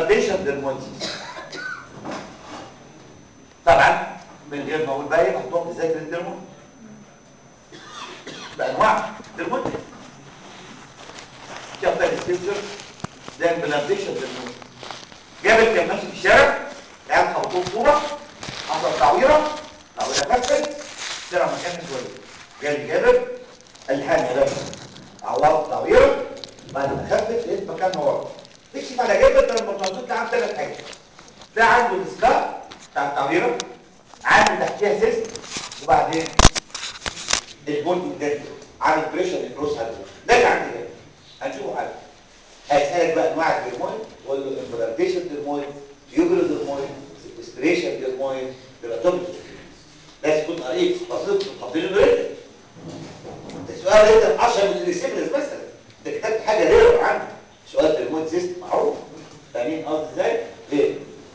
امبلانتيشن ديرمونسيس طبعا من غير ما اقول بقى ايه هتقعد تذاكر الديرمون بانواع ديرمون شفت السيستم ده امبلانتيشن ديرمون جابت كان ماشي في الشارع لقى خبطوه صوره حصل تعويره تعويره كسرت طلع مكان شويه جالي جابر الحان ده عورت تعويره بعد ما خفت لقيت مكان ورا تكشف على جابر لما المرتبطات ده عنده ثلاث حاجات ده عنده الاسكار بتاع التعويره عنده تحتيها سيست وبعدين البول قدام عامل بريشر الكروس على ده اللي عندي كده هنشوفه حاجه هيسالك بقى انواع الدرمويد تقول له امبلانتيشن درمويد يوبرو درمويد سبستريشن درمويد دراتوميك لازم تكون قريب بسيط حاطين له ريتم السؤال ريتم 10 من الريسيفرز مثلا انت كتبت حاجه رير عنه سؤال درمويد سيستم معروف فاهمين قصدي ازاي؟ ليه؟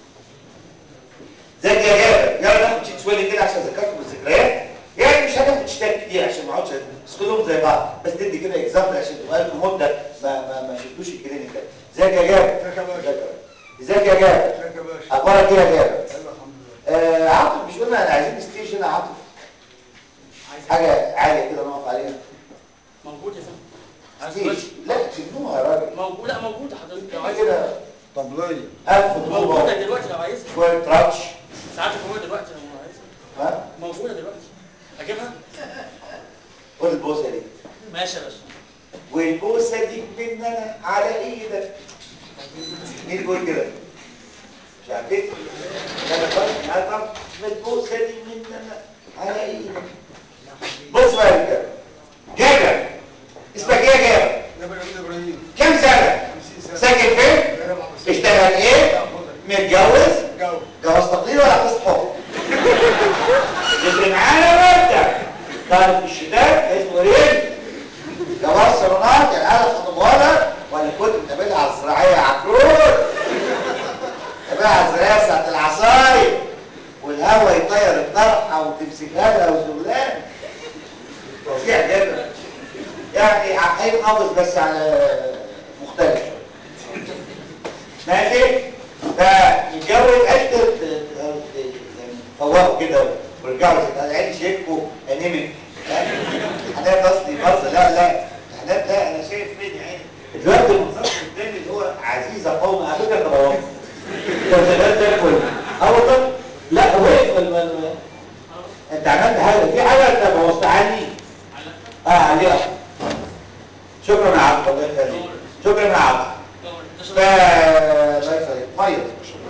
زي يا جابر يلا ناخد شيت سويلي كده عشان ذكركم بالذكريات يعني مش هناخد شيتات كتير عشان ما اقعدش كلهم زي بعض بس ندي كده اكزامبل عشان تبقى لكم مده ما ما ما شفتوش الكلينيك ده ازيك يا جابر ازيك يا باشا ازيك يا جابر ازيك يا باشا اخبارك ايه يا جابر ايوه الحمد لله آه عاطف مش قلنا انا عايزين ستيج هنا عاطف حاجه عاليه كده نقف عليها موجود يا فندم عايز ستيج دلوقتي؟ لا تبنوها يا راجل موجود لا موجودة حضرتك لو عايز كده طبلية الف موجودة طوبه دلوقتي لو عايزها شويه تراتش ساعات موجودة دلوقتي لو عايزها ها موجودة دلوقتي اجيبها خد البوسه دي ماشي يا باشا والبوسه دي مننا على ايدك مين يقول كده مش عارفين انا طالع انا طالع البوسه دي مننا على ايدك بص بقى يا رجاله جابر اسمك ايه يا جابر جابر ابن ابراهيم كم سنه 50 سنة ساكن فين جابر عبد السلام. اشتغل ايه متجوز جو جواز تقليد ولا قصة حب اللي معانا مرتب طالب في الشتاء اسمه ايه جواز صالونات يعني انا خطبوها ولا كنت بتقابلها على الزراعيه عكروت تقابلها على الزراعيه ساعه العصاير والهوا يطير الطرحه وتمسكها لها وشغلان فظيع جدا يعني عقيم حافظ بس على مختلف شويه ماشي فيتجوز عشت فوقوا كده ورجعوا العين شيكوا انيميك حنان قصدي بص لا لا حنان لا انا شايف فين يا عيني دلوقتي المنظر الثاني اللي هو عزيزه قوم على فكره انا بوظت ده شغال زي الفل اه والله لا وقف الم- الم- انت عملت حاجه في حاجه انت بوظتها عني اه عليها شكرا يا عبد الله يخليك شكرا يا عبد ف الله يخليك ميه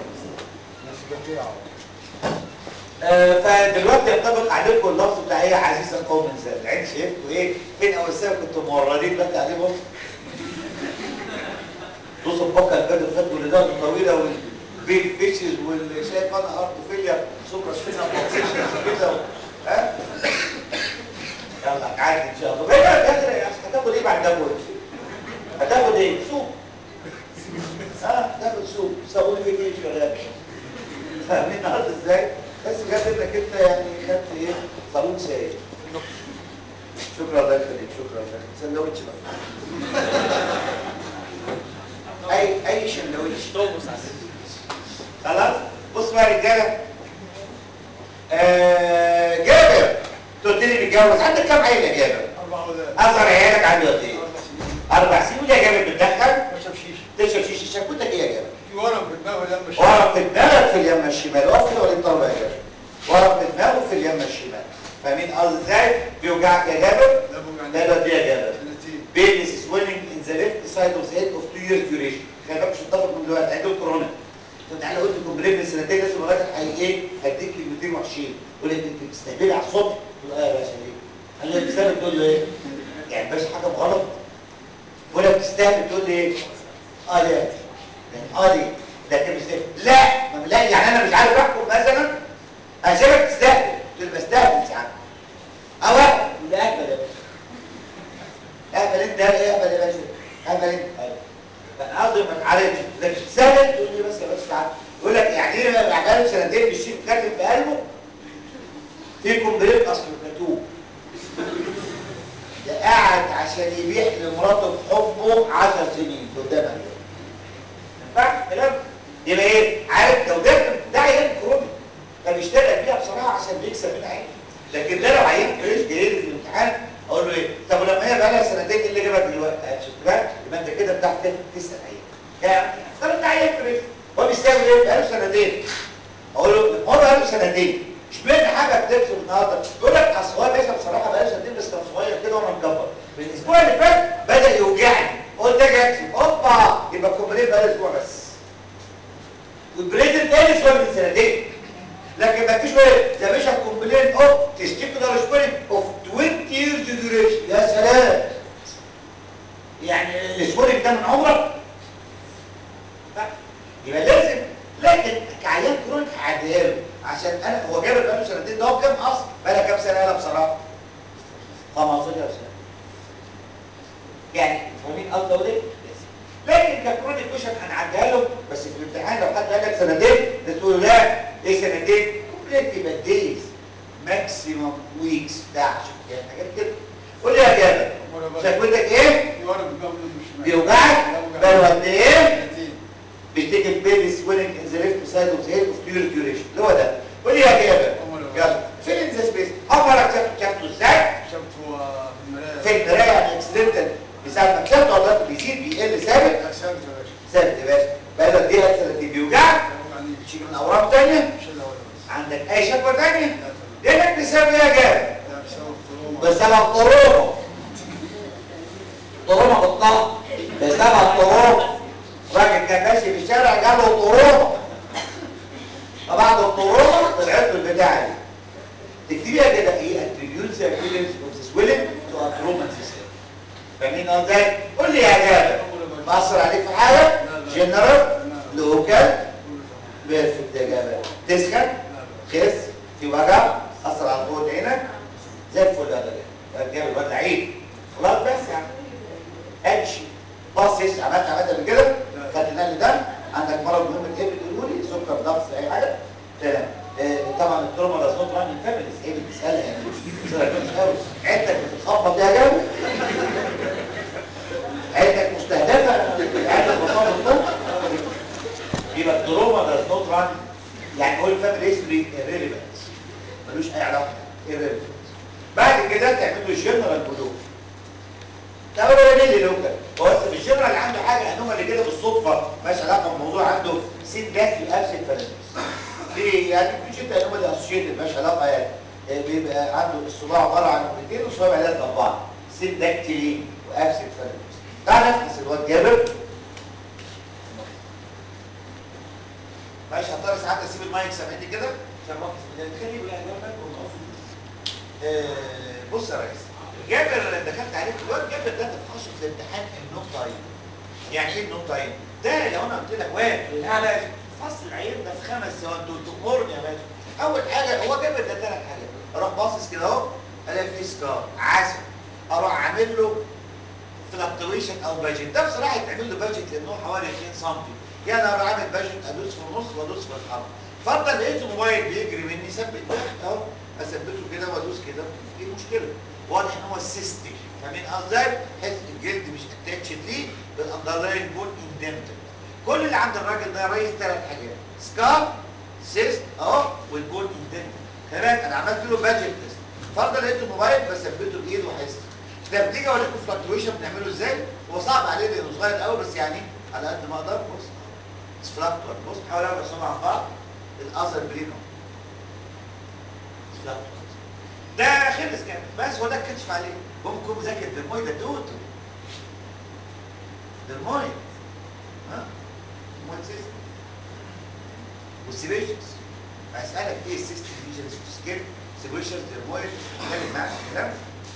آه، فدلوقتي ينطبق عليكم اللفظ بتاع ايه عزيزا قوم انسان العين شايفكم ايه فين اول سنه كنتوا موردين دلوقتي عليه بص بص البقى البدر فات والاداره الطويله والبيت فيشز واللي شايف انا ارض فيليا سوبر سبينا بوكسيشن كده ها يلا عادي ان شاء الله بقى يا اخي هتاخد ايه بعد ده كله هتاخد ايه سوق اه تاخد سوق صابون في ايه شغال فاهمين النهارده ازاي بس جاب انك انت يعني خدت ايه صابون سائل شكرا الله يخليك شكرا الله يخليك سندوتش بقى اي اي سندوتش توبس على السن. خلاص بص بقى يا رجاله آه جابر أنت قلت لي متجوز عندك كام عيله يا جابر أربع ولاد اصغر عيالك عنده قد ايه أربع سنين اربع سنين ودي يا جابر بتدخن بشرب شيشة تشرب شيشه شكوتك ايه يا جابر في ورم في دماغي لما مش ورم في دماغك في اليمه الشمال اقف كده ولا انت ولا يا جابر ورم في دماغك في اليمه الشمال فاهمين قصدي ازاي بيوجعك يا جابر لا بوجع لا لا دي يا جابر سنتين pain is swelling in the left side of the head of two years duration خلي بالك مش متفق من دلوقتي عندهم كورونا كنت انا قلت كومبليت من سنتين لازم الراجل هي ايه هديك كلمتين وحشين يقول لك انت بتستهبلي على الصبح تقول اه يا باشا ليه؟ قال لي بتستهبل تقول له ايه؟ يعني باشا حاجه غلط ولا بتستهبل تقول لي ايه؟ اه ليه؟ يعني اه ليه؟ ده كده بيستهبل لا ما لا يعني انا مش عارف احكم مثلا انا شايفك بتستهبل تقول لي بستهبل ساعات اه واحد يقول لي اهبل يا باشا اهبل انت ايه اهبل يا باشا اهبل انت ايوه فانا قصدي ما تعالجش لكن سهل تقول لي بس يا باشا تعالى يقول لك يعني ايه بقى بقاله سنتين بالشيء كاتب في قلبه في كومبليت اصل كتوب ده قاعد عشان يبيح لمراته بحبه 10 سنين قدامك ما ينفعش الكلام فبيشتغل بيها بصراحه عشان بيكسب منها عين لكن ده لو عيان فريش جاي لي في الامتحان اقول له ايه طب ولما هي بقى لها سنتين ايه اللي جابك دلوقتي آه، شفت بقى يبقى انت كده بتعرف تسال عيان يعني طب انت عيان فريش هو بيستعمل ايه بقى له سنتين اقول له هو بقى له سنتين اشمعنى حاجه بتكسب النهارده يقول لك اصل هو باشا بصراحه بقى له سنتين بس كان صغير كده وانا مكبر من الاسبوع اللي فات بدا يوجعني قلت اجي اكسب اوبا يبقى الكومبليت بقى له اسبوع بس والبريد الثاني شويه من سنتين لكن ما فيش ولا ده باشا كومبلين اوف تستيكولار سبيرنج اوف 20 years duration يا سلام يعني السبيرنج ده من عمرك لا. يبقى لازم لكن كعيان كرونيك هعديها له عشان انا هو جاب بقاله سنتين ده هو كام اصلا بقى كام سنه انا بصراحه 15 سنه يعني فاهمين قصدي اقول ايه لكن ككرونيك بيشن هنعديها له بس في الامتحان لو حد قال لك سنتين تقول له لا ايه سنتين كومبليت يبقى دايز ماكسيموم ويكس بتاع عشان كده حاجات كده قول لي يا جابر شكوتك ايه يورم قبل مش بيوجعك بقاله قد ايه سنتين. بيشتكي بيبي سويننج ان ذا ليفت سايد اوف ذا هيد اوف كيور ديوريشن اللي هو ده قول لي يا جابر يلا فين ان ذا سبيس عمرك شفت شفته ازاي شفته في المراية في المرايه يعني اكسيدنتال بسبب ما شفته عضلات بيزيد بيقل ثابت أحسنت يا باشا ثابت يا باشا بقى له دي سنتين بيوجعك يعني تشيل من اورام ثانيه مش الأول بس عندك اي شكوى ثانيه لا تمام. لانك بسبب ايه يا جابر ده بسبب تروما بسبب طرومه طرومه بالطبع بسبب طرومه راجل كان ماشي في الشارع جاله طرومه فبعد الطرومه طلعت له البتاعه دي تكتبيها كده ايه attributes the appearance of the swelling to a trauma system فاهمين قصدي قول لي يا جابر مأثر عليك في حاجه جنرال لوكال بيرفكت يا جابر تسخن خس في وجع اثر على قوه عينك زي الفل يا ده جاب الواد لعيب خلاص بس يعني امشي باصص عملت عملت قبل كده خدت نقل دم عندك مرض مهم تحب تقوله لي سكر ضغط اي حاجه تمام آه، طبعا التروما ده صوت ران فاميليز ايه بتسالها يعني مش قوي عيلتك بتتخبط يا جابر عيلتك مستهدفه عيلتك بتخبط يبقى التروما ده نوت ران يعني هو الفاميلي هيستوري irrelevant ملوش اي علاقه irrelevant بعد كده تعمل له جنرال بلوك ده هو ده اللي لوكال هو بس في الجنرال عنده حاجه انومالي كده بالصدفه مالهاش علاقه بالموضوع عنده سين داخلي ابسنت فالنس ليه يعني مش انت انومالي اسوشيتد مالهاش علاقه يعني آه، بيبقى عنده الصباع عباره عن اثنين وصوابع ثلاثه اربعه سين داكتيلي وابسنت فالنس تعال نفحص الواد جابر معلش هضطر ساعات اسيب المايك سامعني كده عشان ما خلي يقول يعني المايك ونقف. آه، بص يا ريس جابر دخلت عليك الواد جابر ده تخصص في الامتحان النوت تايم يعني ايه النوت تايم؟ ده لو انا قلت لك واد انا فصل العيان ده في خمس ثواني انتوا تأمرني يا باشا اول حاجه هو جابر ده ثلاث حاجات اروح باصص كده اهو الاقي فيه سكار عسل اروح عامل له فلكتويشن او باجت ده بصراحه يتعمل له باجت لانه حوالي 2 سم يعني انا عامل باجت ادوس في النص وادوس في الحرف فضل لقيت الموبايل بيجري مني ثبت ده اهو اثبته كده وادوس كده ايه المشكله واضح ان هو سيستيك فاهمين قصدي حس الجلد مش اتاتشد ليه بالاندرلاين بون اندنتد كل اللي عند الراجل ده يا ريس ثلاث حاجات سكار سيست اهو والبون اندنتد تمام انا عملت له باجت تيست فرضا لقيت الموبايل بثبته بايد وحس ده بتيجي اوريكم فلكتويشن بنعمله ازاي هو صعب عليه لانه صغير قوي بس يعني على قد ما اقدر بص فلكتور بص حاول ارسمهم عن بعض الاذر برينو فلكتور ده خلص كده بس هو ده الكشف عليه ممكن مذاكر درمويد ده توتو درمويد ها درمويد سيستم والسيبيشنز اسالك ايه السيستم ليجنز في السكين سيبيشنز درمويد اتكلم معاك الكلام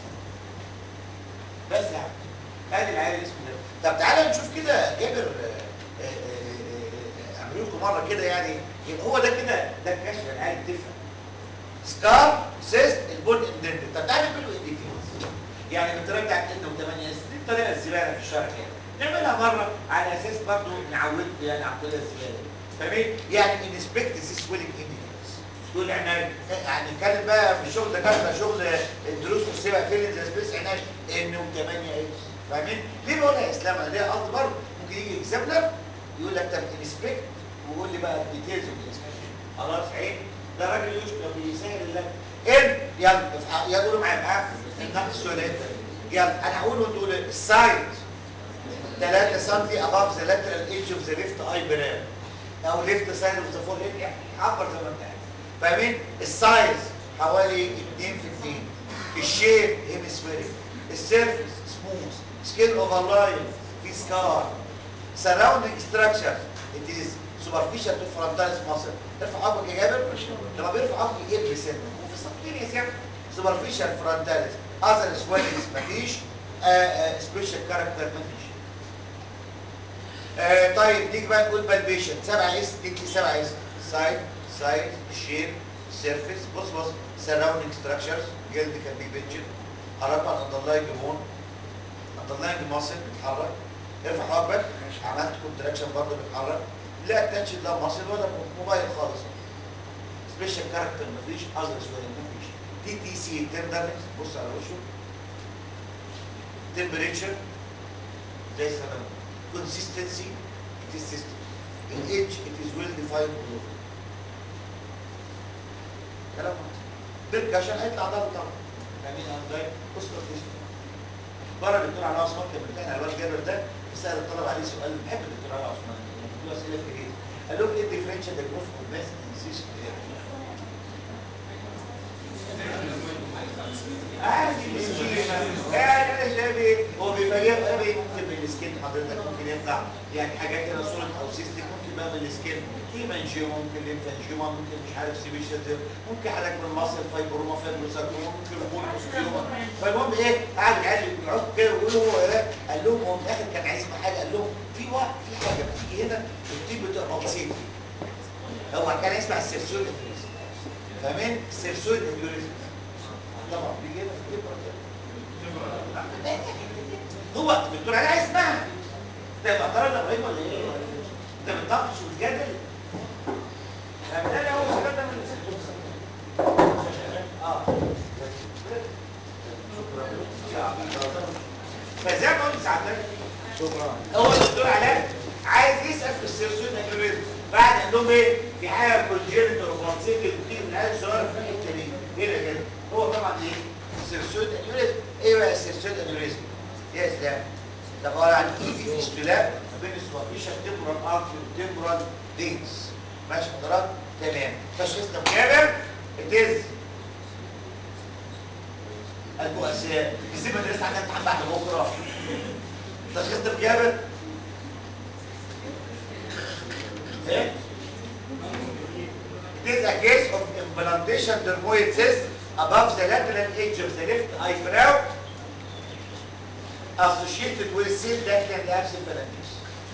بس يا عم ادي العيال اسمه ده طب تعالى نشوف كده جابر آه، آه، آه، اعملوا لكم مره كده يعني يبقى هو ده كده ده الكشف العيال تفهم سكار سيست البون اندنت طب تعالى نعمله انديكيتورز يعني بالطريقه بتاعت انت و8 اس دي الطريقه الزباله في الشرح يعني نعملها مره على اساس برضه نعودكم يعني على الطريقه الزباله دي. فاهمين يعني انسبكت ذيس ويلنج انديكيتورز تقول احنا هنتكلم بقى في الشغل ده كان شغل الدروس والسبع فيلنز سبيس عناش ان و8 اس فاهمين ليه بقولها يا اسلام انا ليها قصد برضه ممكن يجي اكزامنر يقول لك طب انسبكت ويقول لي بقى الديتيلز اوف الانسبكشن خلاص عين ده راجل يشكر بيسهل الله ان يلا يلا قولوا معايا معايا ناخد السؤالات ده يلا انا هقول وانتوا قولوا السايد 3 سم above the lateral edge of the left eyebrow او left side of the forehead يعني عبر زي ما انت عايز فاهمين السايز حوالي 2 في 2 الشيب هيمسفيريك السيرفيس سموث سكين اوفرلاين في سكار surrounding structure it is superficial to frontalis muscle ارفع عقلك يا جابر لما بيرفع عقلك يقلب سنه وفي سبتينيس يعني superficial frontalis other swellings مفيش سبيشال كاركتر مفيش آه طيب نيجي بقى نقول بالبيشن 7 اس تكتب 7 اس سايد سايد شيب سيرفيس بص بص سراوندينج ستراكشرز جلد كان بي بنشن قربنا على الاندرلاينج بون الاندرلاينج ماسل بيتحرك ارفع حواجبك عملت كونتراكشن برضه بيتحرك لا اتنشن لا ماسل ولا موبايل خالص سبيشال كاركتر مفيش اذر سويلنج مفيش تي تي سي تندرنس بص على وشه تمبريتشر زي السلام consistency it is system in age it is well defined below كلام برك عشان هيطلع ضغط طبعا فاهمين انا ازاي بص التشخيص بره الدكتور علاء عثمان كان بتاعنا الواد جابر ده سال الطلبه عليه سؤال بحب الدكتور علاء عثمان له اسئله كتير قال لهم ايه الديفرنشال ديجنوز اوف ماس انسيشن عادي يعني انا شايف ايه هو بيفاجئ قوي ممكن من السكين حضرتك ممكن يطلع يعني حاجات كده صوره او سيستم ممكن بقى من السكين هيمانجيوما ممكن ليمفانجيوما ممكن مش عارف سيبيشيا ممكن حاجات من المصل فايبروما فايبروساركوما ممكن بوليوسكيوما فالمهم ايه قعد العيال يقعدوا كده ويقولوا هو ايه قال لهم هو في الاخر كان عايز يسمع حاجه قال لهم في وقت في حاجه بتيجي هنا والطيب بتبقى بسيط هو كان يسمع السيرسول فاهمين السيرسول انجوريزم طبعا بيجي هنا في الكبره كده هو الدكتور علي عايز يسمعها انت معترض يا ابراهيم ولا ايه؟ انت بتناقش وتجادل فبالتالي هو الكلام ده من اه فزي ما قلت ساعتك شكرا هو الدكتور علاء عايز يسال في السيرسون انيوريزم بعد قال لهم ايه في حاجه كونجينيتال وفانسيتال بتيجي من العيال الصغيره في الحته دي هنا كده هو طبعا ايه السيرسون انيوريزم ايه بقى السيرسون انيوريزم يا اسلام ده عباره عن ايه في اشتباك ما بين السوافيشن تمبرال ارتي والتمبرال فينز ماشي حضرتك تمام تشخيصنا مجابر اتز المؤسسات يسيب المدرسه عندها امتحان بعد بكره تشخيصنا مجابر ايه It is a case of implantation dermoid cyst above the lateral edge of the left eyebrow associated with cell lateral absent phalanges.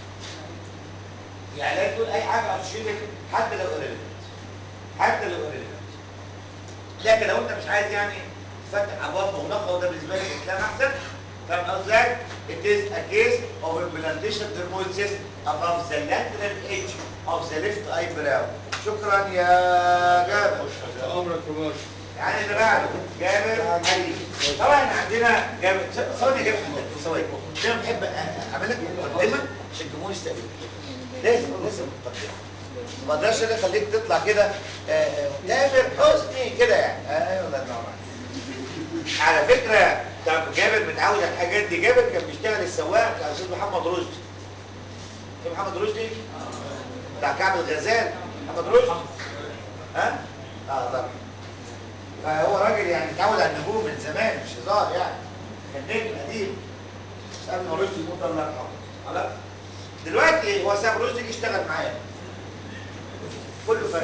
يعني لا تقول اي حاجه associated حتى لو irrelevant حتى لو irrelevant لكن لو انت مش عايز يعني تفتح ابواب مغلقه وده بالنسبه لك اسلام احسن فاهم قصدي It is a case of implantation dermoid cyst above the lateral edge of the left eyebrow. شكرا يا جابر. عمرك يا باشا يعني اللي بعده جابر علي طبعا احنا عندنا جابر ثواني يا جابر ثواني انا بحب اعمل لك مقدمه عشان الجمهور يستقبل لازم لازم مقدمه ما اقدرش انا اخليك تطلع كده آه، آه، تامر حسني كده يعني ايوه الله ينور عليك على فكره طب جابر متعود على الحاجات دي جابر كان بيشتغل السواق بتاع الاستاذ محمد رشدي في محمد رشدي بتاع كعب الغزال محمد رشدي ها اه طبعا فهو راجل يعني اتعود على النجوم من زمان مش هزار يعني كان نجم قديم بس قبل ما رشدي يموت الله يرحمه خلاص دلوقتي هو ساب رشدي يشتغل معايا كله فاهم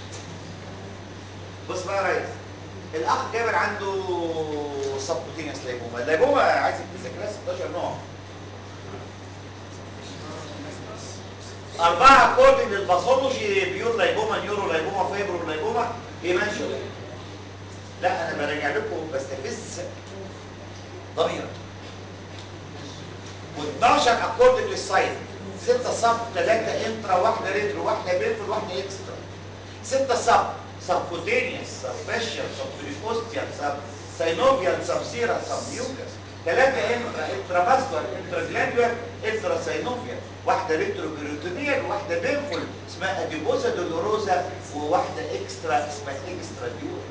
بص بقى يا ريس الاخ جابر عنده سبكوتينيوس لايبوما اللايبوما عايز تذاكرها 16 نوع أربعة كودنج للباثولوجي بيور لايبوما نيورو لايبوما فايبرو لايبوما ايمانشو لا انا براجع لكم بستفز ضميرا و12 اكوردنج للسايز 6 سب 3 انترا واحده ريتر واحده بيرفل واحده اكسترا 6 سب سبكوتينيوس سب فاشيال سب بريكوستيال سب ساينوفيال سب سيرا سب ميوكس ثلاثه انترافاسكولار انتراجلاندولار انتراساينوفيا واحده ريتروبيروتونيال وواحده بينفول اسمها اديبوزا دولوروزا وواحده اكسترا اسمها اكسترا ديور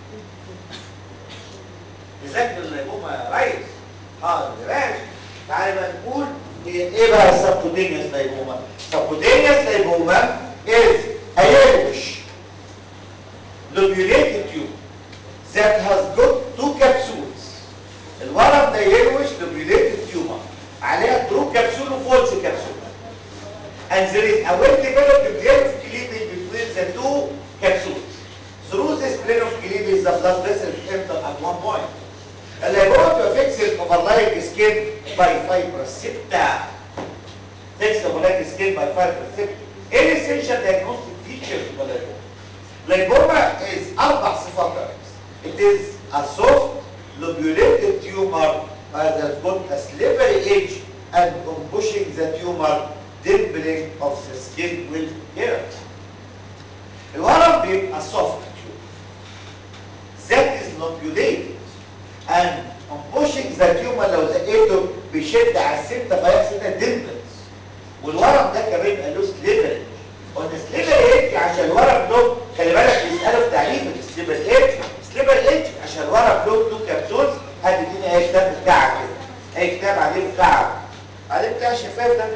تذاكر الليبوما يا ريس حاضر يا باشا تعالى بقى نقول هي ايه بقى السبكوتينيوس ليبوما سبكوتينيوس ليبوما is a yellowish lobulated tube that has got two capsules الورم ده yellowish lobulated tumor عليها true capsule و false capsule and there is a well developed plane of cleavage between the two capsules through this plane of cleavage the blood vessels enter at one point الليبوما fix the overlying skin by fibrous septa fix the overlying skin by fibrous septa ايه الاسينشال diagnostic features of الليبوما Lymphoma is أربع صفات رئيس. It is a soft lobulated tumor that has got a slippery edge and on pushing the tumor dimpling of the skin will appear. الورم بيبقى soft tumor that is lobulated and on pushing the tumor لو زقيته بيشد على السبتة فيحصل لها dimples والورم ده كمان بيبقى له slippery قلنا سليبر ايدج عشان الورق له خلي بالك بيسالوا في تعريف السليبر ايدج سليبر ايدج عشان الورق له تو كابسولز هتديني اي كتاب بتاعك كده اي كتاب عليه بتاعك عليه بتاع شفاف ده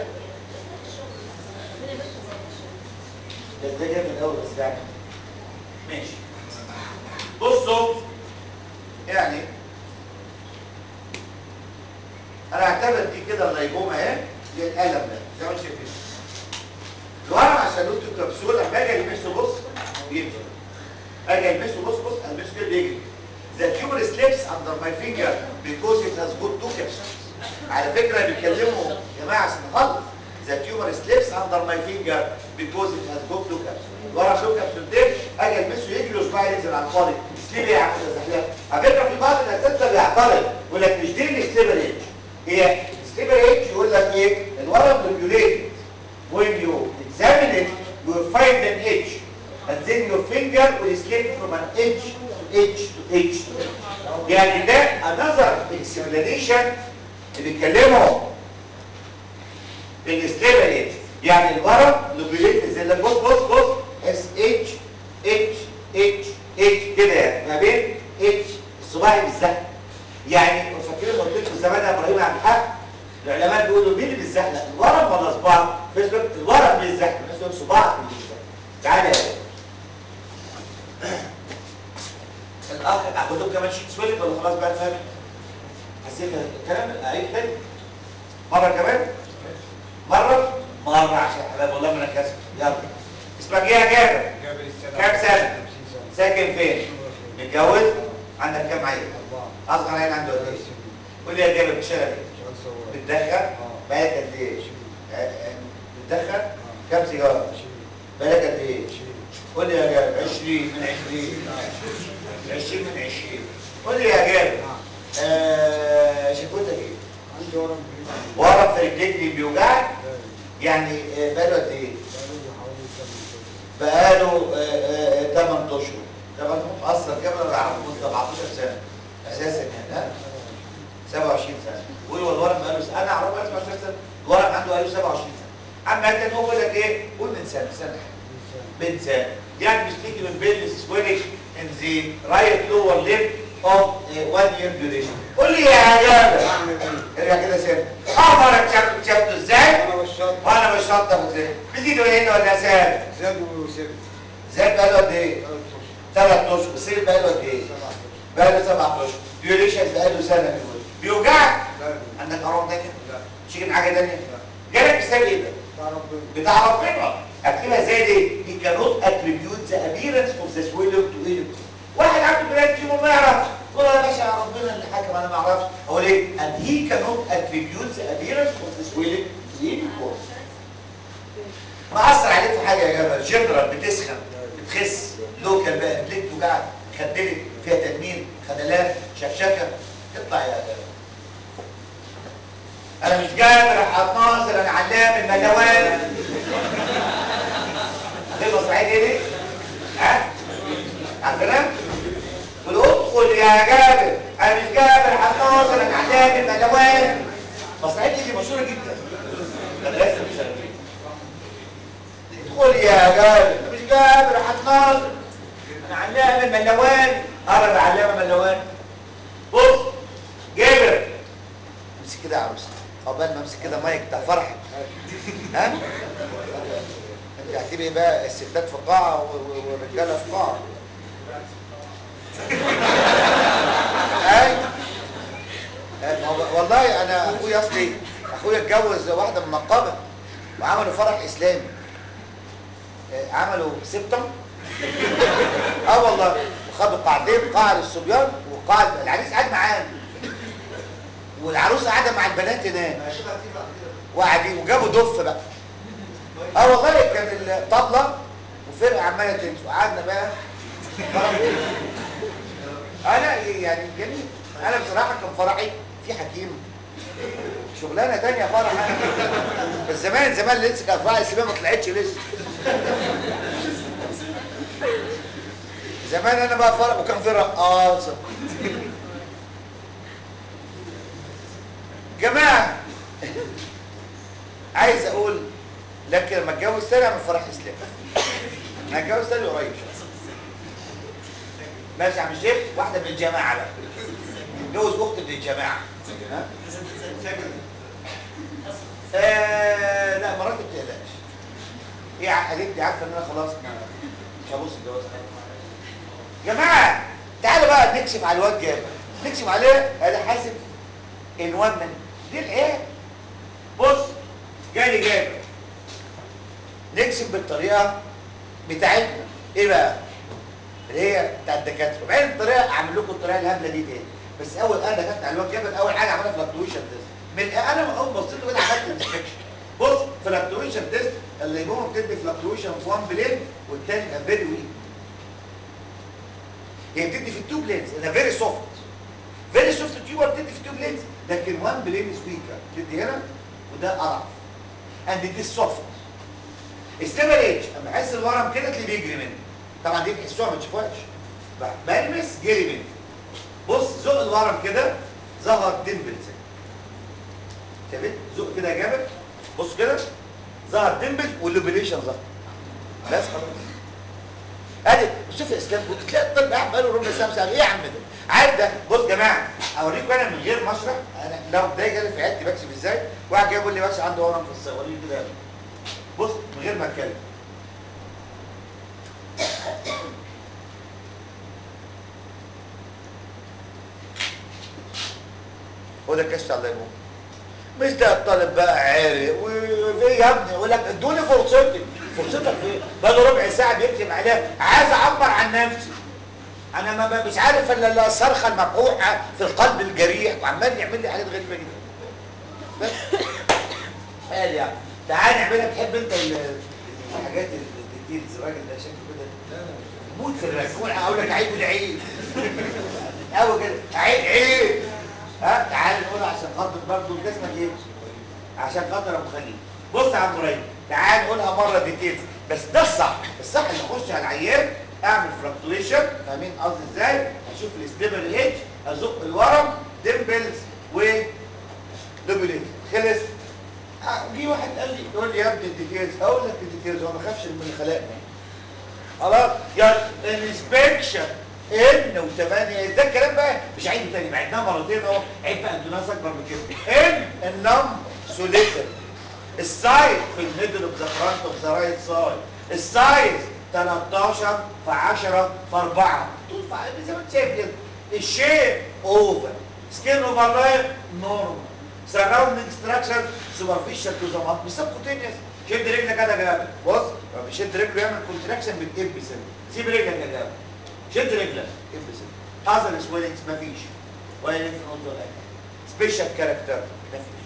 ده ده جاي من الاول بس يعني ماشي بصوا يعني انا اعتبر دي كده اللايبوما اهي دي القلم ده زي ما انت شايفين الورم عشان له تو كبسول لما اجي المسه بص بيمشي اجي المسه بص بص المسه كده بيجري The tumor slips under my finger because it has got two capsules. على فكرة بيتكلموا يا جماعة عشان نخلص. The tumor slips under my finger because it has got two capsules. الورم له كبسولتين اجي المسه يجري وصباعي ينزل على الفاضي. سليب ايه يا عم ده زحلقة؟ على فكرة في بعض الاساتذة بيعترض يقول لك مش دي السليبر ايدج. هي السليبر ايدج يقول لك ايه؟ الورم ريجوليتد when you examine it, you will find an edge. And then your finger will slip from an edge to edge to edge to edge. يعني ده another explanation اللي بيتكلموا السليبر ايدج. يعني الورم لوبيليت زي اللي بص بص بص اس اتش اتش اتش اتش كده يعني ما بين اتش الصباعي بالزحف. يعني فاكرين قلت لكم زمان يا ابراهيم عبد الحق العلماء بيقولوا مين اللي بيزحلق الورم ولا صباع فيسبوك الورم بيزحلق الناس بيقولوا صباعك اللي بيزحلق تعالى يا باشا الاخ اخدهم كمان شيت سويلد ولا خلاص بقى فاهم حسيت الكلام اعيد تاني مره كمان مره مره عشان حبايب والله ما انا كاسب يلا اسمك ايه يا جابر جابر السلام كام سنه 50 سنة ساكن فين متجوز عندك كام عيل أربعة اصغر عيل عنده قد ايه ثلاث سنين قول لي يا جابر بتشتغل ايه شغال سواق بتدخن بقالك قد ايه آه، آه، بتدخن كام سيجاره عشرين بقالك قد ايه عشرين قول لي يا جابر 20 من 20 20 من 20 قول لي يا جابر آه شكوتك ايه عندي ورم في رجلي ورم في رجليك اللي بيوجعك دايما. يعني آه، بقاله قد ايه بقاله حوالي ثمان شهور بقاله 8 اشهر طبعا اصلا كمان انا اعرفه من 17 سنه اساسا يعني ها 27 سنه قول هو الورم بقاله سنه انا اعرفه بقاله 27 سنه الورم عنده بقاله 27 سنه اما كان هو يقول لك ايه قول من سنه سنه من سنه يعني بيشتكي من بيل سويلنج ان ذا رايت لور ليب اوف 1 يير ديوريشن قول لي يا جابر اعمل ايه؟ ارجع كده سنه اخبارك شفته شفته ازاي انا والشط وانا بشطب ازاي بتيجي هنا ولا ساب زاد وسبت زاد بقاله قد ايه ثلاث اشهر ثلاث اشهر سيب بقاله قد ايه سبع اشهر بقاله سبع اشهر ديوريشن بقاله سنه في الوجه بيوجعك لا عندك ارام تانية لا تيجي من حاجه تانية جالك بسبب ايه ده بتاع ربنا بتاع ربنا اكتبها زي دي he cannot attribute the appearance of the swelling to anything واحد عنده بلاد فيهم ما يعرفش تقول له يا باشا يا ربنا اللي حكم انا ما اعرفش هو ليه and he cannot attribute the appearance of the swelling to anything مأثر عليك في حاجه يا جماعه جنرال بتسخن بتخس لوكال بقى رجليك توجعك خدلك فيها تجميل خدلات شكشكه اطلع يا جماعه انا مش جابر يا ناصر انا علام المدوان دي مسرحيه ايه دي؟ ها؟ عارفينها؟ قول ادخل يا جابر انا مش جابر يا ناظر الاعلام الملوان مسرحيه دي مشهوره جدا مدرسه المشاغبين ادخل يا جابر مش جابر هتناظر انا علامه ملوان ارى العلامه ملوان بص جابر امسك كده يا عروسه عقبال ما امسك كده مايك بتاع فرحي ها انت هتبقي بقى الستات في قاعه و- و- والرجاله في قاعه اي آه، ما هو- والله انا اخويا اصلي اخويا اتجوز واحده منقبه وعملوا فرح اسلامي آه، عملوا سبتم اه والله وخدوا قاعتين قاعه للصبيان وقاعه العريس قاعد معانا والعروسه قاعده مع البنات هناك وقاعدين وجابوا دف بقى اه والله كان الطبله وفرقه عماله تنسى وقعدنا بقى انا يعني جميل انا بصراحه كان فرحي في حكيم شغلانه تانية فرح انا بس زمان زمان لسه كان فرح السباق ما طلعتش لسه زمان انا بقى فرح وكان في رقاصه جماعه عايز اقول لكن لما اتجوز تاني اعمل فرح اسلامي انا اتجوز تاني قريب شويه ماشي يا عم الشيخ واحده من الجماعه بقى اتجوز اخت من الجماعه ها؟ آه لا مراتي ما بتقلقش هي عقدتني عارفه ان انا خلاص ما مش هبص الجواز جماعه تعالوا بقى نكشف على الواد جابر نكشف عليه انا حاسب عنوان من دي العيال بص جالي جابر نكشف بالطريقه بتاعتنا ايه بقى اللي هي بتاع الدكاتره وبعدين الطريقه اعمل لكم الطريقه الهبله دي تاني بس اول انا دخلت على الواد جابر اول حاجه عملها فلكتويشن تيست من انا اول ما بصيت له كده عملت انسبكشن بص فلكتويشن تيست اللي هو بتدي فلكتويشن في وان بلين والتاني فيري ويك هي بتدي في التو بلينز انا فيري سوفت فيري سوفت تيوبر بتدي في التو بلينز لكن وان بلين از ويكر بتدي هنا وده اضعف اند ات از سوفت ستيبل ايج اما احس الورم كده تلاقيه بيجري مني طبعا دي تحسوها ما تشوفوهاش بقى بلمس جري مني بص زق الورم كده ظهر ديمبلز شايفين زق كده يا جابر بص كده ظهر ديمبل واللوبيليشن ظهر بس خلاص ادي شوف يا اسلام كنت تلاقي الطب قاعد بقاله ربع ساعه ساعه ايه يا عم ده عارف ده بص يا جماعه اوريكم انا من غير مشرح انا لو ده جالي في عيادتي بكشف ازاي واحد جاي يقول لي بس عنده ورم في الصدر وريني كده يا ابني. بص من غير ما اتكلم هو ده الكشف على الليمون مش ده الطالب بقى عارق وفي يا ابني يقول لك ادوني فرصتي فرصتك فين؟ بقى له ربع ساعه بيكتب عليها عايز اعبر عن نفسي انا ما ما- مش عارف الا الصرخه المبحوحه في القلب الجريح وعمال يعمل لي حاجات غريبه جدا بس قال يعني تعال نعملها تحب انت ال- الحاجات الديتيلز الراجل ده شكله كده موت في الرسم اقول لك عيب العيب قوي كده عيب عيب ها تعال نقول عشان خاطر برضه انت اسمك ايه عشان خاطر ابو خليل بص يا عم مريم تعال نقولها مره ديتيلز بس ده الصح الصح ان اخش على العيان اعمل فلكتويشن فاهمين قصدي ازاي اشوف الستيبل ايدج ازق الورم ديمبلز و دوبليت خلص آه، جه واحد قال لي يقول لي يا ابني الديتيلز اقول لك الديتيلز هو ما خافش من اللي خلقني خلاص يا انسبكشن ان وثمانية ده الكلام بقى مش عيد تاني بعدناه مرتين اهو عيب بقى الناس اكبر من كده ان النمبر سوليتر السايز في الميدل اوف ذا فرونت اوف ذا رايت سايد السايز 13 في 10 في 4 طول في زي ما انت شايف كده الشيب اوفر سكين اوفر لاين نورمال سراوندنج ستراكشر سوبرفيشال تو ذا ماسل مش سبكوتينيوس شد رجلك كده يا جماعه بص لما بيشد رجله يعمل كونتراكشن بتقب سنه سيب رجلك يا جماعه شد رجلك قب سنه حصل سويلنجز مفيش ولا لينف نود ولا حاجه سبيشال كاركتر مفيش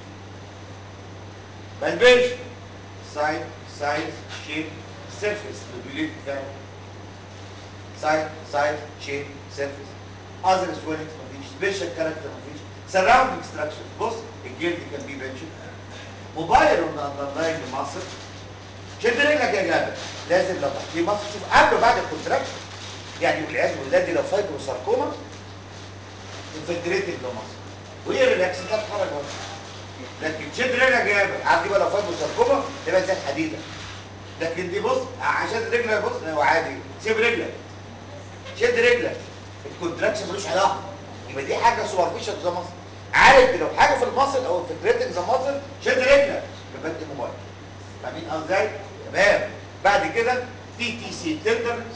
بلبش سايد سايد شيب سيرفيس لوبيليت بتاعه سايد سايد شيب سيرفيس اذر سويلنجز مفيش سبيشال كاركتر مفيش سراوندنج ستراكشر بص الجلد كان بيه بنشن موبايل اون اندرلاين مصر شد رجلك يا جابر لازم لو تحتيه مصر شوف قبل وبعد الكونتراكشن يعني والعياذ بالله دي لو فايبروساركوما انفلتريتنج لمصر وهي ريلاكس انت تتحرك برضه لكن شد رجلك جامد عارف دي بقى لو فاهم مسركمه تبقى زي الحديده لكن دي بص عشان رجلك بص هو عادي سيب رجلك شد رجلك الكونتراكشن ملوش علاقه يبقى دي حاجه سوبرفيشال ذا مصل عارف لو حاجه في المصل او في كريتنج ذا مصل شد رجلك يبقى انت موبايل فاهمين قصدي ازاي؟ تمام بعد كده تي تي سي تندرنس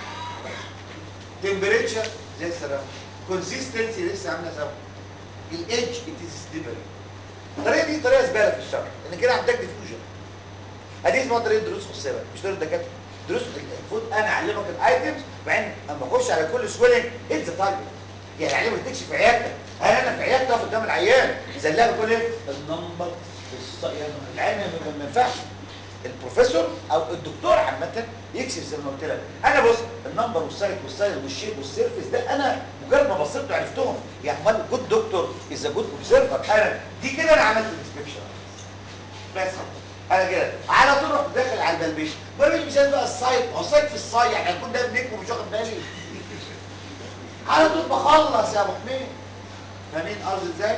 تمبريتشر زي السلام كونسيستنسي لسه عامله سوا الايدج ات ستيبل الطريقه دي طريقه زباله في الشرح ان كده عندك ديفيوجن ادي اسمها طريقه دروس خصوصيه مش طريقه دكاتره دروس المفروض انا اعلمك الايتمز مع ان اما اخش على كل سويلنج هيت ذا تارجت يعني اعلمك تكشف في عيادتك هل انا في عيادتي اقف قدام العيان زلها بكل ايه النمبر الص- يعني العلم ما- ما ينفعش البروفيسور او الدكتور عامه يكشف زي ما قلت لك انا بص النمبر والسايت والسايل والشيب والسيرفيس ده انا مجرد ما بصيت وعرفتهم يعني امال جود دكتور از جود اوبزرفر انا دي كده انا عملت ديسكريبشن بس انا كده على طول رحت داخل على البلبيشن بلبيش مثال بقى السايت ما هو السايت في الصاي يعني هكون ده ابنك ومش واخد بالي على طول بخلص يا ابو حميد فاهمين قصدي ازاي؟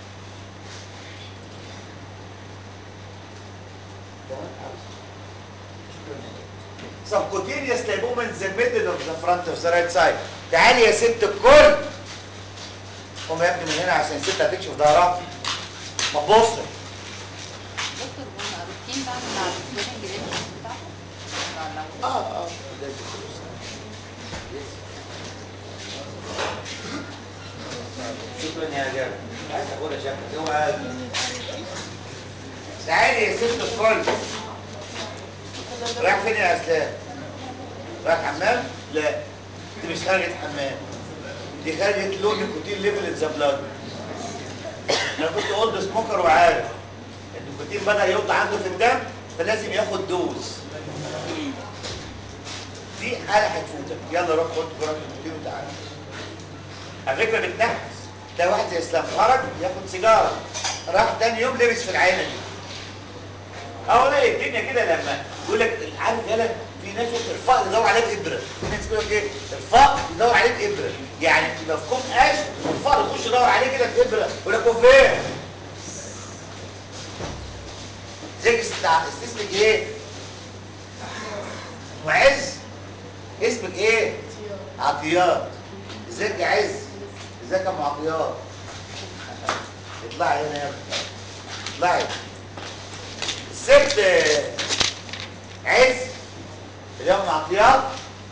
subcutaneous lipoma in the middle of the front of the right side تعالي يا ست الكل قوم يا ابني من هنا عشان الست هتكشف ظهرها ما تبصش دكتور هو روتين بعمل مع السويلنج ريتش بتاعته ولا لو اه اه شكرا يا جابر عايز اقول يا شكرا اوعى تعالي يا ست الكل رايح فين يا اسلام رايح حمام لا دي مش خارجه حمام دي خارجه لون نيكوتين ليفل ان ذا بلاد انا كنت اولد سموكر وعارف النيكوتين بدا يوضع عنده في الدم فلازم ياخد دوز دي حاله هتفوتك يلا روح خد جرعه النيكوتين وتعالى على فكره بتنحس ده واحد زي اسلام خرج ياخد سيجاره راح تاني يوم لبس في العينه دي اهو لا الدنيا كده لما يقول لك عارف يالا في ناس يقول الفقر يدور عليه بابره في ناس يقول لك ايه الفقر يدور عليه بابره يعني يبقى في كوم قش والفقر يخش يدور عليه كده بابره يقول لك هو فين زي بتاع اسمك ايه وعز اسمك ايه عطيات ازيك يا عز ازيك يا ام عطيات اطلعي هنا يا ابني اطلعي الست عز اللي هو عطيات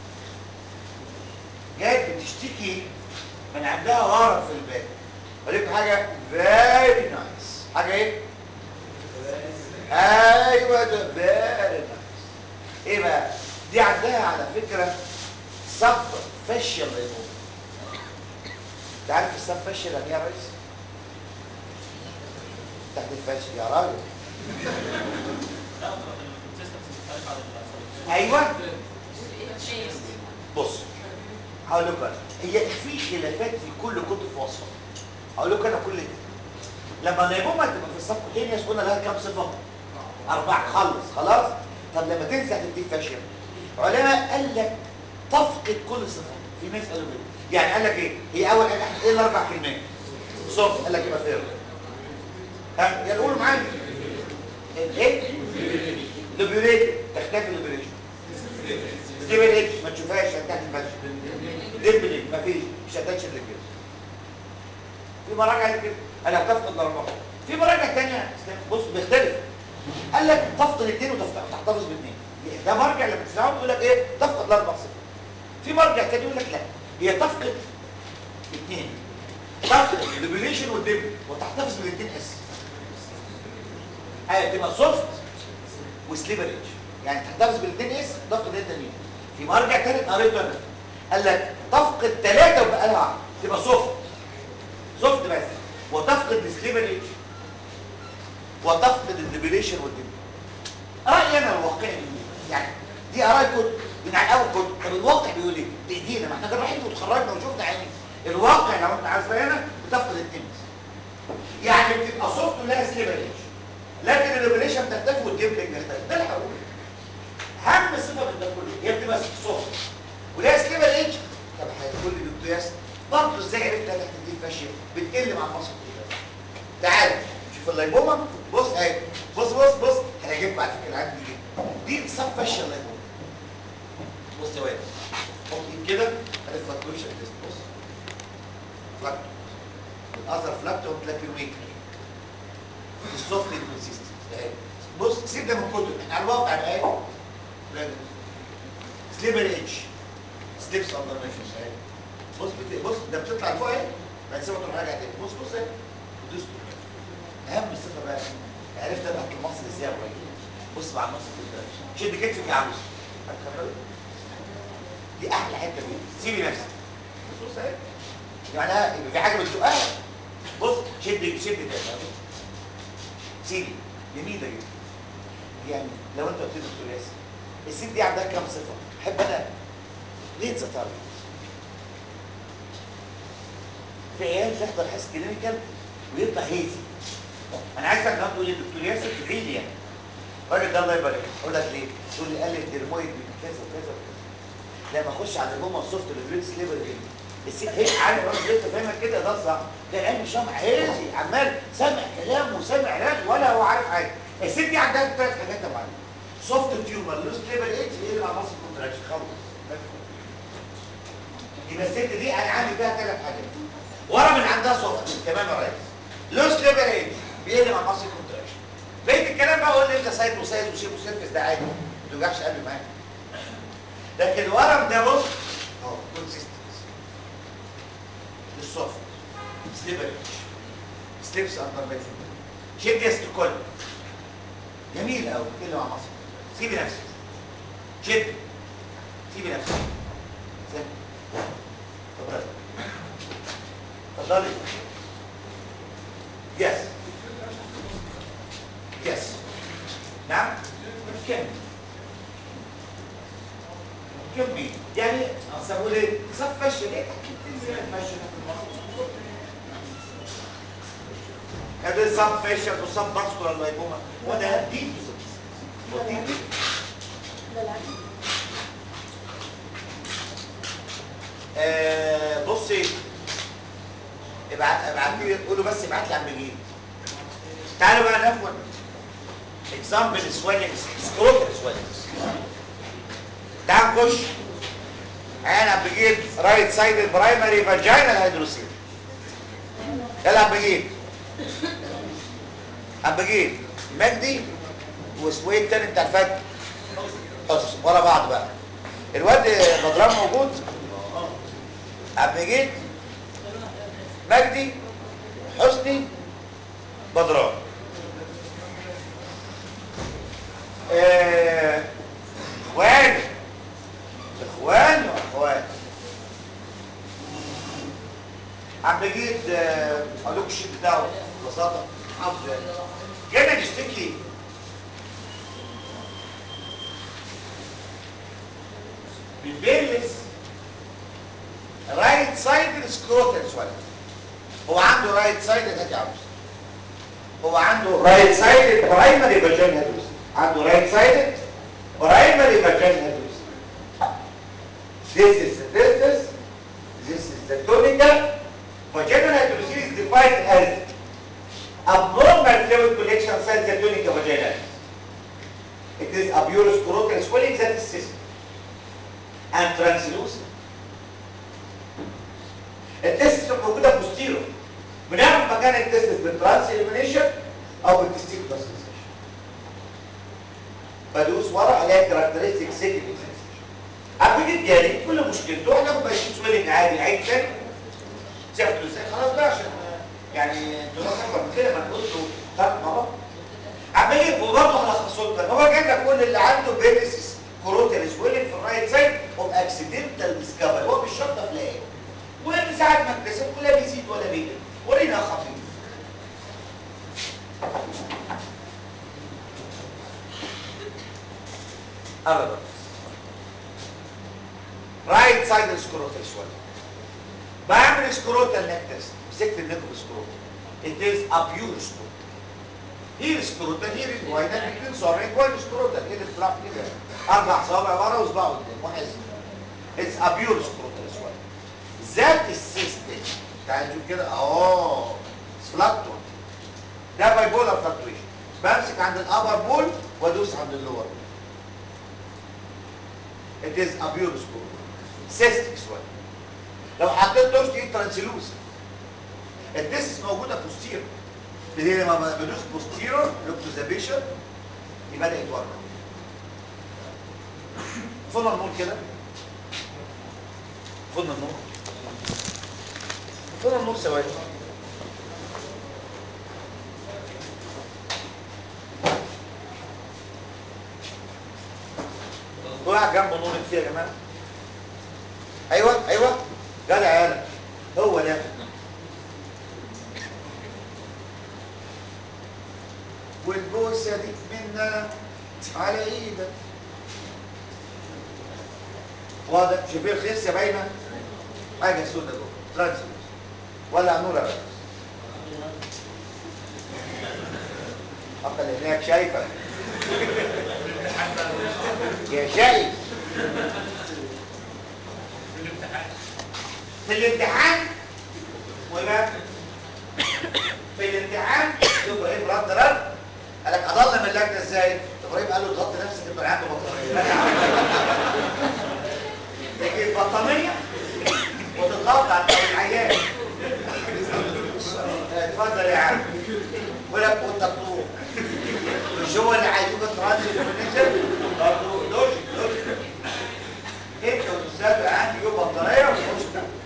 جاية بتشتكي من عندها ورم في الباك اقول لكم حاجه فيري نايس حاجه ايه ايوه ده فيري نايس ايه بقى دي عندها على فكره سب فاشيال ليمون انت عارف السب فاشيال يعني ايه يا ريس تحت الفاشل يا راجل ايوه بص هقول لكم أنا. هي في خلافات في كل كتب وصفه هقول لكم انا كل دي لما النيبومه تبقى في الصف كيمياء قلنا لها كام صفه اربعه خلص خلاص طب لما تنزع تديك فاشيه علماء قال لك تفقد كل صفه في ناس قالوا كده يعني قال لك ايه هي اول حاجه احنا ايه الاربع كلمات صوت قال لك يبقى فير ها يلا قولوا معايا الايه ليبريت تختفي الليبريشن ستيبل اتش ما تشوفهاش هتحت المشي ديمبلي ما فيش مش هتاتش الرجل في مراجع كده قال لك تفقد الاربعه في مراجع ثانيه بص بيختلف قال لك تفقد الاثنين وتحتفظ بالاثنين ده مرجع لما تسمعه يقول لك ايه تفقد الاربع صفر في مرجع ثاني يقول لك لا هي تفقد اثنين تفقد الليبريشن والديمبلي وتحتفظ بالاثنين اس هي تبقى سوفت وسليبر ايدج يعني تحتفظ بالاثنين اس تفقد انت مين في مرجع ثالث قريته انا قال لك تفقد ثلاثه وبقى لها واحده تبقى سوفت سوفت بس وتفقد السليبر ايدج وتفقد الليبريشن والديمبلي رايي انا الواقعي يعني دي اراء كتب من على الاول كتب طب الواقع بيقول ايه بايدينا ما احنا جراحين وتخرجنا وشفنا عيني الواقع لو انت عايز هنا بتفقد الاثنين يعني بتبقى سوفت ولها سليبر ايدج لكن الليبريشن بتختفي والديمبلنج بيختفي ده الحقول اهم صفه من ده كله هي بتبقى صوت وليها سليبر ايدج طب هيقول لي دكتور ياسر برضه ازاي عرفت انك تدي فاشيه بتقل مع المصل كده تعالوا شوف اللايبوما بص اهي بص بص بص هيعجبكم على فكره العين دي جدا دي سب فاشل لايبوما بص يا واد حط ايد كده ادي فلاكتويشن تيست بص فلاكتو الاذر فلاكتو بلاكيوميتر السوفت كونسيستنس اهي بص سيب ده من الكتب احنا على الواقع اهي سليبر ايدج سليبس اندر ميشن اهي بص بت- بص ده بتطلع لفوق اهي بعد سيبها تروح راجع تاني بص بص اهي ودوس اهم صفه بقى عرفت انا في مصر ازاي يا ابراهيم بص مع مصر كده شد كتفك يا عروس هتكمل دي احلى حته فيه سيبي نفسك بص بص اهي معناها يبقى في حاجه بتزقها بص شد شد ده سيدي جميله جدا يعني لو انت قلت لي دكتور ياسر الست دي عندها كام صفه؟ احب انا ليه تستطيع في عيال تحضر حس كلينيكال ويطلع هيزي انا عايزك النهارده تقول لي دكتور ياسر تدعي لي يعني الراجل ده الله يبارك له. اقول لك ليه؟ تقول لي قال لي الدرمويد بيبقى كذا وكذا وكذا لما اخش على الهوما سوفت ريفريد سليبر دي الست هي عارف انا ازاي فاهمك كده ده صح ده العلم شمع هيزي عمال سامع كلام وسامع رد ولا هو عارف حاجه الست دي عندها ثلاث حاجات يا معلم سوفت تيومر لوس ليبر ايدج ايه اللي مع مصر كونتراكشن خلص يبقى الست دي انا عندي فيها ثلاث حاجات ورا من عندها سوفت تمام يا ريس لوس ليبر ايدج بيقلب مع مصر كونتراكشن بقيت الكلام بقى قول لي انت سايد وسايد وشيب وسيرفس ده عادي ما توجعش قلبي معاك لكن الورم ده بص اهو كونسيستنس السوفت سليبر ايدج سليبس اندر ميجرمنت شد يستكل جميل قوي كده مع مصر سيبي نفسك شد سيبي نفسك سيبي. اتفضلي اتفضلي يس يس نعم كم كم مين يعني اقول ايه صف فشل ايه فشل هذا صف فشل وصف باسكولار لايبوما وده هديك وديك آه بصي ابعت ابعت لي قولوا بس ابعت لي عم بجيب تعالوا بقى ناخد اكزامبل سويلنج سكروتال سويلنج تعال نخش انا عم بجيب رايت سايد برايمري فاجينال هيدروسيل يلا عم بجيب عم بجيب مجدي واسمه ايه التاني بتاع الفجر بص ورا بعض بقى الواد بدران موجود عم بجيب مجدي حسني بدران آه، اخوان اخوان واخوات عم بجيب آه، اقول لكم الشيت بتاعه ببساطه حافظ يعني جانا نشتكي من بيلس رايت سايد سكروتال سوالف هو عنده رايت سايد هاتي عاوز هو عنده رايت سايد برايمري فاجين هيدروس عنده رايت سايد برايمري فاجين هيدروس This is the testis, this is the tunica. Vaginal hydrosis is defined as abnormal fluid collection inside the tunica vaginalis. It is a pure scrotal swelling that is cystic and translucent. التستس موجوده بوستيرو بنعرف مكان التستس بالترانس اليمينيشن او بالتستيكولاس سنسيشن بدوس ورا الاقي كاركترستيك سيكل عارفين الجاني كل مشكلته احنا ماشيين سويلنج عادي عيد تاني شفتوا ازاي خلاص بقى عشان يعني انتوا ناس اكبر من كده ما نقول له طب ما هو عمال وبرضه هلخصه لك هو جايب لك كل اللي عنده بيلس كروتال سويلنج في الرايت سايد اوف اكسيدنتال ديسكفري هو مش شرط تلاقيه ومن ساعه ما اكتسب ولا بيزيد ولا بيقل ورينا خفيف قرب رايت سايد سكروتال سويلنج بعمل سكروتال نيك تيست مسكت النيك بالسكروتال it is a pure scrotal هي سكروتال هي الجوينه الاثنين صابعين جوين سكروتال هي اللي بتلعب كده اربع صوابع ورا وصباع قدام واحد اتس ا بيور سكروتال سويلنج ذات السيستم تعال نشوف كده اه فلاكتو ده باي بولر فلكتويشن بمسك عند الابر بول وادوس عند اللور It is a beautiful cystic swelling لو حطيت دورس دي ترانسلوز الديسس موجوده بوستيرو اللي هي لما بدوس بوستيرو لوكتوزابيشن يبدا يتورم فضل النور كده فضل النور فضل النور ثواني هو قاعد جنبه نور فيه يا جماعه ايوه ايوه جدع يالا هو ده والبوسه دي منا على ايدك واضح شوفي الخسه باينه حاجه سودة جوه ترانسلوس ولا نور بس اللي هناك شايفه يا شايف في الامتحان وما في الامتحان ابراهيم رد رد قال لك اضل من اللجنه ازاي؟ ابراهيم قال له تغطي نفسك انت عنده بطانيه تجيب بطانيه وتتغطى على العيان اتفضل يا عم ولك وانت تروح مش هو اللي عايزوك ترانزيت فينيشن برضه دوش دوش انت والاستاذ عندي يجيب بطانيه وتخش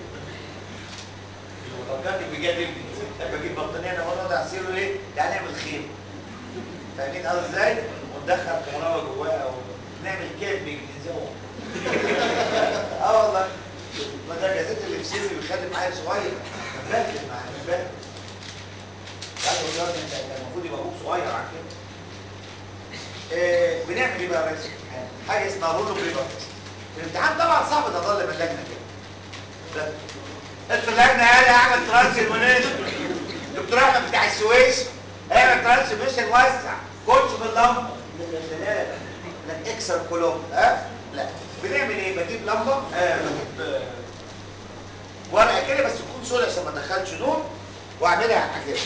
فكرت بجد ابني لما اجيب بطانيه انا مره ده عصير له ايه؟ تعالى نعمل خير فاهمين قصدي ازاي؟ وندخل كهرباء جواها ونعمل كامبينج نزوم اه والله ما ده جازات اللي في سيري بيخلي معايا صغير بهدل معايا بهدل بعد ما انت كان المفروض يبقى ابوك صغير عن كده آه، بنعمل ايه بقى يا ريس؟ حاجه اسمها رولو بريبر تيست الامتحان طبعا صعب تضل من اللجنه كده لا انت اللجنه قال اعمل ترانسفورميشن دكتور احمد بتاع السويس اعمل ترانسفورميشن وسع كوتش باللمبه لا لا اكسر كولوم ها لا بنعمل ايه بجيب لمبه آه بجيب آه، ورقه كده بس تكون سوداء عشان ما ادخلش نور واعملها على الحاجات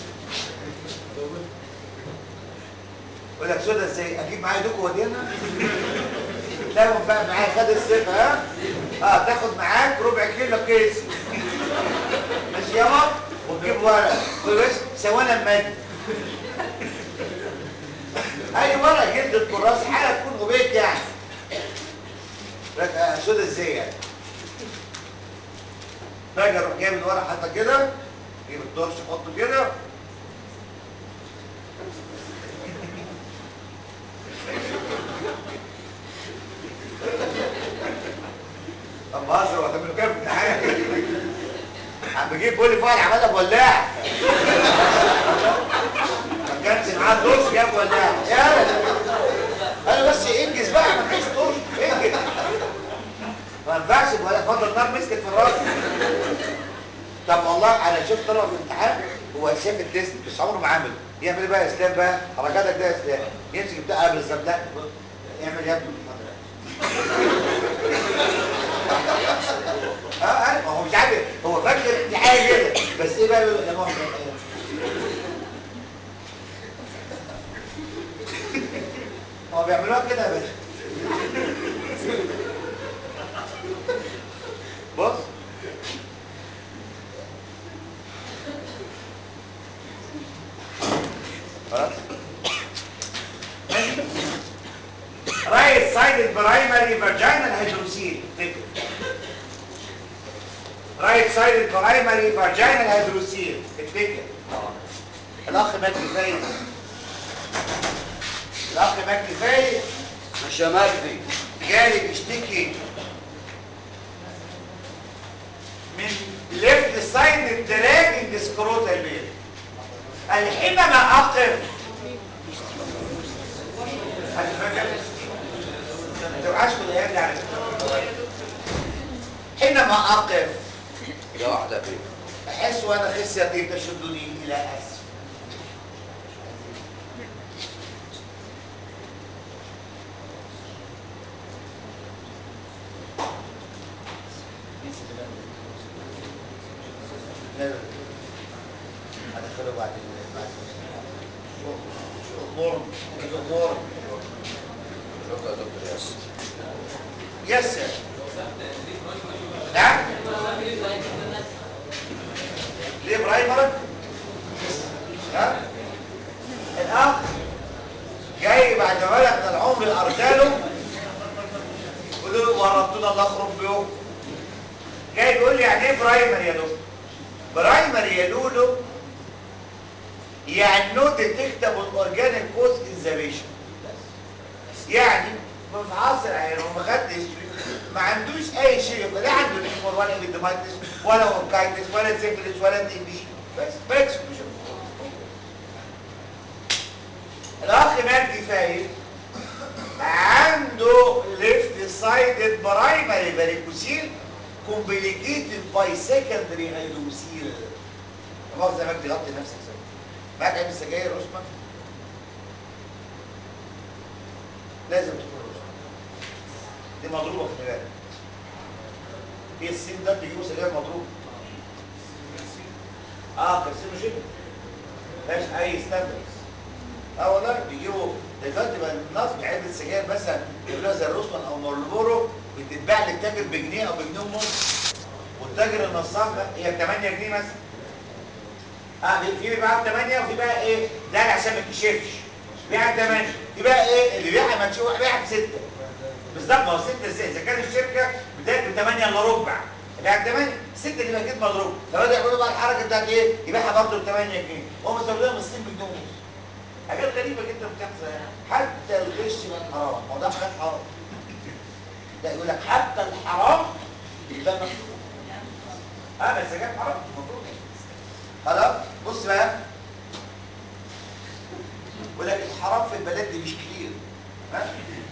يقول لك سودا ازاي اجيب معايا دوك ودينا تاخد بقى معايا خد السيف ها اه تاخد معاك ربع كيلو كيس ماشي يابا وتجيب ورق بس سوانا مادي اي ورق جلد الكراس حاجه تكون اوبيك يعني لك آه، سودا ازاي يعني باجي اروح جايب الورق حتى كده جيب الدرس احطه كده طب بهزر وهتعملوا كام في الامتحان عم بجيب بولي فايل عملها بولاع ما كانش معاه دوس جاب ولاع يلا انا بس انجز بقى ما فيش دوس انجز ما ينفعش ولا فضل النار مسكت في الراس طب والله انا شفت طلبه في الامتحان هو شاف التيست بس عمره ما عمل يعمل ايه بقى يا اسلام بقى حركاتك ده يا اسلام يمسك بتاع بالظبط لا يعمل يا ابني اه اه ما هو مش عارف هو فاكر في حاجه كده بس ايه بقى يقول يا ماما هو بيعملوها كده يا باشا بص خلاص رايت سايد برايمري فاجينال هيدروسيل رايت سايد برايمري فاجينال هيدروسيل افتكر الاخ مجدي فايز الاخ مجدي فايز مش يا مجدي جالي بيشتكي من ليفت سايد دراجنج سكروتال بيل قال حينما اقف حد فاكر ما تبقاش كل الايام دي على فكرة. حينما اقف يا واحدة فين احس وانا خصيتي تشدني الى اسفل دخلوا بعد بعد شو امورهم شو امورهم شكرا يا دكتور ياسر يس نعم ليه برايمر ها الاخ جاي بعد ما بلغ من العمر الارجاله يقول له ورطونا الله يخرب بيوم جاي بيقول لي يعني ايه برايمر يا دكتور برايمر يا لولو يعني نو ديتكتابل اورجانيك كوز ان ذا بيشنت يعني في عصر عينه ما خدش ما عندوش اي شيء لا عنده نيمور ولا ايديمايتس ولا اوركايتس ولا سيفلس ولا تي بي بس بس مش الاخ مجدي فايز عنده ليفت سايدد برايمري فاريكوسيل كومبليكيتد باي سكندري هيدروسيل مؤاخذه يا مجدي غطي نفسك سوا معاك علبه سجاير عثمان لازم تكون رشد دي مضروبه خلي بالك ايه السين ده بيجيبوا سجاير مضروب اه كارسينوجين مفيهاش اي ستاندرز اه والله بيجيبوا دلوقتي بقى الناس بعلبه سجاير مثلا يعملوها زي الروسمان او مارلبورو بتتباع للتاجر بجنيه او بجنيه ونص والتاجر النصاب ده هي ب 8 جنيه مثلا اه في- في بيبيعها ب 8 وفي بقى ايه ده عشان ما تكشفش بيبيعها ب 8 في بقى ايه اللي بيبيعها ما تشوف بيبيعها ب 6 بالظبط ما هو 6 ازاي اذا كان الشركه بدايه ب 8 الا ربع بيبيعها ب 8 6 اللي بقى كده مضروب فبدا يعملوا بقى الحركه بتاعت ايه يبيعها برضه ب 8 جنيه هم مستوردينها من الصين بجنيه ونص حاجات غريبه جدا بتحصل يعني حتى الغش بقى حرام الموضوع حاجات حرام ده يقول لك حتى الحرام يبقى مكروه اه بس جاب حرام المفروض خلاص بص بقى يقول لك الحرام في البلد دي مش كتير ها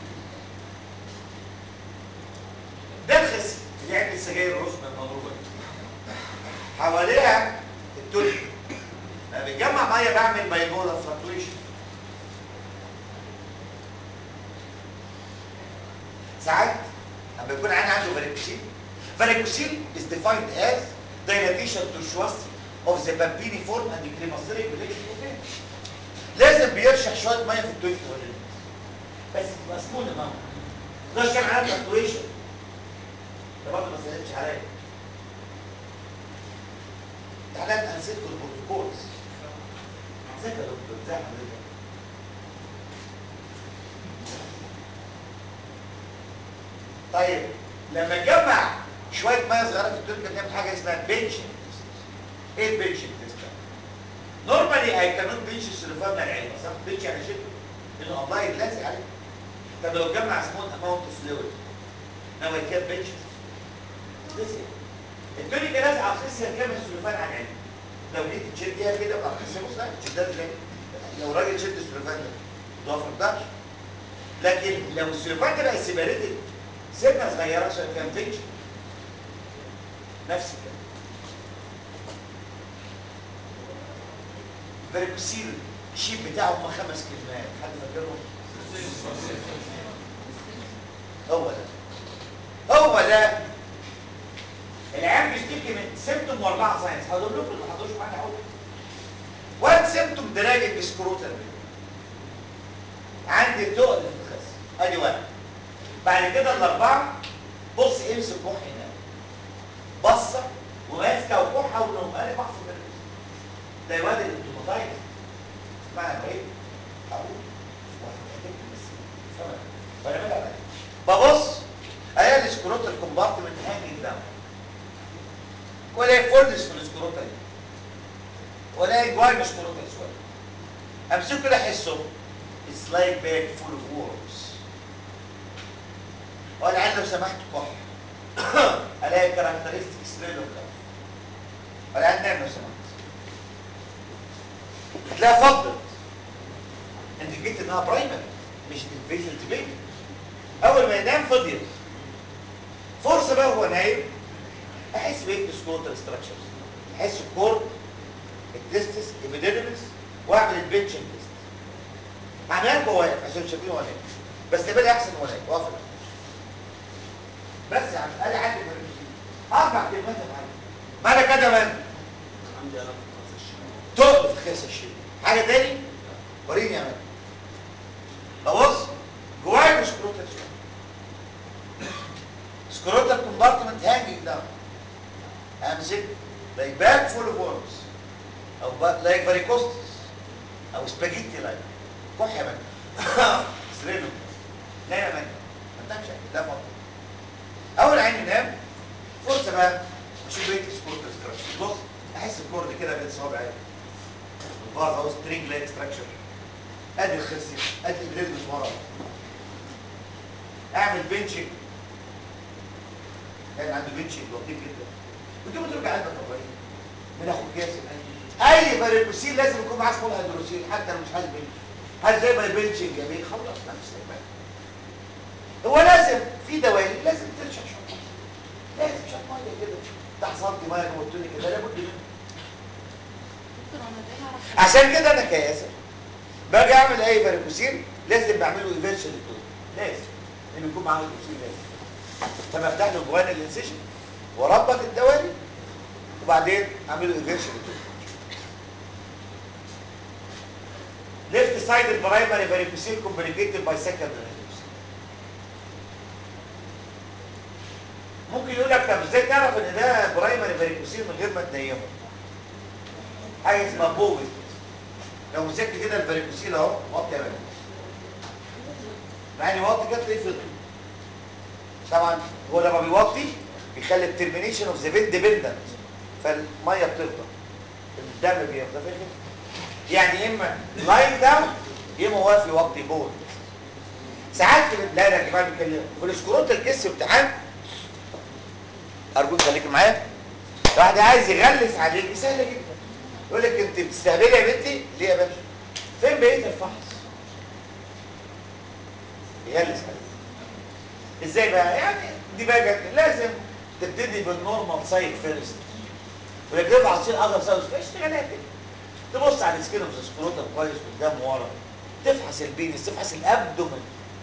ده الخس اللي عند السجاير الرسمه المضروبه دي. حواليها التلج لما بيجمع ميه بعمل بايبولار فلكتويشن ساعات لما يكون عندي عنده فاريكوسيل فاريكوسيل is defined as dilatation tortuosity of the pampiniform and cremasteric collection لازم بيرشح شويه ميه في التويت بس تبقى سموث اماونت ده كان عامل فلكتويشن ده برضه ما سالتش عليا تعالى انا نسيت البروتوكولز ازيك يا دكتور ازي حضرتك طيب لما تجمع شويه ميه صغيره في التركه بنعمل حاجه اسمها بنشن ايه البنشن تيست نورمالي اي كانوت بنش السلوفان من العلبه صح بنش يعني شده انه الله يتلازق عليه طب لو تجمع سمول اماونت فلويد انما كان بنش لسه التونيكا لازقه على الخصيه كامل السلوفان على العلبه لو جيت تشديها كده مع الخصيه بص لا تشدها ازاي لو راجل شد السلوفان ده ده ما تقدرش لكن لو السلوفان ده بقى سيبريتد سنه صغيره عشان كان بنش نفس الكلام فاريكوسيل الشيب بتاعه هم خمس كلمات حد فاكرهم هو ده هو ده العيال بيشتكي من سيمتوم واربعه ساينس هقول لكم ما حضروش معانا اول وان سيمتوم دراجة بسكروتال عندي تقل في الخس ادي واحد بعد كده الاربعه بص امسك كح هنا بصه وماسكه وكحه ونوم انا بحصل بالرئيس ده الواد الانتوماتايز معنى ايه؟ هقول وهتكتب بس فاهم ولا بقى ببص الاقي السكروتال كومبارتمنت هانجنج داون ولا فولدس في السكروتال ولا جواي سكروتال شويه امسكه كده احسه It's like bag full of worms ولا عاد لو سمحت كح الاقي كاركترستكس ريلو كف ولا عاد نعم لو سمحت هتلاقيها فضلت انت جيت انها برايمري مش البيشنت بيبي اول ما ينام فضيت فرصه بقى هو نايم احس بايه سكوتر ستراكشرز احس الكور التستس الابيديدمس واعمل البنشن تيست هعملها لكم واقف عشان شايفين وانا نايم بس تبقى احسن وانا نايم واقف بس يا عم انا عندي اربع كلمات يا معلم مالك كده من عندي الم في راس الشمال تقل في خس الشيء حاجه تاني وريني يا مان ببص جوايا سكروتال سكروتال كومبارتمنت هانجنج داون امسك like bag full of worms او ba- like varicostis او سباجيتي لايك كح يا مان سرينو لا يا مان ما تنامش لا فضل اول عين ينام فرصه بقى اشوف بيت سكروتال ستراكشر بص احس الكورد كده بين صوابعي الفاز او سترينج لايك ستراكشر ادي الخصيه ادي الجلد من ورا اعمل بنشنج كان عنده بنشنج لطيف جدا وتقوم ترجع قلبك الرهيب بناخد كاس اي فاريكوسيل لازم يكون معاه سمول هيدروسيل حتى لو مش عايز بنش هل زي ما البنشنج يا بيه خلص نفس المال هو لازم في دوايين لازم ترشح شويه لازم شويه ميه كده تحصلت ميه كوتوني كده لابد منه دكتور انا ازاي هعرف عشان كده انا كياسر باجي اعمل اي فاريكوسيل لازم بعمله ايفيرشن للدول لازم لان يكون معاه فاريكوسيل لازم فبفتح له جوان الانسيشن واربط الدوالي وبعدين اعمله ايفيرشن للدول ليفت سايد البرايمري فاريكوسيل كومبليكيتد باي سكندري ممكن يقول لك طب ازاي تعرف ان ده برايمري فاريكوسيل من غير ما تنيمه حاجه اسمها بوبت لو مسكت كده الفاريكوسيل اهو وطي يا باشا يعني وطي كده تلاقيه فضل طبعا هو لما بيوطي بيخلي الترمينيشن اوف ذا فين ديبندنت فالميه بتفضل الدم بيفضل كده يعني اما لاين داون يا اما واقف يوطي بول ساعات في لا لا يا جماعه بيتكلم في السكروت الكيس امتحان ارجوك خليك معايا واحد عايز يغلس عليك سهله جدا يقول لك انت بتستهبلي يا بنتي ليه يا باشا فين بقيه الفحص يغلس عليك ازاي بقى يعني دي بقى جد. لازم تبتدي بالنورمال سايد فيرست ولكن تبقى عصير اغر سايد اشتغلها كده تبص على السكين اوف سكروتم كويس قدام ورا تفحص البينس تفحص الابدومن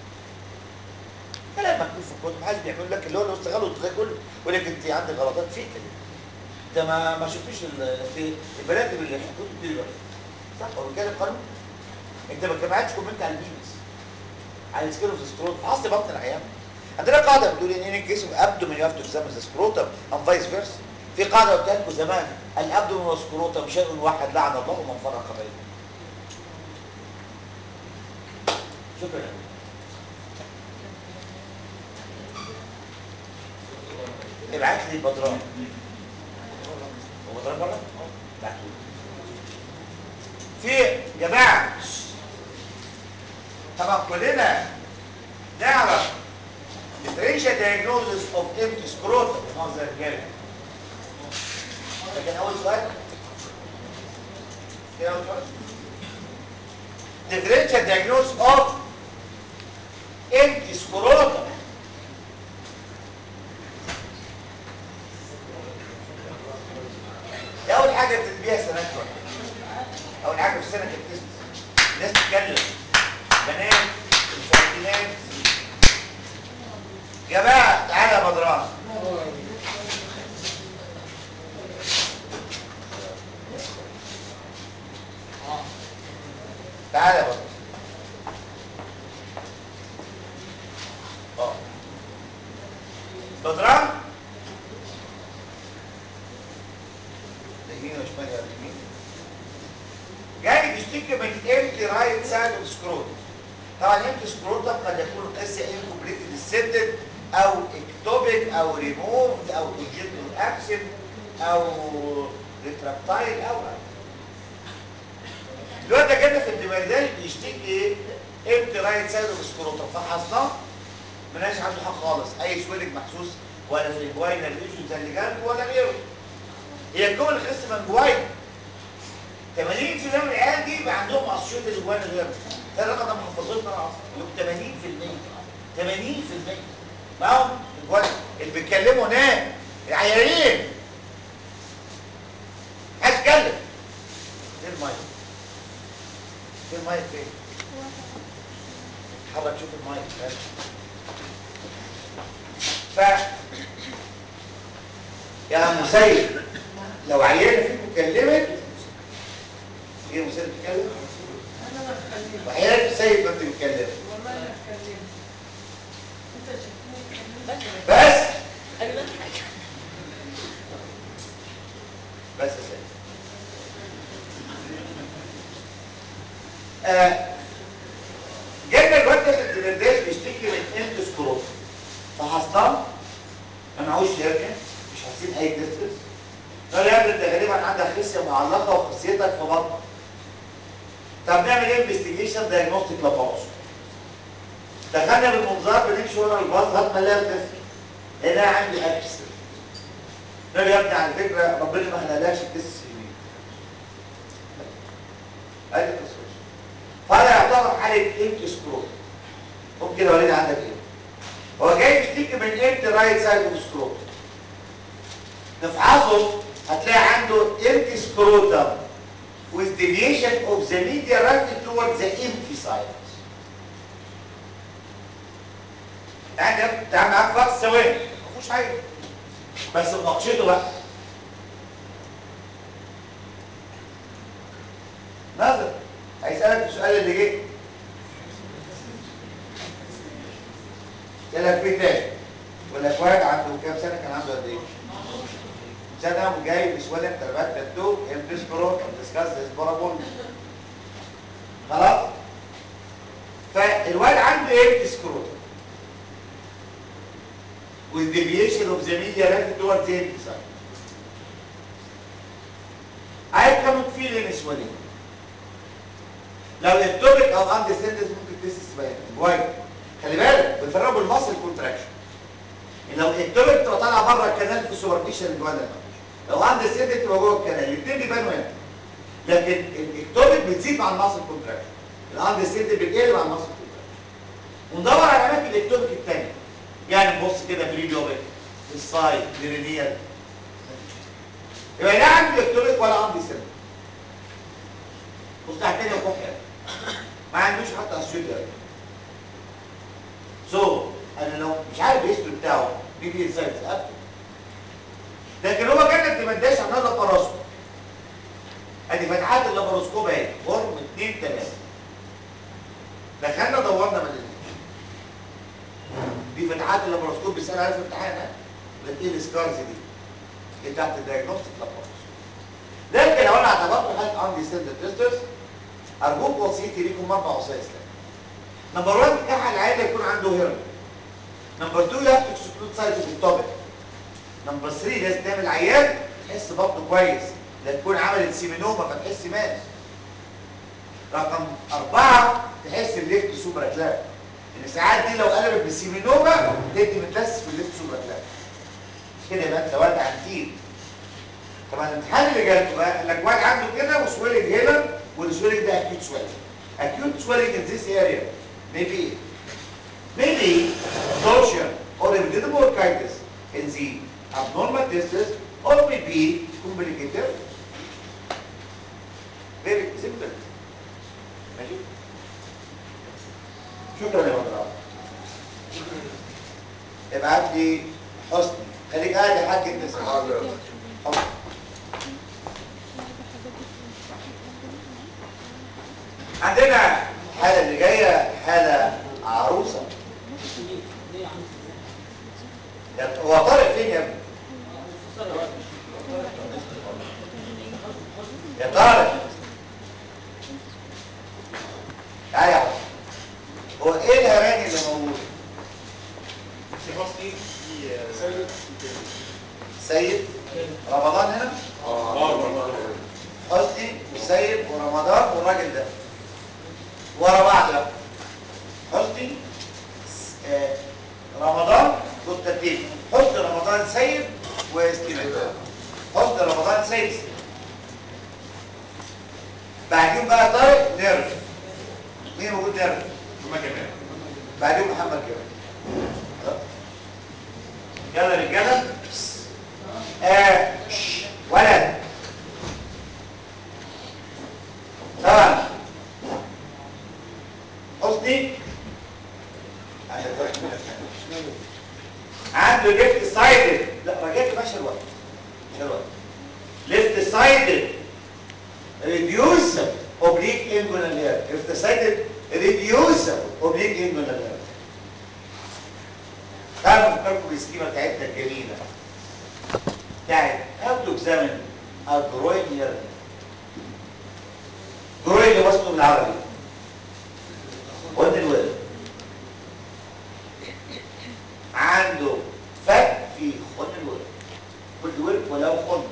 كلام مكتوب في الكتب محدش بيعمل لك اللي هو لو استغلوا ده كله يقول لك انت عندك غلطات فيك كده انت ما ما شفتيش ال- البنات اللي حطوه دي دلوقتي صح هو بيتكلم قانون انت ما كملتش كومنت على البينس على السكين اوف سكروتم فحصت بطن العيان عندنا قاعده بتقول ان ان الجسم ابدومن يو هاف تو اكزامين ذا سكروتم ام فايس فيرسا في قاعده قلت لكم زمان الابدومن والسكروتم شيء واحد لعن الله ومن فرق بينهم شكرا ابعت لي بدران هو بدران بره؟ ابعته لي. في جماعه طبعا كلنا نعرف differential diagnosis of empty scrotum مؤاخذة يا رجاله لكن اول سؤال كده اول سؤال differential diagnosis of empty scrotum دي اول حاجه بتديها سنه اول حاجه في سنه التست الناس تتكلم بنات الفاتنات جماعه تعالى يا بدران تعالى يا بدران اه بدران ده يمين وشمال يا يمين جاي بيشتكي من امتي رايت سايد اوف سكروت طبعا امتي سكروت قد يكون قصه انكوبليتد السدد او اكتوبيك او ريموفد او كونجنتال ابسنت او ريتراكتايل او أو. الواد ده كده في الدماغ بيشتكي ايه امتي رايت سايد اوف سكروت فحصناه ملهاش عنده حق خالص اي سويلك محسوس ولا في الجواينال ريجن زي اللي جنبه ولا غيره هي الجمل الخس من جواينا 80% من العيال دي يبقى عندهم اسيوط الجوانا غير ده الرقم ده محفظتنا اصلا 80% 80% معاهم الجوانا اللي بيتكلموا هناك العيانين عايز اتكلم فين المايك فين المايك فين حرك شوف المايك فين ف يا مسيد لو عيانه فيكم كلمت ايه مسير بتتكلم انا ما اتكلمت وحياتك سيد ما انت بتتكلم والله ما اتكلمت انت شفتني اتكلمت بس انا بضحك بس يا سيد آه جبنا الواد ده في الدرداش بيشتكي من انت سكروت فحصناه ما معهوش شركه مش حاسين اي ديستنس قال يا ابني انت غالبا عندك خصيه معلقه وخصيتك في بطنك طب نعمل ايه انفستيجيشن دايجنوستيك لاباروسكوبي دخلنا بالمنظار بنمشي ورا الباص هات ملاها الطفل هنا عندي اكسس ده يا ابني على فكره ربنا ما خلقلكش تدس يمين ادي القصه فانا يعتبر حاله انت سكروت ممكن يا وليد عندك ايه هو جاي بيشتكي من انت رايت سايد اوف سكروت نفحصه هتلاقي عنده empty scrotum with deviation of the medial rectum towards the empty side. يعني تعال معاك فقط ثواني ما فيهوش حاجه بس مناقشته بقى نظر هيسألك السؤال اللي جه يسألك فيه تاني ولا واحد عنده كام سنة كان عنده قد ايه؟ سنة وجاي بسوالة تربات تاتو البسكرو الدسكاس الاسبرابول خلاص؟ فالواد عنده ايه سكروت with deviation of the media left towards the empty side. I cannot feel any swelling. لو التوبك او عند سندس ممكن تسس بقى كويس خلي بالك بنفرقوا بالمصل كونتراكشن لو التوبك تبقى طالعه بره الكنال في السوبرفيشال اللي جوه لو عند السندس تبقى جوه الكنال الاثنين بيبانوا هنا لكن التوبك بتزيد مع المصل كونتراكشن العند السندس بتقل مع المصل كونتراكشن وندور على اماكن التوبك الثانيه يعني نبص كده بريبيوبك في السايد برينيال يبقى لا عندي اكتوبك ولا عندي سن بص تحت تاني وكحية ما عندوش حتى اسيوتر سو انا لو مش عارف الهيستوري بتاعه بيجي انسايتس ابدا لكن هو كان الدمنداش عملنا له لاباروسكوب ادي فتحات اللاباروسكوب اهي فورم 2 3 دخلنا دورنا ما لقيناش دي فتحات اللاباروسكوب بيسال عليها في الامتحان ها لكن ايه السكارز دي دي بتاعت الدايجنوستيك لاباروسكوب لكن لو انا اعتبرت حاله عندي سيلد تيسترز ارجوك وصيتي ليكم اربع وصايا اسلام نمبر 1 كحل العيان يكون عنده هرم نمبر 2 لا اكسكلود سايز في الطابق نمبر 3 لازم تعمل عيان تحس بطنه كويس لا تكون عملت سيمينوما فتحس ماس رقم أربعة تحس الليفت سوبر كلاب ان ساعات دي لو قلبت بالسيمينوما تدي متلس في الليفت سوبر كلاب كده يبقى انت واد عنتين طبعا الامتحان اللي جالكوا بقى قال لك واد عنده كده وسويلنج هنا والسويلنج ده اكيوت سويلنج اكيوت سويلنج in this area maybe maybe torsion or epididymal bronchitis in the abnormal testes or maybe complicated very simple ماشي شكرا يا مدرعة ابعت لي حسني خليك قاعد يا حاج انت اسمع حاضر حسني. عندنا الحالة اللي جاية حالة عروسة يا- هو طارق فين يا ابني؟ يا طارق تعالى يا حسني هو ايه الهراني اللي موجود؟ في حسني في سيد سيد رمضان هنا؟ حسني وسيد ورمضان والراجل ده ورا بعض بقى حسني س- آه، رمضان كونستانتين حسني رمضان سيد واستيفان حسني رمضان سيد استيفان. بعدين بقى طارق نيرف مين موجود نيرف؟ محمد جمال بعدين محمد جمال خلاص؟ يلا رجاله آه شش، ولد طبعا حسني عنده ليفت سايدد لا رجعت ماشي الوقت ماشي الوقت ليفت سايدد ريديوس inguinal hair if the cited reducible oblique inguinal hair تعالوا نفكركم بالسكيمه بتاعتنا الجميله بتاعت how to examine a groin hernia groin اللي وصله بالعربي قلنا الولد عنده فك في خن الورك كل ورك ولو خن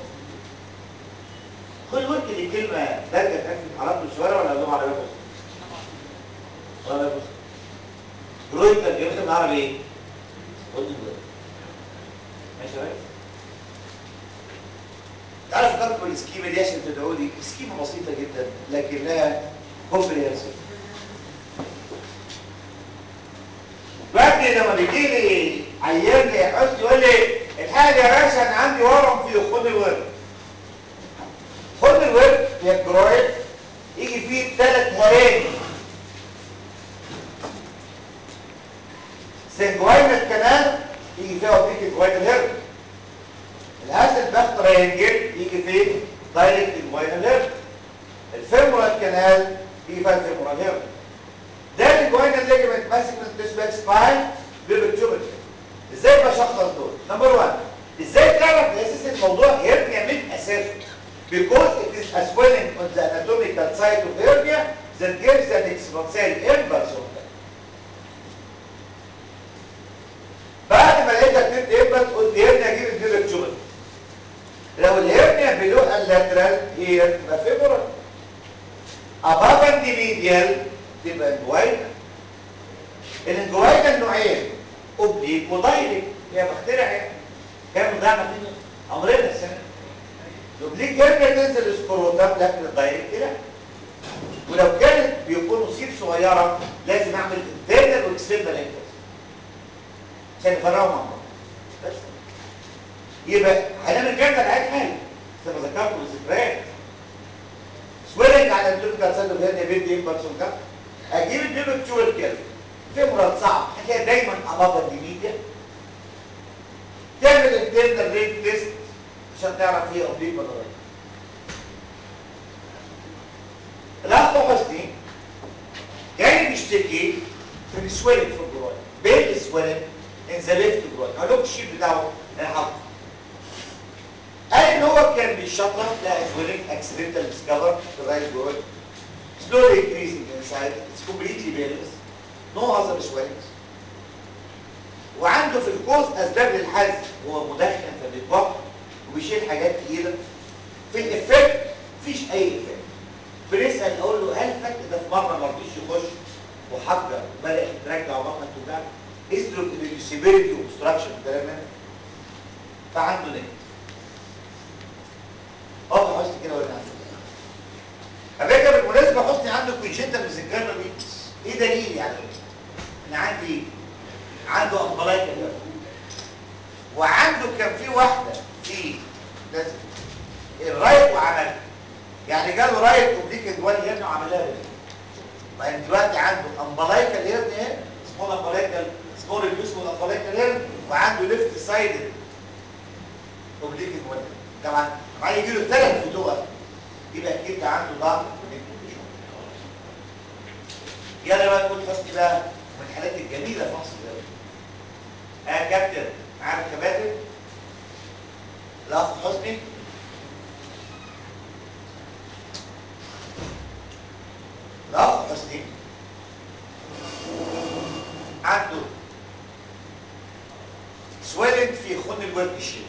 خن ورك دي كلمة دارجة كانت في عرب الشوارع ولا لغة عربية فصحى؟ ولا فصحى جرويد ترجمتها بالعربي ايه؟ خن الورك ماشي يا ريس؟ تعالوا فكرتوا بالسكيمة دي عشان تدعوا لي سكيمة بسيطة جدا لكنها كومبريهنسيف دلوقتي لما بيجي لي عيان لي يحس يقول لي الحاجه يا باشا انا عندي ورم في خد الورد خد الورد يا الجرويد يجي فيه ثلاث هراني سنجوينال كانال يجي فيها اوبتيك جوينال هيرد الهاسل باخ ترينجل يجي فيه دايركت جوينال هيرد الفيمورال كانال يجي فيها الفيمورال هيرد ده الجوينال ليجمنت ماسك من الديسباك سباين بيبتشوبل ازاي بشخص دول نمبر 1 ازاي تعرف اساس الموضوع هيرنيا من اساسه because it is a swelling on the anatomical site of hernia that gives an expansile impulse of that. بعد ما لقيتك تدي impulse قلت هيرنيا اجيب البيبتشوبل لو الهيرنيا بلوها اللاترال هي تبقى فيبرال above and medial تبقى انجوينا الانجوينا النوعين اوبليك ودايركت هي بخترع يعني كام ضعنا فين عمرنا السنه الاوبليك هرنيا تنزل سكروتام لكن الدايركت لا ولو كانت بيكونوا سيب صغيره لازم اعمل انترنال واكسترنال انكس عشان نفرقهم مع بعض بس يبقى هنعمل الكلام ده لعيب حاجه زي ما ذكرت الذكريات سويلنج على الدوبيكال سايد اوف هيرنيا بيدي امبرسون كام اجيب الدوبيك تشوال كده فيمورال صعب هتلاقي دايما ابابا ديميديا تعمل انترنال ريت تيست عشان تعرف هي اوبليك ولا لا الاخ حسني جاي بيشتكي من سويلنج في الجروين بين سويلنج ان ذا ليفت جروين اقول لكم الشيب بتاعه انا حاطه قال ان هو كان بيشطب لقى سويلنج اكسيدنتال ديسكفر في الرايت جروين slowly increasing inside it's completely painless no other swellings وعنده في الكوز اسباب للحزن هو مدخن فبيتوقف وبيشيل حاجات تقيله في الافكت مفيش اي افكت بنسال نقول له هل الفك ده في مره ما رضيش يخش وحجر بدات ترجع بطنك توجعك اسلوب الريديوسيبيليتي واوبستراكشن كلام من فعنده نت اه حسن كده ولا عنده على فكره بالمناسبه حسني عنده كونجنتال ميزنجانا ويكس ايه دليل يعني ان عندي عنده امبلايكا ده وعنده كان في واحده في لازم الرايت وعملها يعني جاله رايت اوبليك ادوان هنا وعملها هنا ما انت دلوقتي عنده امبلايكا هيرن هنا اسمه امبلايكا اسمه ريديوسبل امبلايكا هيرن وعنده ليفت سايد اوبليك ادوان طبعا طبعا يجي له ثلاث فتوقات يبقى اكيد ده عنده ضعف يلا بقى نقول حسني بقى من الحالات الجميله في مصر دلوقتي اه كابتن عارف كباتن الاخ حسني الاخ حسني عنده سويلنت في خن الورك الشيء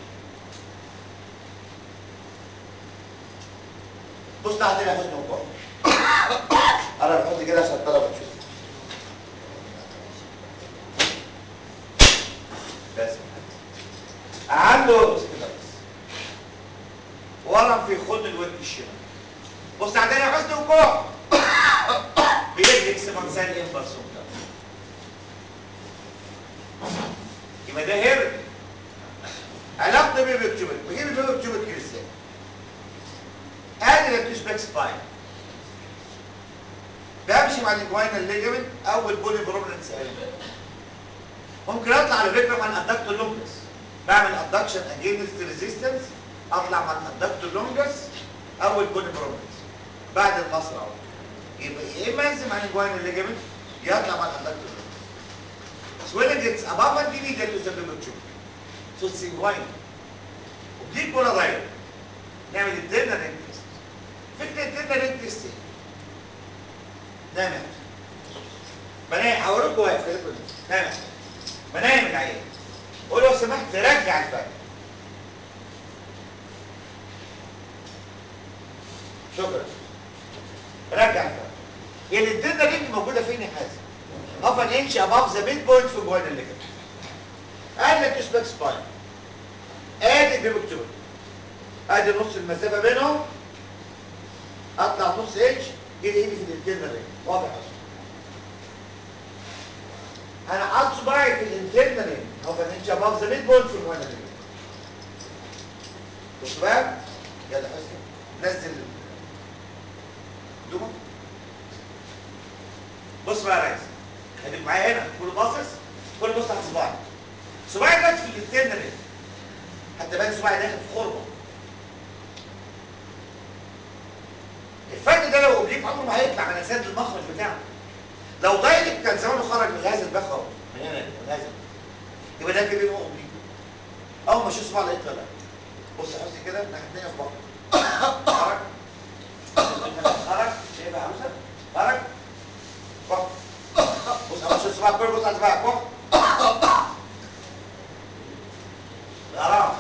بص تحت هنا يا حسني وقوم انا بحط كده عشان الطلبه تشوف بس عنده بص كده بس ورم في خد الورك الشمال بص عندنا يا حسني وقوع بيدرك سمنسان امبرسون ده يبقى ده هيرد علاقته بيبكتوبك بجيب البيبكتوبك كده ازاي ادي البتشباك سباين بمشي مع الجوينال ليجمنت اول بولي بروبلنس ممكن اطلع على فكره مع الادكتور لونجس بعمل ادكشن اجينست ريزيستنس اطلع مع الادكتور لونجس اول بولي بروبلنس بعد المصرع يبقى يا اما انزل مع الجوين الليجمنت يطلع مع الاندكتور swelling gets above and immediately with the picture so it's inguine وبديك ولا ضايق نعمل الدينا رينج تيست فكره الدينا رينج تيست ايه؟ نعمل بنايم هوريكم واقف كده كده نعمل بنايم العيان قول لو سمحت رجع الفرق شكرا رجع الفرق يعني الدينا رينج موجوده فين يا حازم؟ half an inch above the midpoint في جوين الليجمنت قال لك اسمك سباين ادي البيبكتور ادي نص المسافه بينهم اطلع نص انش جه ايدي في الانترنال رينج واضح اصلا انا حاطط صباعي في الانترنال رينج half an inch above the midpoint في جوين الليجمنت بص بقى يلا حسن نزل دوما بص بقى يا ريس خليك معايا هنا كل باصص كل بص على صباعي صباعي دلوقتي في الانترنال رينج حتى باين صباعي داخل في خرمه الفرد ده لو اوبليك عمره ما هيطلع من اساد المخرج بتاعه لو دايركت كان زمانه خرج من هذا البخ اهو من هنا من هذا يبقى ده كده هو اوبليك اول ما اشوف صباعي الاقيه طلع بص يا حسني كده ناحيه الثانيه في بطنه خرج خرج شايف يا عروسه خرج بطن بص اول ما اشوف صباعك كله بص على صباعك بطن غرام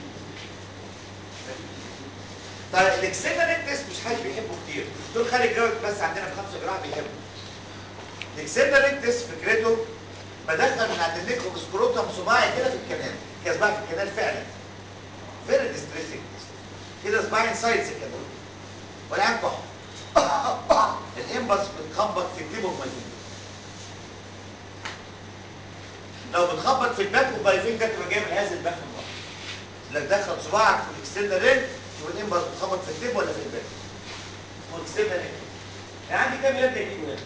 طيب الاكسنال تيست مش حد بيحبه كتير دول خالد جاوب بس عندنا في خمسه جراحه بيحبه الاكسنال تيست فكرته بدخل من عند النيك وبسكروتم صباعي كده في الكنال كده صباعي في الكنال فعلا فيري ديستريسنج كده صباعي انسايد كده والعين كح الامبلس بتخبط في التيب اوف ماي لو بتخبط في الباك اوف ماي فينجر تبقى جاي من هذا الباك من بره لك دخل صباعك في الاكسترنال رينج شوف الامبلس بتخبط في التيب ولا في الباك اسمه الاكسترنال رينج يعني عندي كام يد يجيبوا هنا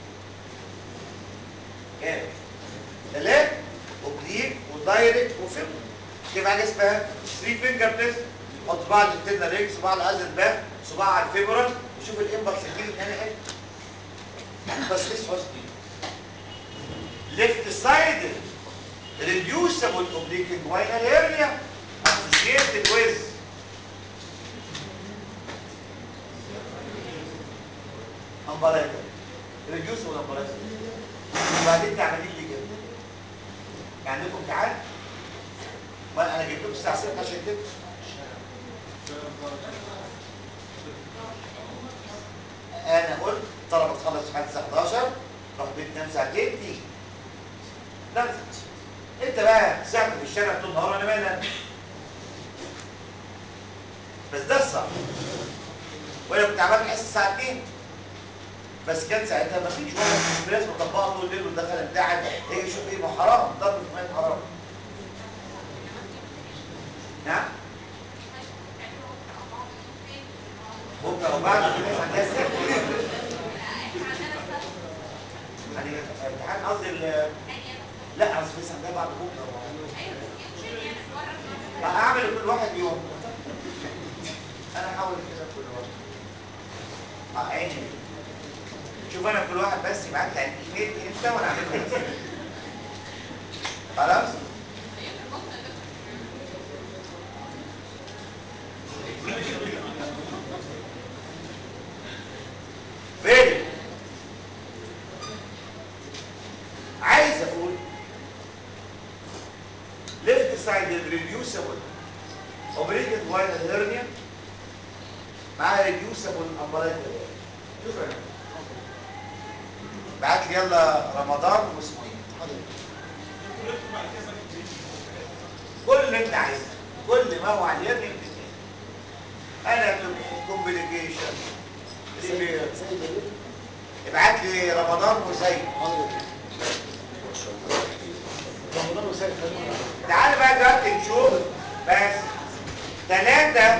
كام ثلاث اوبليك ودايركت وفيم في حاجه اسمها 3 فينجر تيست حط صباع الاكسترنال رينج صباع الهاز الباك صباع على الفيبرال وشوف الامبلس يجي من هنا ايه بس اسمه حسني left sided reducible oblique inguinal hernia associated with umbilical reducible umbilical وبعدين تعملين لي كده يعني عندكم امتحان ما انا جبت لكم الساعه 6 عشان كده انا قلت طلبه تخلص لحد الساعه 11 روح بيت تنام ساعتين تيجي لا انت بقى ساعتك في الشارع طول النهار انا مالي بس ده الصح وانا كنت عمال احس الساعه 2 بس كان ساعتها ما فيش ولا ناس مطبقه طول الليل ودخل امتحن يجي يشوف ايه ما حرام ضرب في ميه حرام نعم بكره وبعد الناس عندها سنه يعني امتحان قصدي ال- لا اصل لسه عندها بعد بكره اعمل كل واحد يوم انا احاول كده كل واحد اه عيني شوف انا كل واحد بس يبعت لي على الايميل امتى وانا اعمل له خلاص فين عايز اقول left side reducible operated while hernia مع reducible umbilical شوف انا بعت لي يلا رمضان واسمه ايه كل اللي انت عايزه كل ما هو على اليد انت انا كومبليكيشن ابعت لي رمضان وزيد رمضان وسائل تعال بقى دلوقتي نشوف بس ثلاثة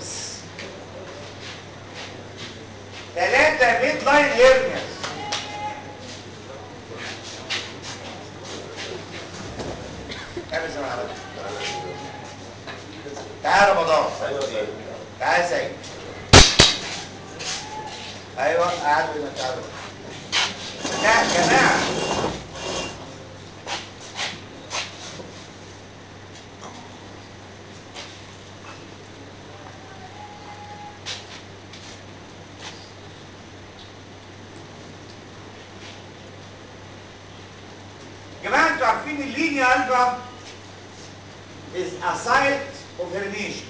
ثلاثة ميد لاين هيرنياز اعمل زي ما عملت تعال رمضان تعال سيد ايوه قعدوا هنا تعالوا لا يا جماعه جماعه انتوا عارفين اللينيا البا is a site of herniation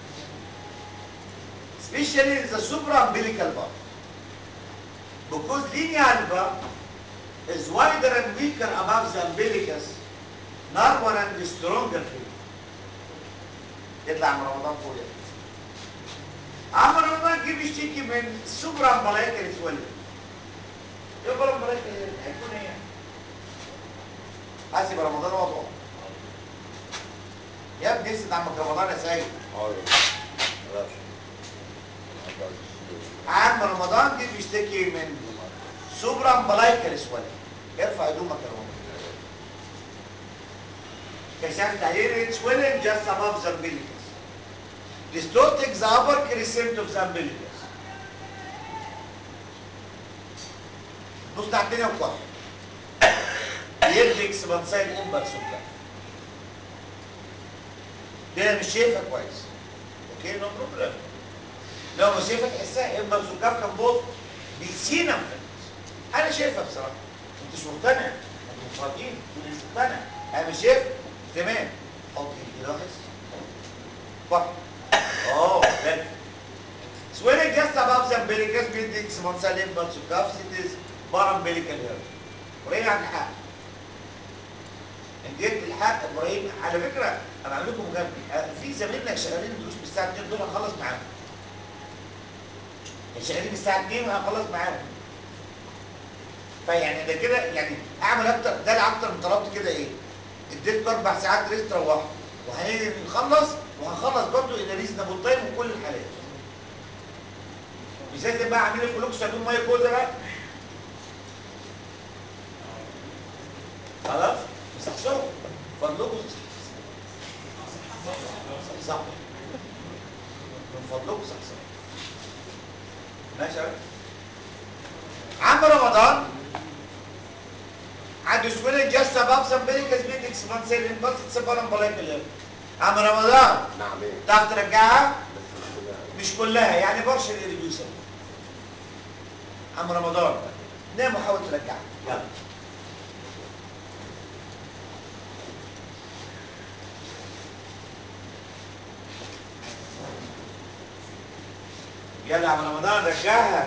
especially in the supraumbilical part because linea alba is wider and weaker above the umbilicus narrower and stronger here يطلع عم رمضان فوق يطلع. عم رمضان كيف يشتكي من supraumbilical swelling يبقى umbilical هيكون ايه يعني؟ حاسب رمضان وضعه يا ابني اسد عمك رمضان يا سيد عم رمضان دي بيشتكي من سوبرا امبلايكال سوالي ارفع هدومك يا رمضان كشفت عليه swelling just above the umbilicus distorting the upper crescent of the umbilicus بص تحت الدنيا وكح يدي اكسبانسايد امبلس وبتاع كده مش شايفها كويس اوكي نو بروبلم لو مش شايفها تحسها امبلس وكاف كان بوظ بيسينا انا شايفها بصراحه انت مش مقتنع انتوا مفرجين انت مش مقتنع انا مش شايف تمام حط ايدي كده واحس فك اه بيرفكت swelling just above the umbilicus بيدي اكسبانسايد امبلس وكاف it is parambilical hernia ابراهيم عبد الحق ان جبت الحق ابراهيم على فكره انا اعمل لكم مجامله في زمايلنا شغالين دروس بالساعه 2 دول هنخلص معاهم شغالين الساعه 2 وهنخلص معاهم فيعني ده كده يعني اعمل اكتر ده اللي اكتر من طلبت كده ايه اديتكم اربع ساعات ريست تروحوا وهنخلص وهنخلص برضه ان ريزنبل تايم وكل الحالات مش لازم بقى اعمل لكم كلكم تعملوا ميه كوزه بقى خلاص صحصحوا فضلكم صح من فضلكم صحصحوا ماشي يا عم رمضان عنده سويلنج جاست اباف سمبليكس بيت اكسبانسيل بس تسبر امبلايك عم رمضان نعم ايه تعرف ترجعها بس مش كلها مش كلها يعني برشا الريديوسر عم رمضان نام وحاول ترجعها يلا يلا يا عم رمضان رجعها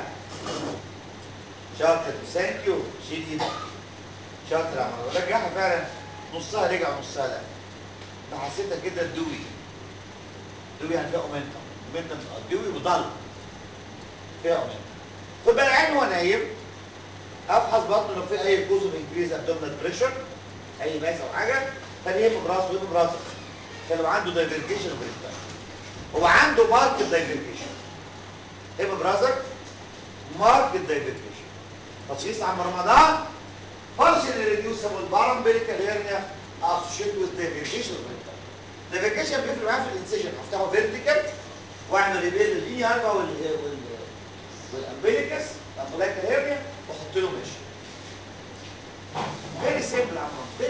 شاطر ثانك يو شيل ايدك شاطر يا عم رمضان رجعها فعلا نصها رجع ونصها لا فحسيتها كده دوي دوي يعني فيها اومنتم اومنتم دوي وضل فيها اومنتم خد بالك عين وهو نايم افحص بطنه لو في اي كوز اوف انكريز ابدومينال بريشر اي ماس او حاجه خليه براسه ويقوم براسه كان لو عنده دايفركيشن وبريستان هو عنده ماركت دايفركيشن ايه برازر ماركت دايفركيشن تشخيص عم رمضان partially reducible parambilical hernia associated with divergation of rectum. Divergation بيفرق معايا في الانسيجن افتحه فيرتيكال واعمل ريبيل اللينيا الفا وال وال والامبليكس الامبليكال هيرنيا واحط له مش فيري سيمبل عم فيري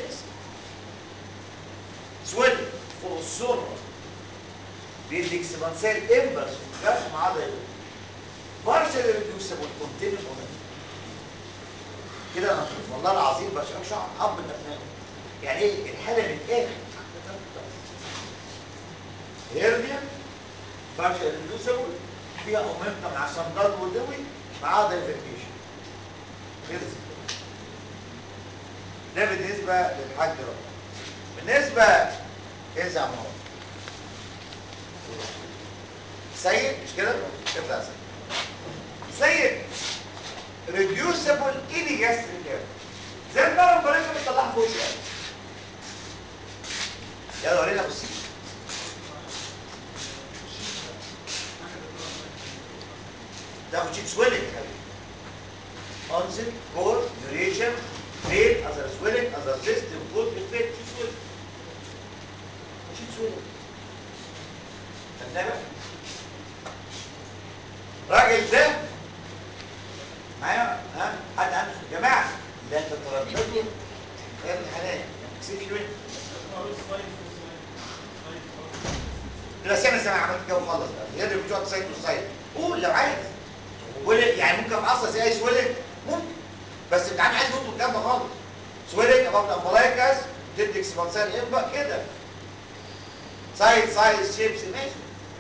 سويل فوق السره بيدي اكسبانسيل امبرس وكاف معاه دايلوت partially reducible continuous momentum كده انا والله العظيم بشرب شعر اب من ابنائه يعني ايه الحاله من الاخر هيرنيا فاشل ريديوسبل فيها اومنتم عشان ضل ودوي معاه دايفركيشن كده ده بالنسبه للحاج رب بالنسبه ازع مهر سيد مش كده؟ اطلع سيد سيد ريديوسبل اني جاستريك اير زي النار البريكه بتطلعها فوق يعني يلا ورينا بص ده تشيك سويلنج يا حبيبي onset course duration rate other swelling other system cause effect تشيك سويلنج تشيك سويلنج انتبه الراجل ده قول لو عايز ولد يعني ممكن ابعصها زي اي سويلنج ممكن بس انت عايز تطلب الكلام ده خالص سويلنج اباف الامبلايكاس تدي اكسبانسان امبا كده سايد سايز شيبس ماشي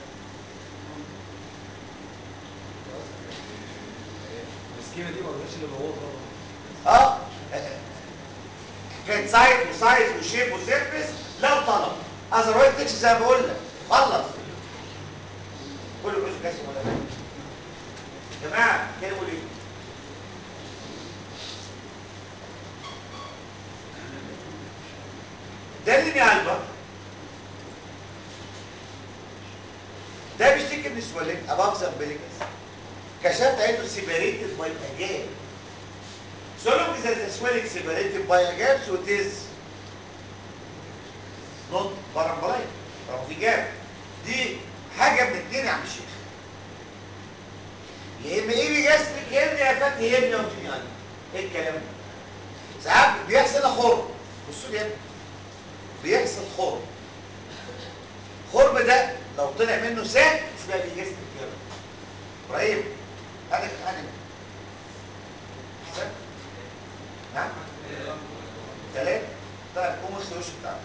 السكيمه دي ما قلناش اللي هو طبعا اه كان سايد وسايز وشيب وسيرفيس لو طلب اذروايز تمشي زي ما بقول لك خلص كله كله كاسم ولا لا يا جماعه كده بقول ايه ده اللي قلبك ده بيشتكي من سوالين اباف سمبليكس كشفت عينه سيبريتد باي اجاب So long as there is a swelling separated by a gap, so it is not parabolic. طب في جاب دي حاجه من اتنين يا عم الشيخ يا اما ايه بيجسمك يا اما يا فتحي يا ابني يا ابني يعني ايه الكلام ده؟ ساعات بيحصل خرم بصوا لي يا ابني بيحصل خرم خرم ده لو طلع منه سات اسمها بيجسمك يا ابني ابراهيم هذا حاجه احسن نعم ثلاثة طيب قوم اغسل وشك بتاعك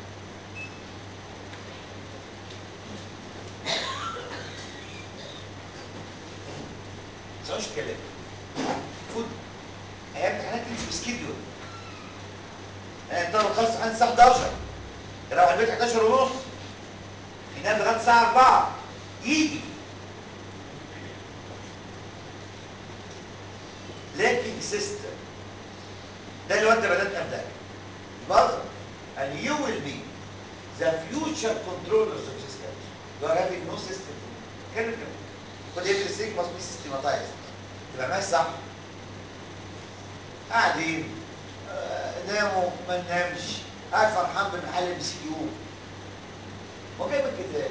ما تسمعوش الكلام فوت ايام امتحانات تمشي بسكيدول انا الطلبة خلص عن الساعة 11 يروح البيت 11 ونص ينام لغاية الساعة 4 يجي لكن سيستم ده اللي هو انت بدات ابدا يبقى and you will be the future controllers of systems you are having no system كلمة كده خد everything must be systematized تبقى ماشي صح قاعدين آه، ناموا ما ننامش قاعد فرحان بالمحل ام سي كيو هو جايب الكتاب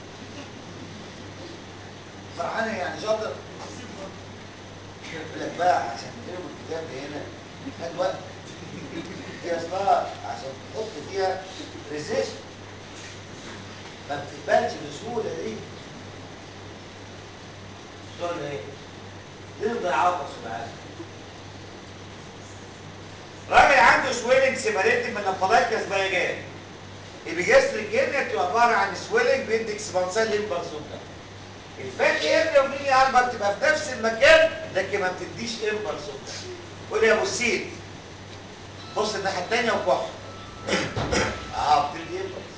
فرحان يعني شاطر يقول لك بقى عشان تقرب الكتاب ده هنا خد وقت دي اصلها عشان تحط فيها ريزيست ما بتقبلش بسهوله دي تقول ايه؟ يفضل يعطس معاك راجل عنده سويلنج سيباريتد من الفلايكس بقى جاي البيجاستريك هنا بتبقى عباره عن سويلنج بيدي اكسبانسال للبرسوكا الفات هنا ومين قلبك بتبقى في نفس المكان لكن ما بتديش امبرسوكا قول يا ابو السيد بص الناحيه الثانيه وكح اه بتدي امبرس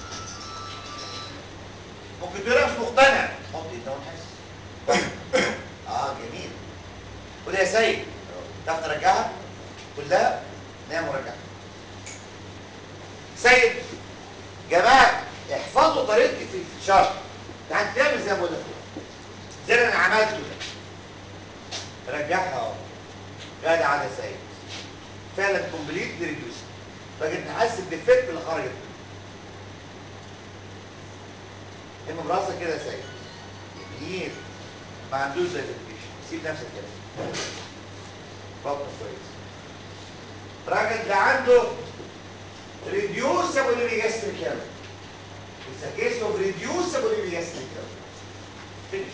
ممكن تقول أنا مش مقتنع حط ايدك ونحس اه جميل قول يا سيد تعرف ترجعها كلها نام ورجعها سيد جماعه احفظوا طريقتي في الشرح يعني تعمل زي ما بقول لك زي اللي انا عملته ده رجعها اهو جدع على سيد فعلا كومبليت ريديوس راجل نحس بالديفكت اللي خرجت اما براسك كده يا سيد جميل ما عندوش زي سيب نفسك كده بطن كويس الراجل ده عنده reducible gastric error It's a case of reducible gastric error finish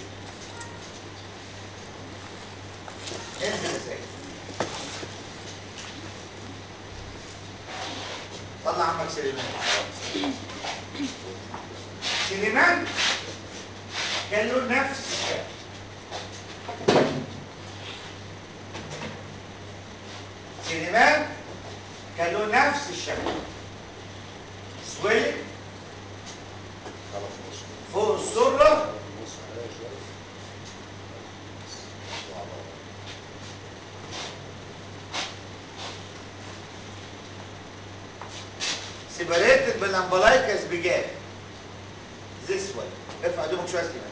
انزل يا سيد طلع عمك سليمان سليمان كان له نفس الشكل سليمان كان له نفس الشكل سويلنج فوق السرة سيبريتد بالامبلايكس بجاب this way ارفع هدومك شويه كده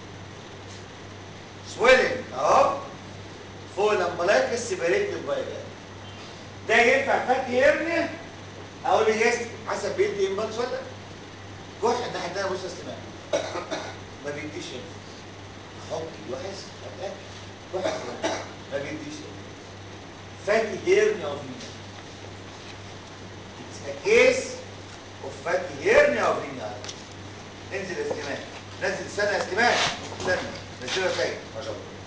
سويلنج اهو فوق الامبلايكس سيبريتد باي جاب ده ينفع فتحي هرنيا او الجست حسب بيدي امبلس ولا كح الناحيه الثانيه بص يا استماع ما بيديش امبلس احط ايدي واحس اتاكد كح ما بيديش امبلس فاتي هيرنيا اوف مين It's a case of fatty hernia of hernia. انزل يا استماع نزل استنى يا استماع استنى نزلها تاني ما شاء الله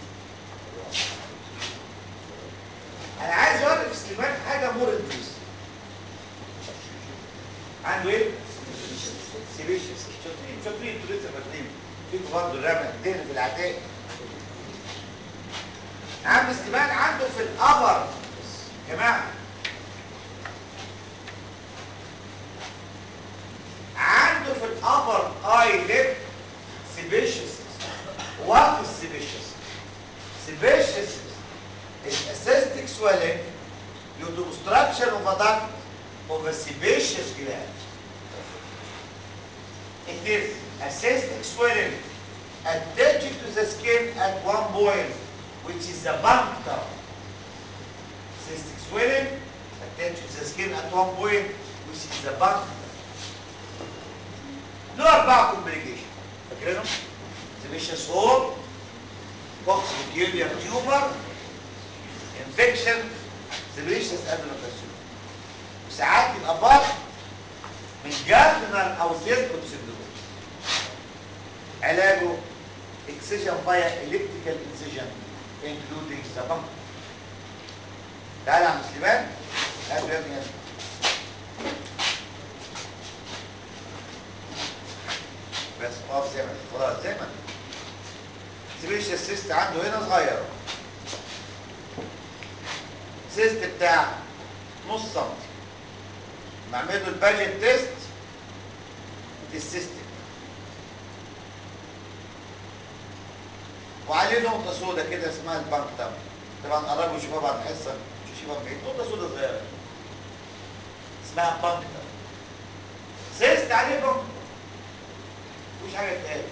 انا عايز اوري في سليمان حاجه مور انترست عنده ايه؟ سيبيشس شاطرين شاطرين انتوا لسه فاكرين فيكم برضه الرمى الدهن في العتاق عم سليمان عنده في الابر يا جماعه عنده في الابر اي ليب سيبيشس وات is sebaceous sebaceous is a cystic swelling due to obstruction of a duct of a sebaceous gland it is a cystic swelling attached to the skin at one point which is the punctum cystic swelling attached to the skin at one point which is the punctum له أربعة كومبليكيشن فاكرينهم؟ سيبيشس هول بوكس بكيوليار تيومر انفكشن سيبيشس ادنوكارسينوم وساعات يبقى بار من جاردنر او سيركوت سيندروم علاجه اكسجن بايا الكتريكال انسجن انكلودينج ذا بامب تعالى يا عم سليمان هاتوا يا ابني هاتوا. بس اقف زي ما انت خلاص زي ما انت سبيشال سيست عنده هنا صغير سيست بتاع نص سنتي نعمل له الباجت تيست للسيستم وعليه نقطة سودة كده اسمها البانكتام طبعا قربوا يشوفوها بعد الحصة مش يشوفوها من بعيد نقطة سودة صغيرة اسمها بانكتام سيست عليه بانكتام مفيش حاجة تتقال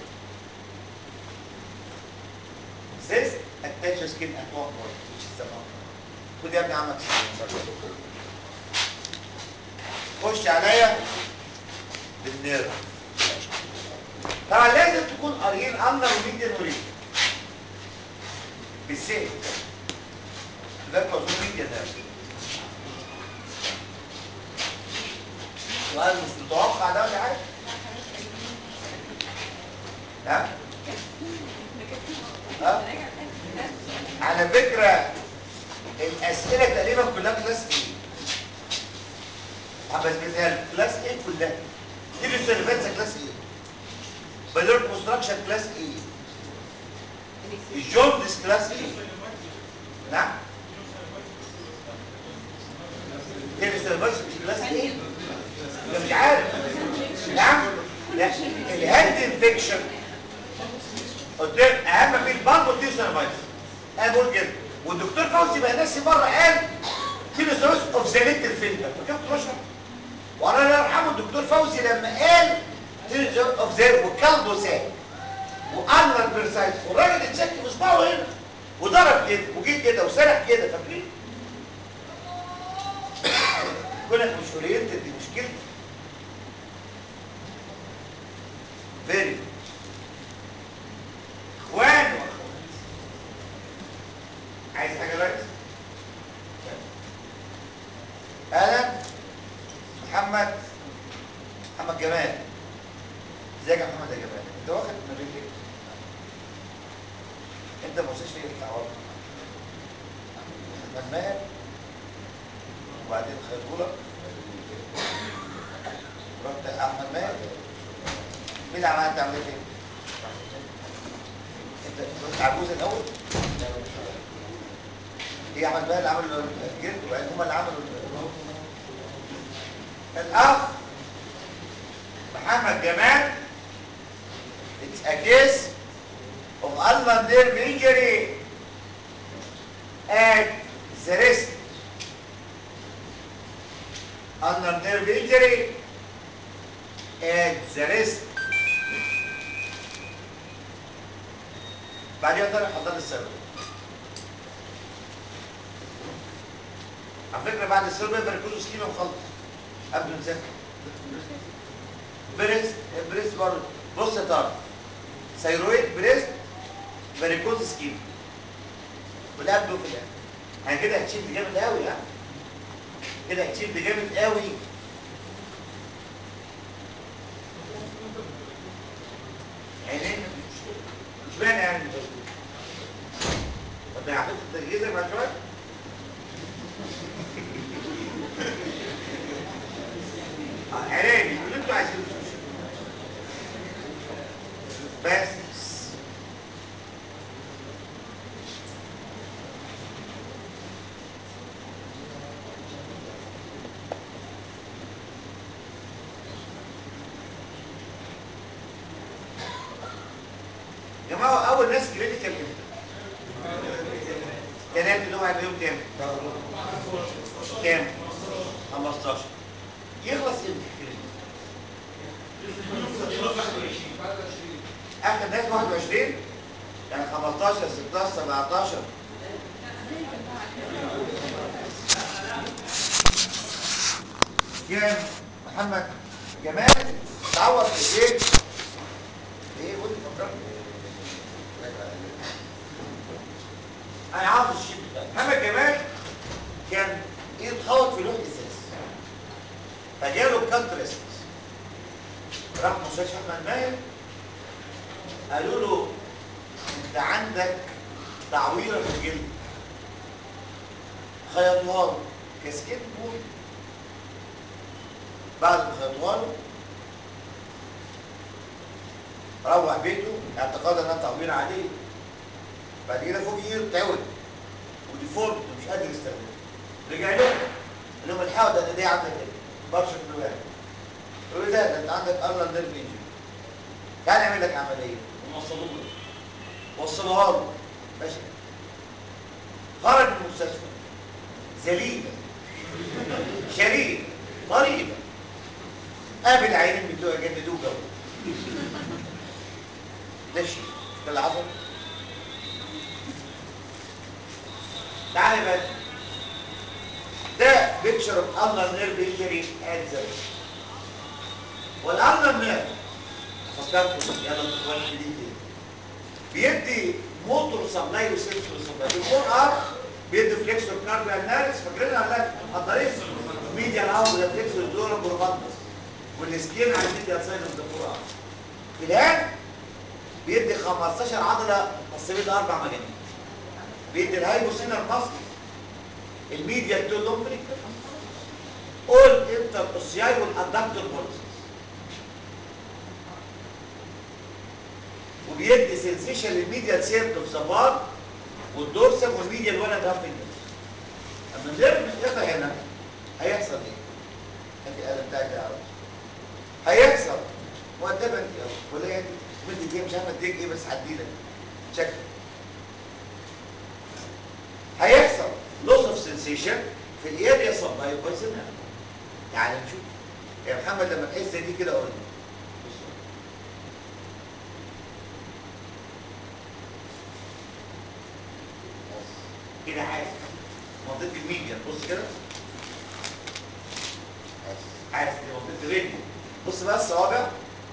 This attaches skin at one point, which is the mouth. خد يا ابني عمك سكين خش عليا بالنيرف طبعا لازم تكون قاريين اندر وميديان وريد بالسيف لذلك موضوع ميديان نيرف سؤال مش متوقع ده ولا حاجه؟ ها؟ ها؟ على فكرة الأسئلة تقريبا كلها كلاس ايه عباس مثال كلاس ايه كلها دي السيرفنسا كلاس ايه بالور كونستراكشن كلاس ايه الجوندس كلاس ايه نعم دي السيرفنسا مش كلاس ايه ده مش عارف نعم لا الهاند انفكشن قدام اهم من البامب والتيوسينوفايتس انا بقول كده والدكتور فوزي بقى ناسي مره قال تيلوسيروس اوف ذا ليتل فينجر فاكر بشرح وانا الله يرحمه الدكتور فوزي لما قال تيلوسيروس اوف ذا وكالدو ساك وانر بيرسايت والراجل اتشك في صباعه هنا وضرب كده وجيت كده وسرح كده فاكرين كونك مش اورينتد دي مشكلتي فيري اخوان واخوات عايز حاجه يا ريس انا محمد محمد جمال ازيك يا محمد يا جمال انت واخد من رجلك انت ما وصلتش ليه التعوض احمد ماهر وبعدين خيرولك رحت احمد ماهر مين اللي عملت عمليه ايه؟ انت كنت عجوز الاول؟ ايه احمد ماهر اللي عمل الجلد وبعدين هم اللي عملوا ال- الاخ محمد جمال it's a case of ulnar nerve injury at the wrist ulnar nerve injury at the wrist بعدين اقدر احضر السبب على فكره بعد السبب يبقى ركوز سكيمه وخلص قبل ما نذاكر بريست بريست برضه بص يا طارق ثيرويد بريست فاريكوز سكيم والقبل وفي الاخر يعني كده هتشد جامد قوي يعني كده هتشد جامد قوي عينين مش معنى يعني ضيعتوا التجهيزه بعد شويه اه عراني اللي انتوا عايزينه بس يا جماعه اول ناس جريت كام امتى؟ تنام اللي هو هيبقى يوم كام؟ كام؟ 15 يخلص امتى؟ اخر ناس 21 يعني 15 16 17 كام محمد جمال تعوض في ايه؟ ايه قول لي فكرني انا عاوز الشيء ده محمد جمال كان يتخوط في لون ازاز فجاله كانترست راح مستشفى احمد ماهر قالوا له انت عندك تعويره في الجلد خيطوها له كاسكيت بول بعد ما خيطوها له روح بيته اعتقادا انها تعويره عاديه بعد كده فوق ايه تعود وديفورت ومش قادر يستخدمه رجع لهم قال لهم الحقوا ده الايديه عندك كده برشا كلوان يقول له لا ده انت عندك ارلان نيرف انجري تعالى نعمل لك عمليه وصلوه له وصلوها له ماشي خرج من المستشفى ذليلا شريف مريض قابل عينين بتوع جددوه جو ده الشيء ده اللي حصل تعالى بقى ده بيكتشر اوف ulnar nerve injury at the والulnar nerve فكرتوا يلا اخوان دي تاني بيدي موتور سبلاي وسنسور سبلاي الفور ار بيدي فليكسور كارديال نارس فاكرينها ولا لا؟ محضرين ميديا الاول ده فليكسور دورا بروفاندس والسكين على الميديا سايد اوف ذا فور ار في الهاند بيدي 15 عضله مقسمين لاربع مجانين بيدي الهايبوسينر ماسك الميديا تو دومبريكال اول انتر اوسياي والادابتور بولسز وبيدي سنسيشن للميديا سيرت اوف ذا بار والدورسم والميديا الولد هاف فينجرز اما النيرف يقطع هنا هيحصل ايه؟ هاتي القلم بتاعك ده يا عرب. هيحصل مؤدبا انت اهو ولا ايه وانت جاي مش عارفه اديك ايه بس هديلك شكل هيحصل لوس اوف سنسيشن في الاريا سبلاي بايسنال يعني نشوف يا محمد لما تحس دي كده قول لي كده حاسس منطقه الميديا بص كده حاسس حاسس دي منطقه الرجل بص بقى الصوابع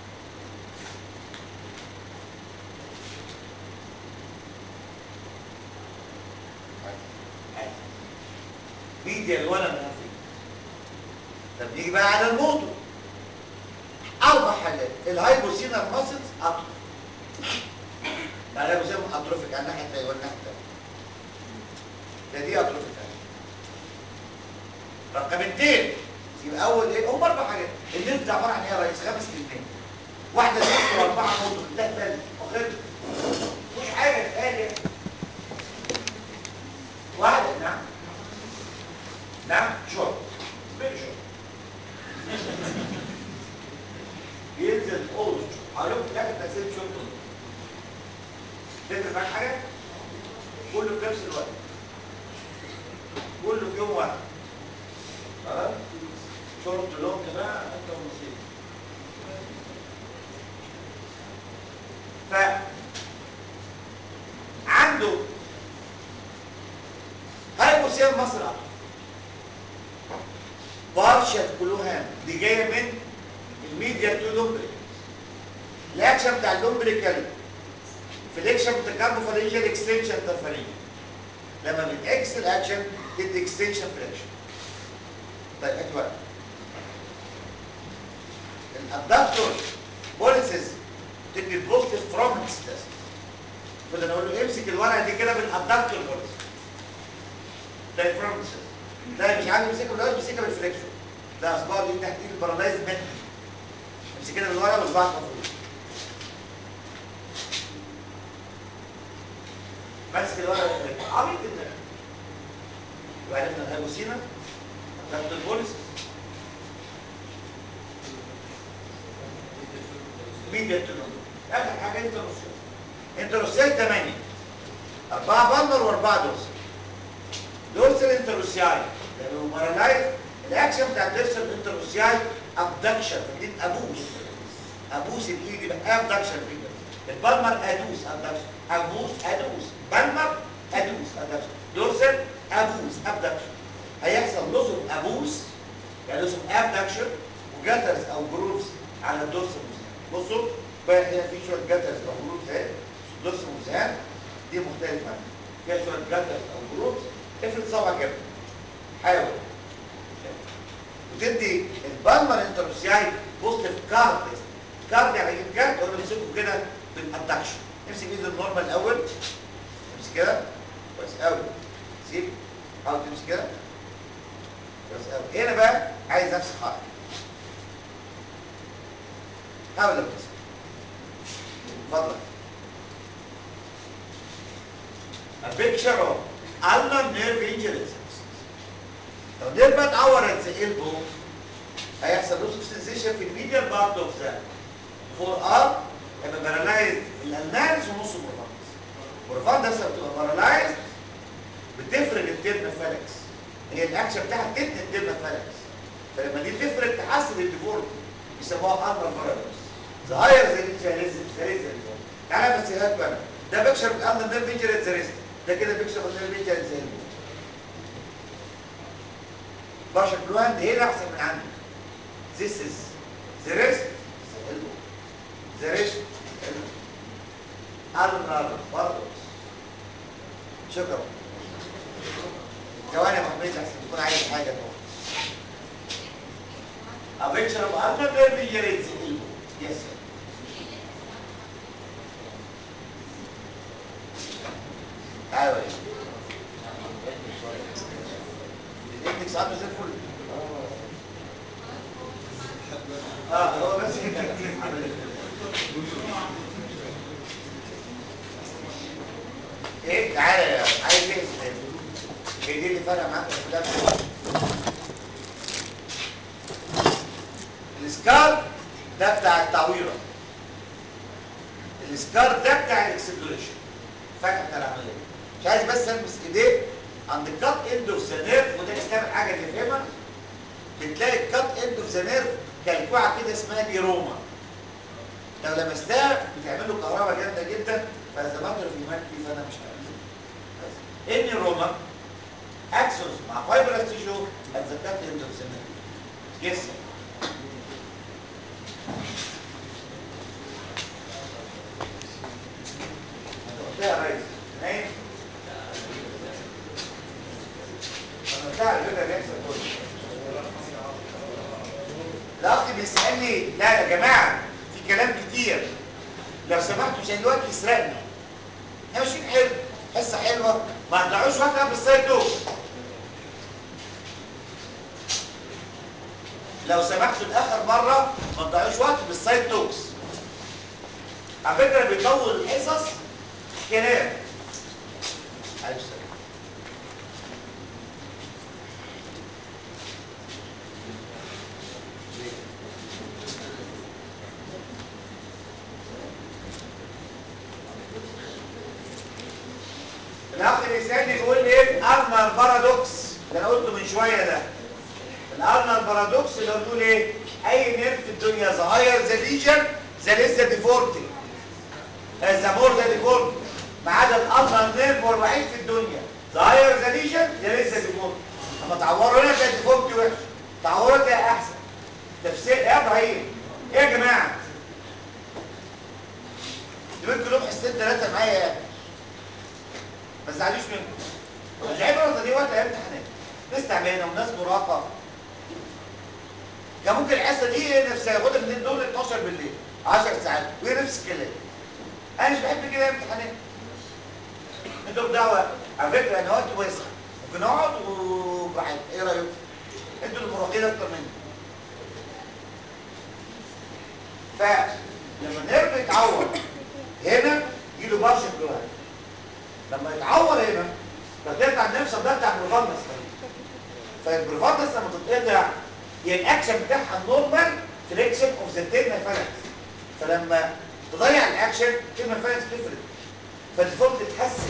حاسس ميديا الولد ما فيه طب نيجي بقى على الموتور اربع حاجات الهايبوسينر ماسلز اطرف يعني بيسموه اتروفيك على الناحيه الثانيه والناحيه الثانيه ده دي اتروفيك رقم اثنين يبقى اول ايه هم اربع حاجات النيرف ده عباره عن ايه يا ريس خمس كلمات واحده ست واربعه موتور ده ثالث واخر مش حاجه ثانيه واحده نعم نعم شورت فيري شورت ينزل اول هقول لكم في الاخر تاثير شورت تفرق معاك حاجه كله في نفس الوقت كله في يوم واحد خلاص شورت لونج بقى انت ونصيب ف عنده هايبوسيال مصر بارشل كلوهان دي جايه من الميديا تو لومبريك الاكشن بتاع اللومبريكال فليكشن متكامل فالينجل اكستنشن ترفالينجل لما بتاكس الاكشن تدي اكستنشن فليكشن طيب هات ورقه الادابتور بوليسز تدي بوزيتيف فروم تيست كنا نقول له امسك الورقه دي كده بالقلم الادكتور بوليس ده الفرونت ده مش عارف يمسكها بالوقت بيمسكها بالفليكشن ده اصبعه دي تحت ايد الباراليز مني امسكها من ورا وصباعك مفروض ماسك الورق عبيط جدا وعرفنا الهيبوسينا الادكتور بوليس ميديا تنون اخر حاجه انتروسيل انتروسيل 8 أربعة بالمر وأربعة دورسل دورسل انتروسياي لأنه بارالايز الأكشن بتاع الدورسل انتروسياي أبدكشن دي أبوس أبوس الإيد يبقى أبدكشن فيجر البالمر أدوس أبدكشن أبوس أدوس بالمر أدوس أبدكشن دورسل أبوس أبدكشن هيحصل لزم أبوس يعني لزم أبدكشن وجاترز أو جروفز على الدورسل بصوا بقى هنا في شويه جاترز او جروبس اهي دورس موزهان دي مختلفه عنها فيها شويه جاترز او جروبس افرد صبعك كده حاول وتدي البالمر انتروسياي بوزيتيف كارد كارد يعني ايه كارد تقول له امسكه كده بالادكشن امسك ايد النورمال الاول امسك كده كويس قوي سيب حاول تمسك كده كويس قوي هنا بقى عايز نفس الحركه حاول امسك اتفضل A picture of ulnar nerve injuries. لو nerve اتعورت زي elbow هيحصل loss of sensation في الميديال بارت اوف ذا فور ار هيبقى بارالايز الالنانس ونص البروفاندس البروفاندس لما بتبقى بارالايز بتفرد التيرنا فالكس هي الاكشن بتاعها تتني التيرنا فالكس فلما دي تفرد تحسن الديفورم يسموها النر باراليز ظاهر زي زي زي زي تعالى بس هات بقى ده بيكشر بالالنر نيرف انجري ذا ريست ده كده بيكشر بالنيرف انجري ذا باشا بلوان هنا احسن من عندي This is the wrist, the elbow. The wrist, elbow. ulnar bardos. شكرا. ثواني يا محمد احسن تكون عايز حاجه طبعا. A picture of ulnar nerve injury is the elbow. Yes, sir. ايوه الاندكس عنده زي الفل اه هو بس كده ايه تعالى يا عايز ايه ايه دي اللي فرق معاك في الافلام السكار ده بتاع التعويره السكار ده بتاع الاكسبلوريشن فتحه بتاع العمليه مش عايز بس البس ايديه عند الكات اند اوف ذا نيرف وده اسمها حاجه تفهمها بتلاقي الكات اند اوف ذا نيرف كلكوعه كده اسمها ديروما لو لمستها بتعمل له كهرباء جامده جدا فاذا ماتر في مكتي فانا مش هعمل النيروما اكسونز مع فايبرس تيشو ات ذا كات اند اوف ذا نيرف يس قلتها يا ريس نايم انا قلتها على فكره بيحصل كله الاخ بيسالني لا يا جماعه في كلام كتير لو سمحتوا عشان الوقت يسرقنا احنا ماشيين حلو حصه حلوه ما تضيعوش وقت قبل السايد دوك لو سمحتوا لاخر مره ما تضيعوش وقت بالسايد توكس على فكره بيطول الحصص كلام عليه السلام الاخ الانساني بيقول ايه الارنر بارادوكس اللي انا قلته من شويه ده الارنر بارادوكس اللي هو بيقول ايه اي نيرف في الدنيا ظهير ذا ليجن ذا لسه ديفورتي ذا مور ذا ديفورتي ما عدا الارنر نيرف هو الوحيد في الدنيا ظهير ذا ليجن ذا لسه ديفورتي اما تعوروا هنا كانت ديفورتي وحش تعوروا تلاقي احسن تفسير يا ابراهيم ايه يا جماعه دول كلهم حصتين ثلاثه معايا يعني ما تزعلوش منكم العبره دي وقت ايام امتحانات ناس تعبانه وناس مراهقه كان ممكن الحصه دي نفسها ياخدها من دول 12 بالليل 10 ساعات وهي نفس الكلام انا مش بحب كده امتحانات انتوا بدعوة على فكرة انا وقت واسع ممكن اقعد وبراحتي ايه رايكم؟ انتوا المراقبين اكتر مني فلما النيرف يتعور هنا يجيله بارشل جوه لما يتعور هنا فتقطع النفس ده بتاع البروفاندس فالبروفاندس لما تتقطع هي الاكشن بتاعها النورمال فليكشن اوف ذا تيرنا فالانس فلما تضيع الاكشن تيرنا فالانس تفرد فالديفولت تتحسن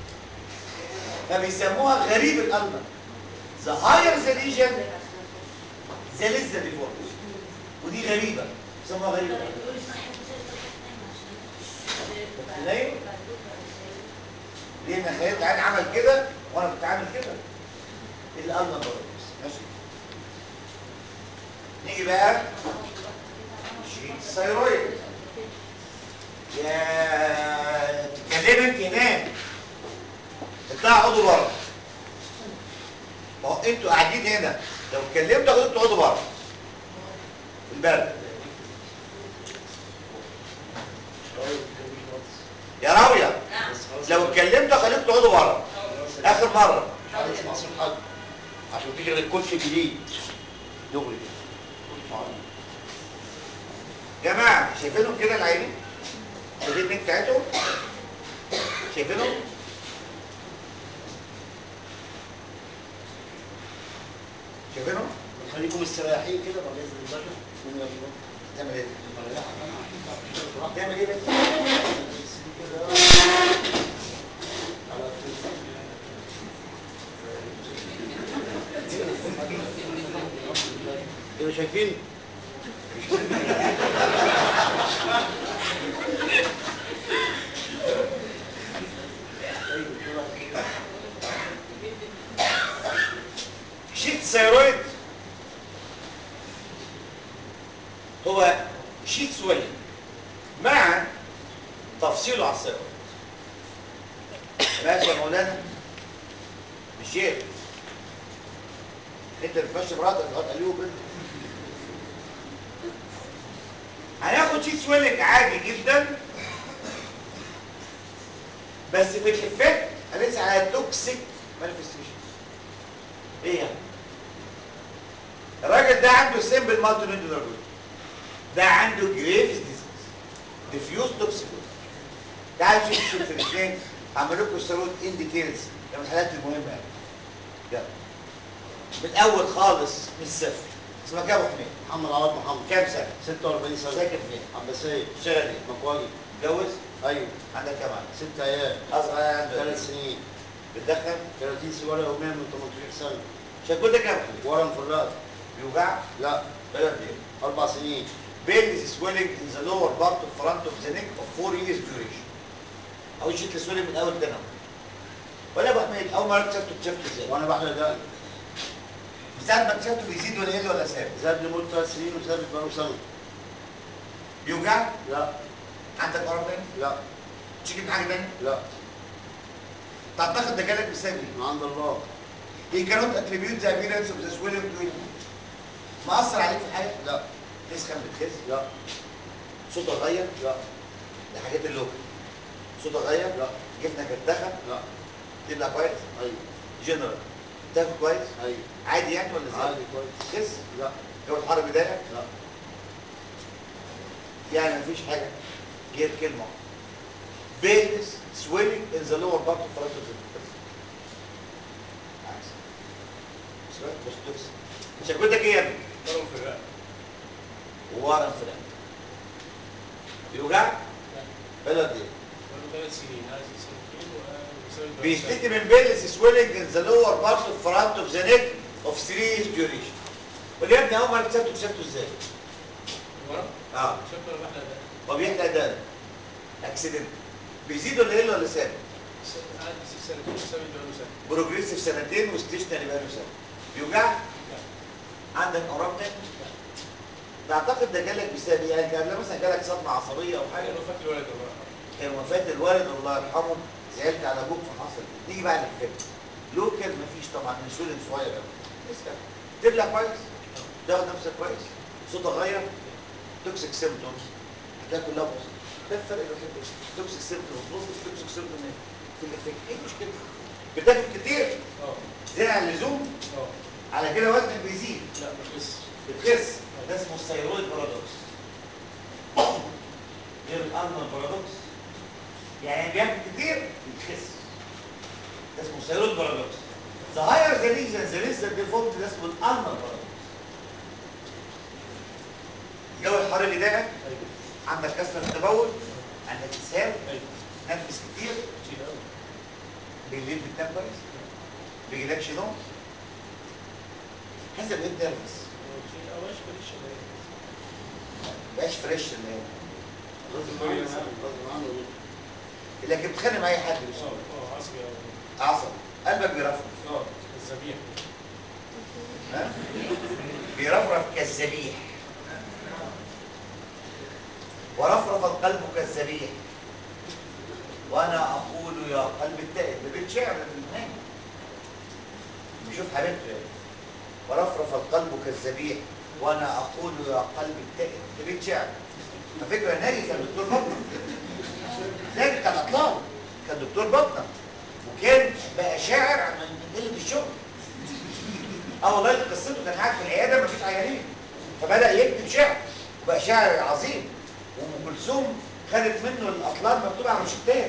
فبيسموها غريب الالمر ذا هاير ذا ليجن ذا ليس ذا ديفولت ودي غريبه بيسموها غريبه ليه؟ ليه انا خيال تعالى عمل كده وانا كنت عامل كده الالمر برضه ماشي نيجي بقى شيت الثيرويد يا تتكلمي انت هناك اطلع اقعدوا بره ما هو انتوا قاعدين هنا لو اتكلمتوا خليكم تقعدوا بره في البلد يا راوية لو اتكلمت خليكم تقعدوا بره اخر مره عايز اسمع صوت حد عشان تيجي الكوتش الجديد دغري جماعه شايفينهم كده العينين شايفين النك بتاعتهم شايفينهم شايفينهم خليكم مستريحين كده بعد اذن المذاكره من يلا تعمل ايه تعمل ايه بس كده شايفين شيت الثيرويد هو شيت سويلنج مع تفصيله على الثيرويد ماشي يا مولانا مش شيء انت بتمشي براسك تقعد قليوب انت هناخد شيت سويلنج عادي جدا بس في الافكت هنسعى على توكسيك مانيفستيشن ايه يعني الراجل ده عنده سيمبل مالتي نيودولار ده عنده جريفز ديزيز ديفيوز توكسيكوز تعالوا نشوف شوف في الاثنين هعمل لكم السرود ان ديتيلز ده من الحالات المهمه يعني يلا من الاول خالص من الصفر اسمك يا ابو حميد محمد عوض محمد كام سنه 46 سنه ساكن فين عباسيه شغال ايه مكواجي متجوز ايوه عندك كام عام ست عيال اصغر عنده ثلاث سنين بتدخن 30 سيجاره يوميا من 18 سنه شكوتك يا ابو حميد ورم في الرقبه بيوجعك لا بلد ايه اربع سنين Pain is swelling in the lower part of front of the neck of four years duration. أول شيء swelling من أول تنم. ولا أبو حميد أول مرة اكتشفته اكتشفته إزاي؟ وانا بحلق ده من ساعة ما اكتشفته بيزيد ولا يقل ولا ثابت؟ زاد لمده ثلاث سنين وثابت بقاله سنه بيوجعك؟ لا عندك ورم تاني؟ لا تشتكي من حاجة تانية؟ لا تعتقد ده جالك بسبب إيه؟ من عند الله He cannot attribute the appearance of the swelling to it. مأثر عليك في حاجة؟ لا تسخن بتخس؟ لا صوتك اتغير؟ لا دي حاجات اللوكال. صوتك اتغير؟ لا جفنك ارتخى؟ لا تبلع كويس؟ ايوه جنرال. تاكل كويس؟ ايوه عادي يعني ولا زي؟ عادي كويس خس؟ لا جو الحر بيضايقك؟ لا يعني مفيش حاجة غير كلمة بيلس swelling in the lower part of front of the neck. عكس. سؤال مش دوكس. شكوتك ايه يا ابني؟ ضرب في الرقبه ورم في القلب. بيوجعك؟ بلد ايه؟ بقاله ثلاث سنين عايز سنتين وبسبب بيشتكي من بيلس swelling in the lower part of front of the neck of three years duration. قول يا ابني اول ما اكتشفته اكتشفته ازاي؟ ورم اه شكله انا بحلق ده هو بيحلق ده اكسيدنت بيزيد ولا يقل ولا ثابت؟ عندي ست سنتين وثابت بقاله سنه بروجريسيف سنتين وستيشنري بقاله سنه بيوجعك؟ عندك اورام تاني؟ بعتقد ده جالك بسبب ايه؟ يعني كان مثلا جالك صدمه عصبيه او حاجه حاجه انا فاكر الولد ده بقى كان وفاه الوالد الله يرحمه زعلت على ابوك فحصل كده. نيجي بقى للفيلم لوكال مفيش طبعا انسولين صغير قوي لسه تبلع كويس تاخد نفسك كويس صوتك غير توكسيك سيمبتومز هتلاقي كلها بوظ ده الفرق الوحيد بس توكسيك سيمبتومز بوظ توكسيك سيمبتومز في الافكت ايه مشكلتك بتاكل كتير اه زيادة عن اللزوم اه على كده وزنك بيزيد لا بس بتخس ده اسمه الثيرويد بارادوكس غير الارنولد بارادوكس يعني بياكل كتير بيخس ده اسمه الثيرويد بارادوكس The higher the lesion, the less the default ده اسمه الارنولد بارادوكس الجو الحر اللي ضايقك ايوه عندك كسر في التبول عندك اسهال ايوه نفس كتير كتير قوي بالليل بتنام كويس بيجيلكش نوم حسب ايه النرفز كتير قوي مش ماليش شغال مبقاش فريش اللي هي غصب عنه غصب عنه لكن بتخانق مع اي حد اه بس اه عصبي قوي عصب قلبك بيرفرف اه الذبيح ها بيرفرف كالذبيح ورفرف القلب كالذبيح وانا اقول يا قلب التائب ده بيت شعر في النهايه بيشوف حبيبته يعني ورفرف القلب كالذبيح وانا اقول يا قلب التائب ده بيت شعر على فكره ناجي كان دكتور بطنه ناجي كان اطلال كان دكتور بطنه وكان بقى شاعر من قله الشغل اه والله دي قصته كان قاعد في العياده مفيش عيانين فبدا يكتب شعر وبقى شاعر عظيم وام كلثوم خدت منه الاطلال مكتوبه على روشتات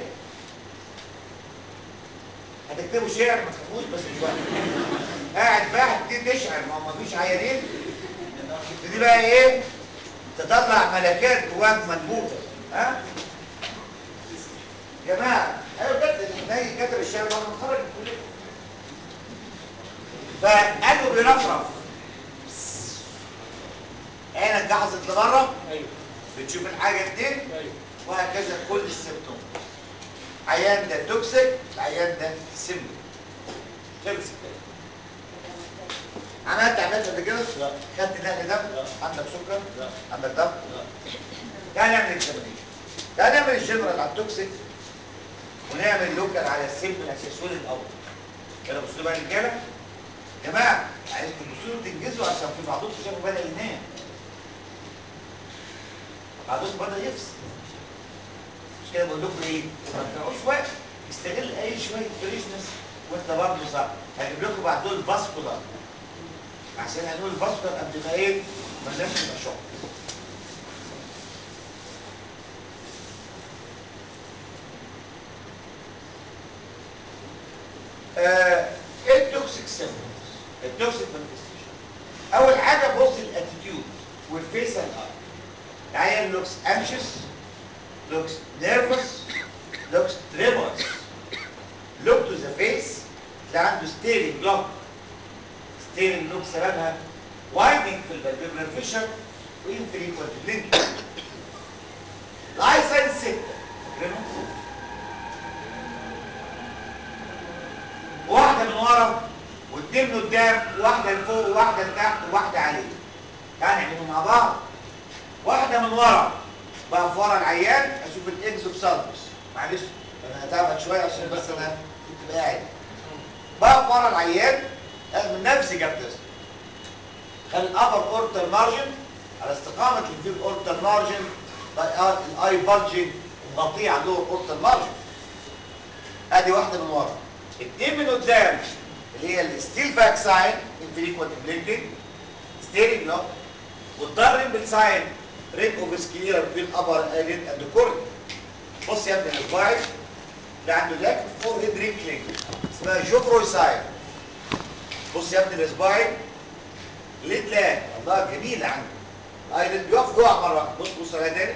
هتكتبوا شعر ما تخافوش بس مش وقت قاعد بقى هتبتدي تشعر ما هو مفيش عيانين تبتدي بقى ايه تطلع ملكات جواك منبوذه ها يا جماعه ايوه بجد ناجي كتب الشعر بعد ما اتخرج من الكليه فقالوا بيرفرف عينك جحظت لبره ايوه بتشوف الحاجه اتنين ايوه وهكذا كل السيمتوم عيان ده توكسيك العيان ده سيمبل خلص كده عملت عملت قبل كده؟ لا. خدت نقل دم؟ لا. عندك سكر؟ لا. عندك ضغط؟ لا تعال نعمل اكزامينيشن تعال نعمل الجنرال على التوكسيك ونعمل لوكال على السيمبل اسيسول الاول كده بصوا بقى يا رجاله يا جماعه عايزكم تبصوا تنجزوا عشان في بعضكم شافوا بدا ينام بعضكم بدا يفصل مش كده بقول لكم ايه ما تضيعوش وقت استغل اي شويه فريشنس وانت برضه صح هجيب لكم بعد دول فاسكولار عشان هنقول الفاسكولار قبل ما ايه ما الناس تبقى شوك آه، ايه التوكسيك سيمبتومز التوكسيك مانيفستيشن اول حاجه بص الاتيتيود والفيس اند اي العيان لوكس انشس لوكس نيرفس لوكس تريمورس لوك تو ذا فيس تلاقي عنده ستيرنج لوك ستيرنج لوك سببها وايدنج في الفالفيبرال فيشر وانفريكوينت بلينكينج الاي ساين 6 فاكرينهم؟ واحدة من ورا واثنين من قدام واحدة لفوق وواحدة لتحت وواحدة عليه تعال نعملهم مع بعض واحدة من ورا بقى في ورا العيان اشوف الاكزوبسالموس معلش انا هتعبك شوية عشان بس انا كنت بقى قاعد بقى في ورا العيان انا من نفسي جبت اسمه خلي الابر اورتال مارجن على استقامة الفيل اورتال مارجن الاي بلجنج مغطيه على اللور اورتال مارجن ادي واحدة من ورا اتنين من قدام اللي هي الستيل باك ساين انفريكوينت بلينكينج ستيرنج لوك والدارنبل ساين ريك اوف سكيلر بين ابر ايليد اند كورنيا بص يا ابني السبايك اللي عنده لاك فور هيد ريكلينج اسمها جوفروي ساين بص يا ابني السبايك ليد لاك الله جميل عنده ايليد بيقف جوه مره بص بص عليها تاني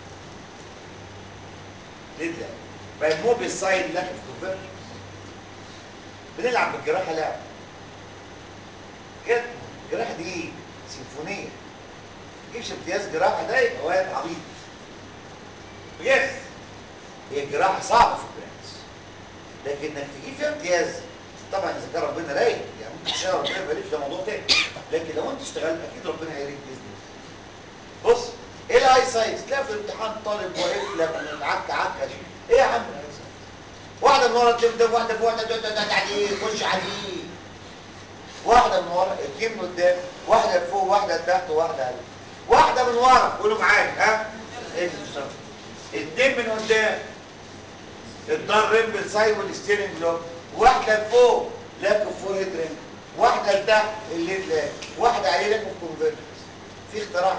ليد لاك باي موبيل ساين لاك اوف كونفرجنس بنلعب بالجراحه لعب كده الجراحه دي سيمفونيه ما تجيبش امتياز جراحه ده يبقى واد عبيط بجد هي الجراحه صعبه في البرنس لكن انك تجيب فيها امتياز طبعا اذا كان ربنا رايق يعني ممكن تشتغل ربنا يبارك ده موضوع تاني لكن لو انت اشتغلت اكيد ربنا هيريك باذن الله بص ايه الاي ساينس تلاقي في الامتحان طالب واقف لك ومتعك عكه ايه يا عم الاي ساينس واحدة من ورا تبدأ واحدة فوق واحدة تقعد عليه خش عليه واحدة من ورا اتنين من قدام واحدة فوق واحدة تحت وواحدة عليه واحدة من ورا قولوا معايا ها ايه اتنين من قدام الدار ريمبل سايد والستيرنج لوب واحده لفوق لاك اوف فور هيد ريمبل واحده لتحت الليد لاك واحده عليه لاك اوف كونفرجنس في اختراع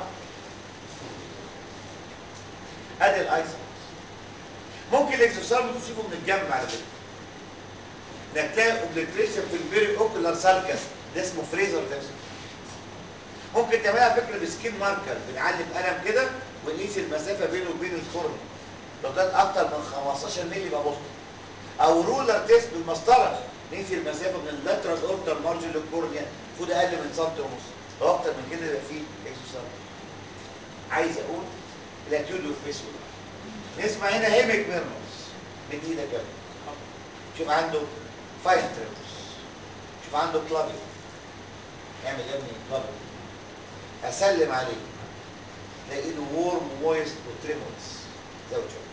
ادي الايسر ممكن الاكسسوار تشوفه من الجنب على فكره انك تلاقي اوبليتريشن في البيري اوكولار سالكس ده اسمه فريزر تيست ممكن تعملها فكره بسكين ماركر بنعلم قلم كده ونقيس المسافه بينه وبين الكورنيا لو ده اكتر من 15 مللي يبقى بوست او رولر تيست بالمسطره نقيس المسافه من اللاترال اورتال مارجن للكورنيا المفروض اقل من سنتي ونص لو اكتر من كده يبقى فيه اكسسوار عايز اقول الاتيود والفيسول نسمع هنا هيمك ميرموس من ايدك كده شوف عنده فاين تريموس شوف عنده كلابي اعمل يا ابني كلابي اسلم عليه تلاقي له وورم مويست وتريموس زي ما تشوف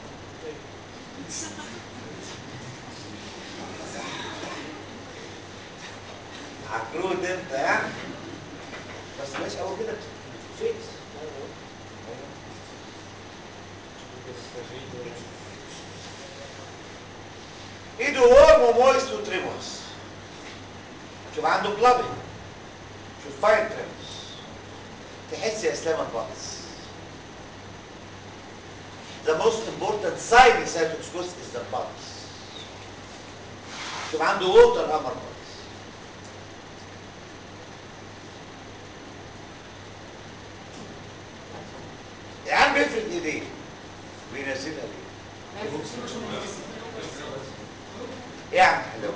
عكرود انت يعني بس مش قوي كده فيكس ايده وورم ومويست وتريموس شوف عنده كلابي شوف فاين تريموس تحس يا اسلام البلس The most important sign in cytotoxicus is the pulse. شوف عنده ووتر هامر pulse. يا عم بيفرد ايديه بينزلها ليه؟ ايه يا عم حلو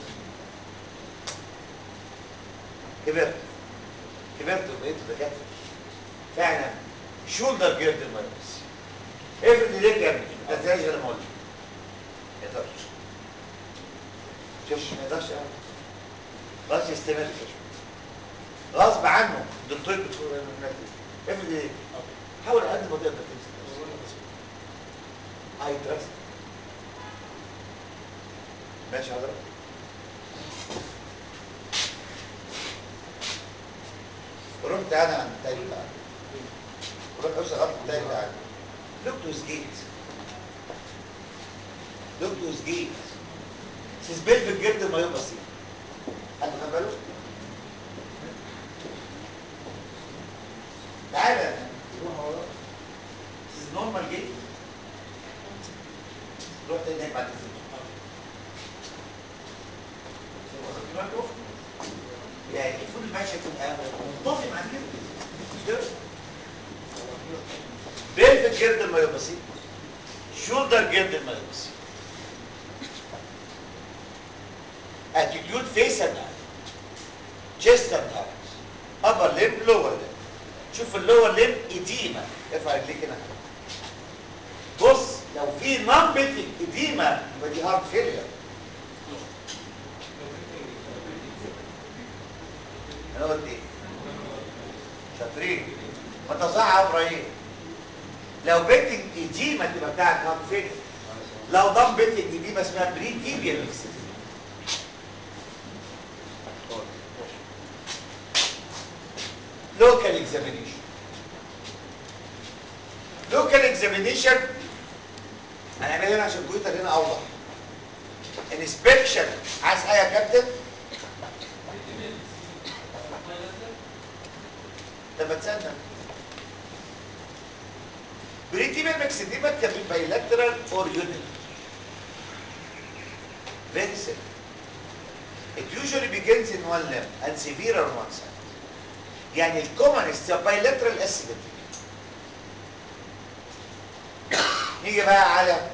كبرت كبرت وبقيت دكاتره فعلا شولدر جيرد المايوس افرد ايديك يا ابني ما تنساش غير ما اقول ما يقدرش شوف ما يقدرش يعمل. خلاص يستمر كده غصب عنه دكتور بتقول افرد ايديك حاول على قد ما تقدر تمسك اي تراست ماشي حضرتك رحت انا عند التاني بتاعي ورحت اوصل غلط التاني بتاعي دكتور جيت دكتور جيت سيسبيل في الجلد ما يبقى بسيط حد خد باله؟ تعالى سيز نورمال جيت رحت هناك بعد الفيلم يعني المفروض الماشي تبقى منتظم عن كده مش كده؟ بيلفت جلد الميوباسي شولدر جلد الميوباسي اتيتيود فيس اند جيست اند ابر ليم لور ليم شوف اللور ليم اديمه ارفع رجليك هنا بص لو في نمبتك اديمه يبقى دي هارت فيلير انا قلت ايه شاطرين ما تصعب ابراهيم لو بنتك اديمه تبقى بتاعت هارت فيلير لو ضم بنتك اديمه اسمها بري تيبيال ميكسيتي لوكال اكزامينيشن لوكال اكزامينيشن هنعملها هنا عشان الكمبيوتر هنا اوضح انسبكشن عايز حاجه يا كابتن طب ما تسالنا بريتيبال ماكسيديما can be bilateral or unilateral very simple it usually begins in one limb and severe on one side يعني الكومنست bilateral asymmetry نيجي بقى على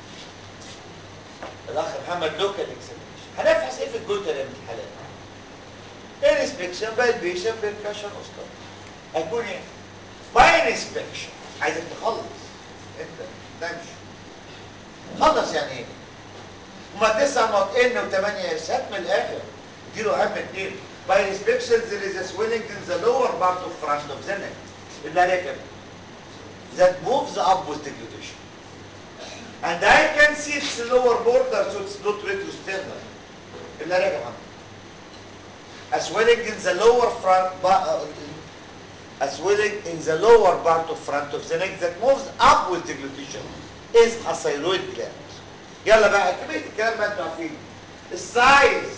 الاخ محمد لوكال اكزامينشن هنفحص ايه في الجوتر يا ابن الحلال انسبكشن بالبيشن بيركشن اوسكار هيكون ايه باي انسبكشن عايزك تخلص انت تمشي خلص يعني ايه هما تسع نقط ان وثمانية اس هات من الاخر اديله اهم اتنين باي انسبكشن there is a swelling in the lower part of front of the neck اللي عليك يا ابني. that moves up with deglutition and I can see its lower border so it's not retrosternal اللي عليك يا محمد a swelling in the lower front ba- uh, a swelling in the lower part of front of the neck that moves up with deglutition is a thyroid gland يلا بقى كميه الكلام بقى انتوا عارفينه السايز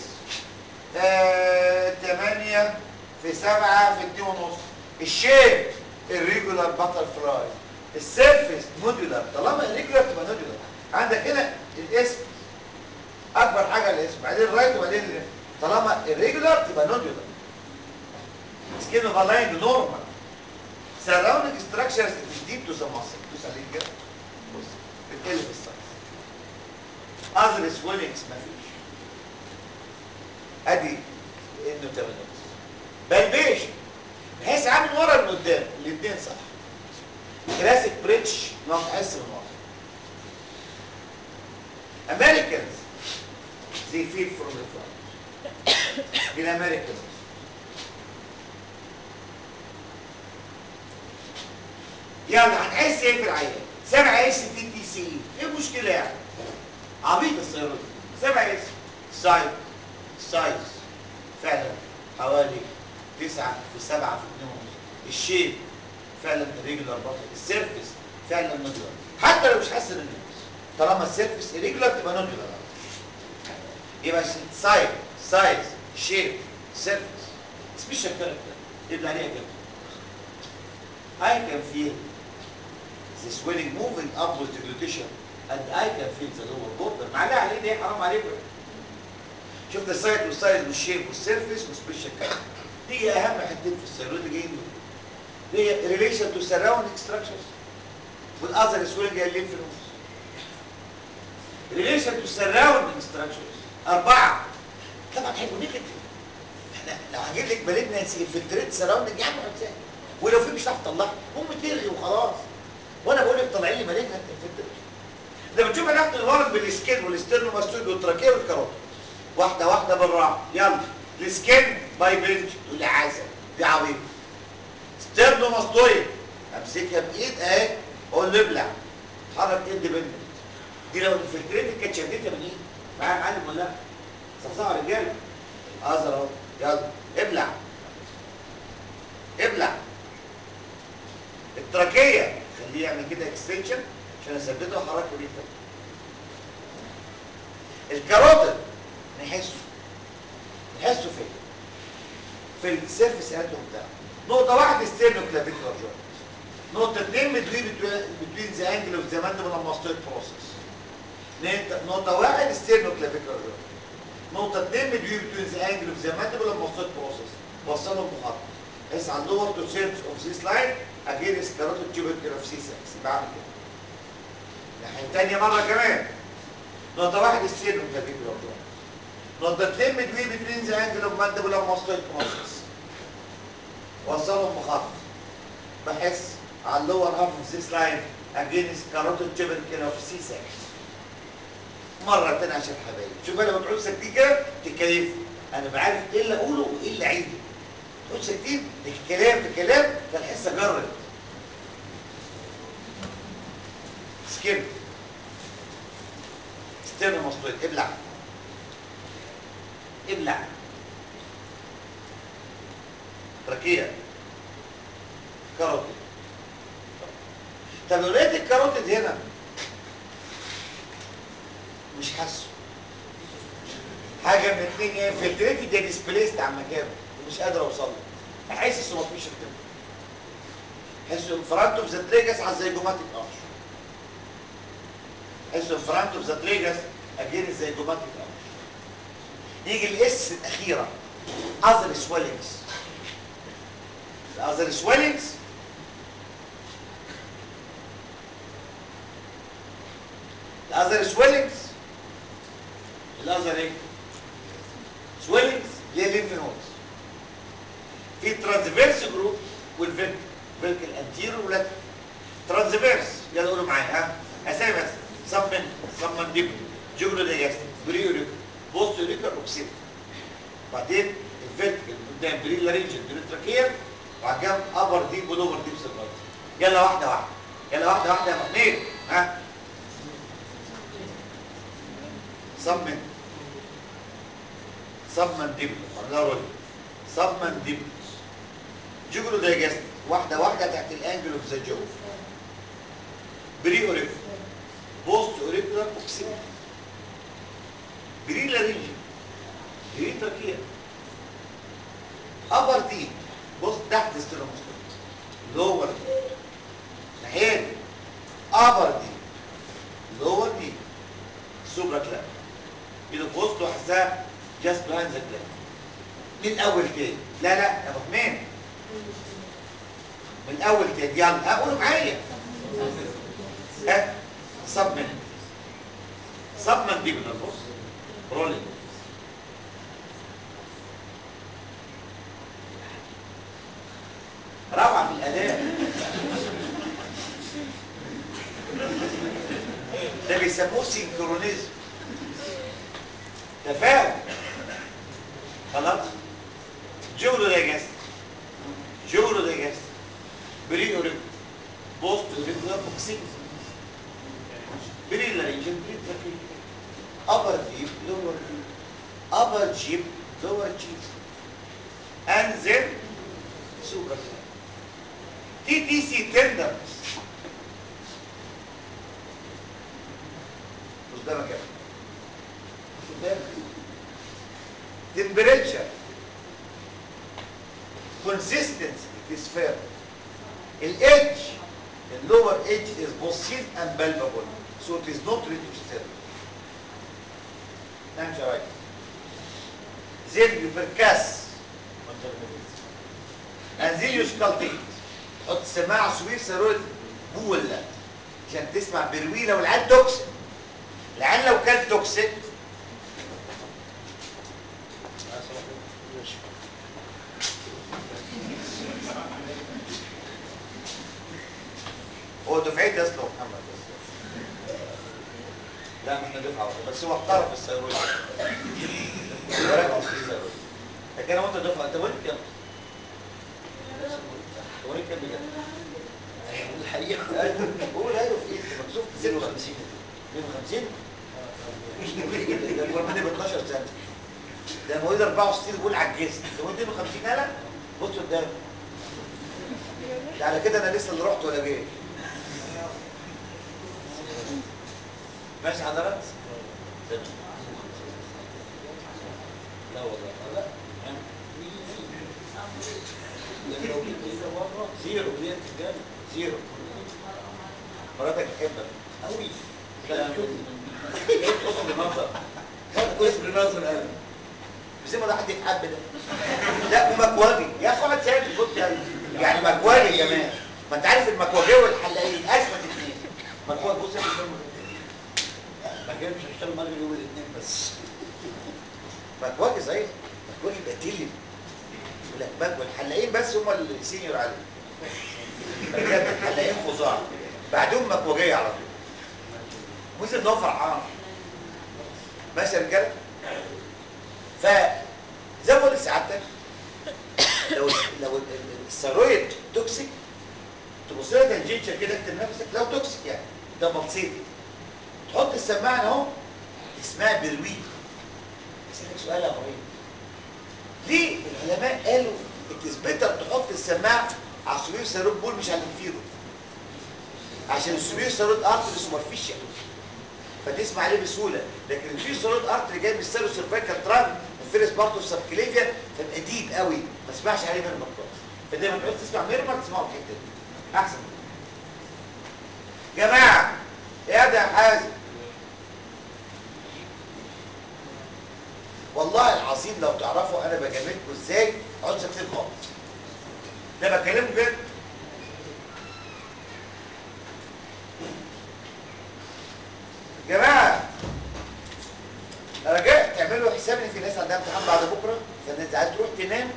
آه 8 في 7 في 2 ونص الشيب الريجولار باتر فلاي السيرفيس مودولار طالما الريجولار تبقى مودولار عندك هنا الاسم اكبر حاجه الاسم بعدين الرايت وبعدين الليفت طالما الريجولار تبقى نودولار سكين اوف لاين نورمال سراوندنج ستراكشرز مش ديب تو ذا ماسل دوس عليه كده بص بتقل في السايز اذر سويلنجز مفيش ادي انه تمنوس بلبيش بحيث عامل ورا من قدام الاثنين صح كلاسيك بريتش نقف حس من ورا امريكانز they feel from the front الامريكانز يلا هنحس ايه في العيان سبع اس تي تي سي ايه المشكله يعني عبيط السيروز سبع اس سايز سايز فعلا حوالي تسعة في سبعة في اتنين ونص الشيب فعلا ريجولار بطل السيرفس فعلا نودولار حتى لو مش حاسس ان طالما السيرفس ريجولار تبقى نودولار يبقى سايز سايز شيب سيرفس سبيشال كاركتر يبقى عليها كده I can feel the swelling moving upwards the glutation and I can feel the lower border معلقه عليه دي حرام عليكم شفت السايت والسايز والشيب والسيرفيس والسبيشال كاركتر دي اهم حتتين في السيرويد جايين دول هي ريليشن تو سراوندينج ستراكشرز والاذر سويلنج هي الليمف نودز ريليشن تو سراوندينج ستراكشرز اربعه طبعا حلو ليه كده احنا لو هجيب لك مالجنسي انفلتريت سراوندينج يا عم هتسهل ولو في مش هتعرف تطلعها قوم تلغي وخلاص وانا بقول لك طلعي لي مالجنت انفلتريت لما تشوف ناخد الورم بالسكين والستيرنوماستويد والتراكيه والكاروت واحده واحده بالراحه يلا السكين باي بنج تقول لي عسل دي عبيط ستيرنوماستويد امسكها بايد اهي اقول له ابلع اتحرك اندبندنت دي لو انفلتريتد كانت شدتها من ايد معايا يا معلم ولا لا؟ صفصفه يا رجاله اظهر اهو يلا ابلع ابلع التراكيه خليه يعمل كده اكستنشن عشان اثبته واحركه ليه الكاروتيد نحسه نحسه فين في السيرفيس اناتوم بتاعه نقطه واحده ستيرنو كلافيكولار جوينت نقطه اثنين بتوين بتوين ذا انجل اوف ذا ماندبل ماستويد بروسيس نقطه واحد ستيرنو كلافيكولار جوينت نقطه اثنين بتوين بتوين ذا انجل اوف ذا ماندبل ماستويد بروسيس وصلهم بخط اسعى اللور تو سيرفيس اوف ذيس لاين اجينست كاروتيد تيوبيكولار اوف سي 6 بعمل كده الناحيه الثانيه مره كمان نقطه واحد ستيرنو كلافيكولار جوينت نقطه اثنين بتوين بتوين ذا انجل اوف ماندبل ماستويد بروسيس وصلهم بخط بحس على اللور هاف اوف ذيس لاين اجينست كاروتيد تيوبيكولار اوف سي 6 مره ثانيه عشان حبايبي شوف بقى لما تقعدوا ساكتين كده تتكيفوا انا بعرف ايه اللي اقوله وايه اللي اعيده تقعدوا ساكتين لك كلام في كلام فالحصه جرت سكيب ستيرن مسطوط ابلع ابلع تركية كاروتيد طب لو لقيت الكاروتيد هنا مش حاسه حاجه من الاثنين يا انفلتريتد يا ديسبليست عن مكانه ومش قادر اوصل له احس انه مفيش اكتر احس انفرانت اوف ذا تريجس على الزيجوماتيك ارش احس انفرانت اوف ذا تريجس اجين الزيجوماتيك ارش يجي الاس الاخيره اذر سويلنجز الاذر سويلنجز الاذر سويلنجز الاذر ايه سويلنجز اللي هي ليمف نودز في ترانسفيرس جروب والفيرك فيرك الانتيرو ولا ترانسفيرس يلا قولوا معايا ها اسامي بس سمن سمن ديب جوجلو ديجاستيك بريوريك بوست يوريكا اوكسيد بعدين الفيرك اللي قدام بريلا ريجن بريتراكير وعلى جنب ابر ديب ولوبر ديب سيرفايس يلا واحده واحده يلا واحده واحده يا محمود ها صمم صمم دب الله رول صمم دب جوجلو دايجست واحده واحده تحت الانجل اوف ذا جو بري اوريك بوست اوريكولار اوكسيد جرين لارنجي جرين تركيا ابر دي بص تحت الستينوموستوم لور دي ناحيه دي ابر دي لور دي سوبرا كلاب ايده في وسطه وحسها جاست بيهايند ذا كلاب من الاول تاني لا لا يا ابو حميد من الاول تاني يلا ها قولوا معايا ها سبمن سبمن دي من النص رولينج روعة في الأداء ده بيسموه سينكرونيزم تفاهم خلاص جولو دايجاست جولو دايجاست بري اوريك بوست اوريكولار بوكسينج بري لارنجل بري تراكيل upper deep lower deep upper deep lower deep and then super TTC tenderness قدامك كده قدامك temperature consistency it is fair الedge the lower edge is pulsing and palpable so it is not reduced نعم شرايط then you percuss and then you sculptate حط سماعة صغير سيرويد بولة عشان تسمع برويلة والعيال توكسيك العيال لو كان توكسيك هو دفعتي اصلا محمد بس لا ما احنا دفعه واحده بس هو احترف في السيرويد وركز في السيرويد لكن انا وانت دفعه انت ولد كام؟ ولد كام بجد؟ الحقيقه قول ايوه في ايه؟ انت مكسوف 52 52 ده الولد ب 12 سنه ده مواليد 64 بيقول عجزت ده مواليد 52 هلا بص قدام ده على كده انا لسه اللي رحت ولا جيت ماشي حضرتك؟ تمام. لا والله لا لو جيت هنا مره زيرو ديت جامد زيرو مراتك تحبك قوي لا حسن النظر حسن النظر قوي زي ما ده حد يتحب ده لا ومكواجي يا اخي اقعد ساكت بص يعني يعني مكواجي كمان ما انت عارف المكواجي والحلاقين اسمت اثنين مكواجي بص يا أخي، ما كانش هشتغل مره يوم الاثنين بس مكواجي صحيح مكواجي يبقى تلم يقول لك مكواجي الحلاقين بس هم السينيور عليه بجد الحلاقين فظاع بعدهم مكواجية على طول مثل ان هو فرحان ماشي يا رجاله ف زي ما قلت لسعادتك لو لو ال- ال- الثيرويد توكسيك تبص لها تنجنشن كده اكتب نفسك لو توكسيك يعني ده مبسيط تحط السماعه اهو اسمها برويد اسالك سؤال يا ابراهيم ليه العلماء قالوا اتس بيتر تحط السماعه على السوبر سيروت بول مش على الانفيرو عشان السوبر سيروت ارتري سوبرفيشال فتسمع عليه بسهوله لكن الفير سيروت ارتري جاي من السيرو سيرفيكال تران وفيرس بارت اوف سبكليفيا فبقى ديب قوي ما تسمعش عليه ميرمر خالص فدايما تعوز تسمع ميرمر تسمعه في الحته دي احسن جماعه يا ده يا حازم والله العظيم لو تعرفوا انا بجاملكم ازاي اقعد ساكتين خالص ده بكلمكم جد جماعه رجاء تعملوا حساب ان في ناس عندها امتحان بعد بكره فالناس عايز تروح تنام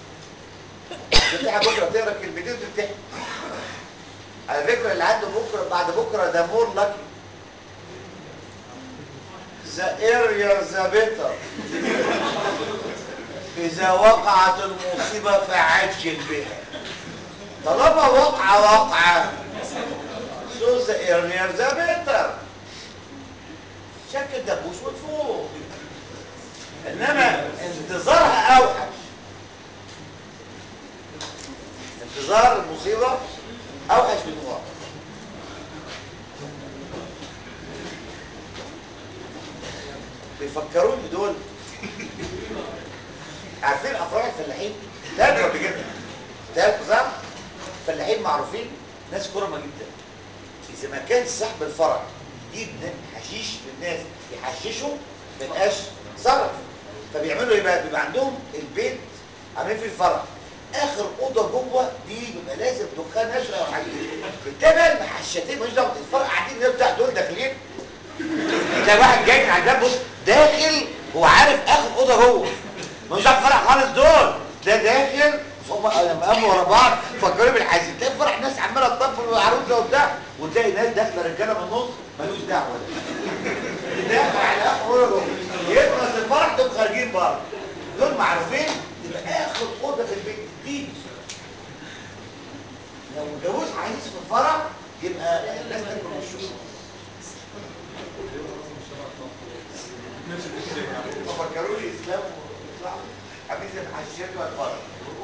تفتح بكره تقرا كلمتين وتمتحن على فكره اللي عنده بكره بعد بكره ده مور لاكي ذا اريا ذا بيتر اذا وقعت المصيبه فعجل بها طالما وقع وقعه سو ذا اريا ذا بيتر شكل دبوس وتفوق انما انتظارها اوحش انتظار المصيبه اوحش من الواقع بيفكروني عارفين افراح الفلاحين ده ولا جدا ده صح فلاحين معروفين ناس كرمه جدا اذا ما كان صاحب الفرع يجيب حشيش للناس يحششوا ما يبقاش صرف فبيعملوا ايه بقى بيبقى عندهم البيت عاملين فيه الفرع اخر اوضه جوه دي بيبقى لازم دخان ازرق وحاجات ده بقى المحشتين مش دعوه الفرع قاعدين الناس بتاع دول داخلين تلاقي واحد جاي من عندها بص داخل هو عارف اخر اوضه جوه مش عارف فرع خالص دول ده داخل هم لما قاموا ورا بعض فكروا بالحزين تلاقي فرح ناس عماله تطبل وعروسه وبتاع وتلاقي ناس داخله رجاله من النص ملوش دعوه ده داخل على اخر اوضه جوه يخلص الفرح دول خارجين بره دول معروفين تبقى اخر اوضه في البيت دي لو جوز عايز في الفرح يبقى الناس تاكل من الشوش ففكروا لي اسلام ويطلعوا عاملين زي الحشاشات والفرح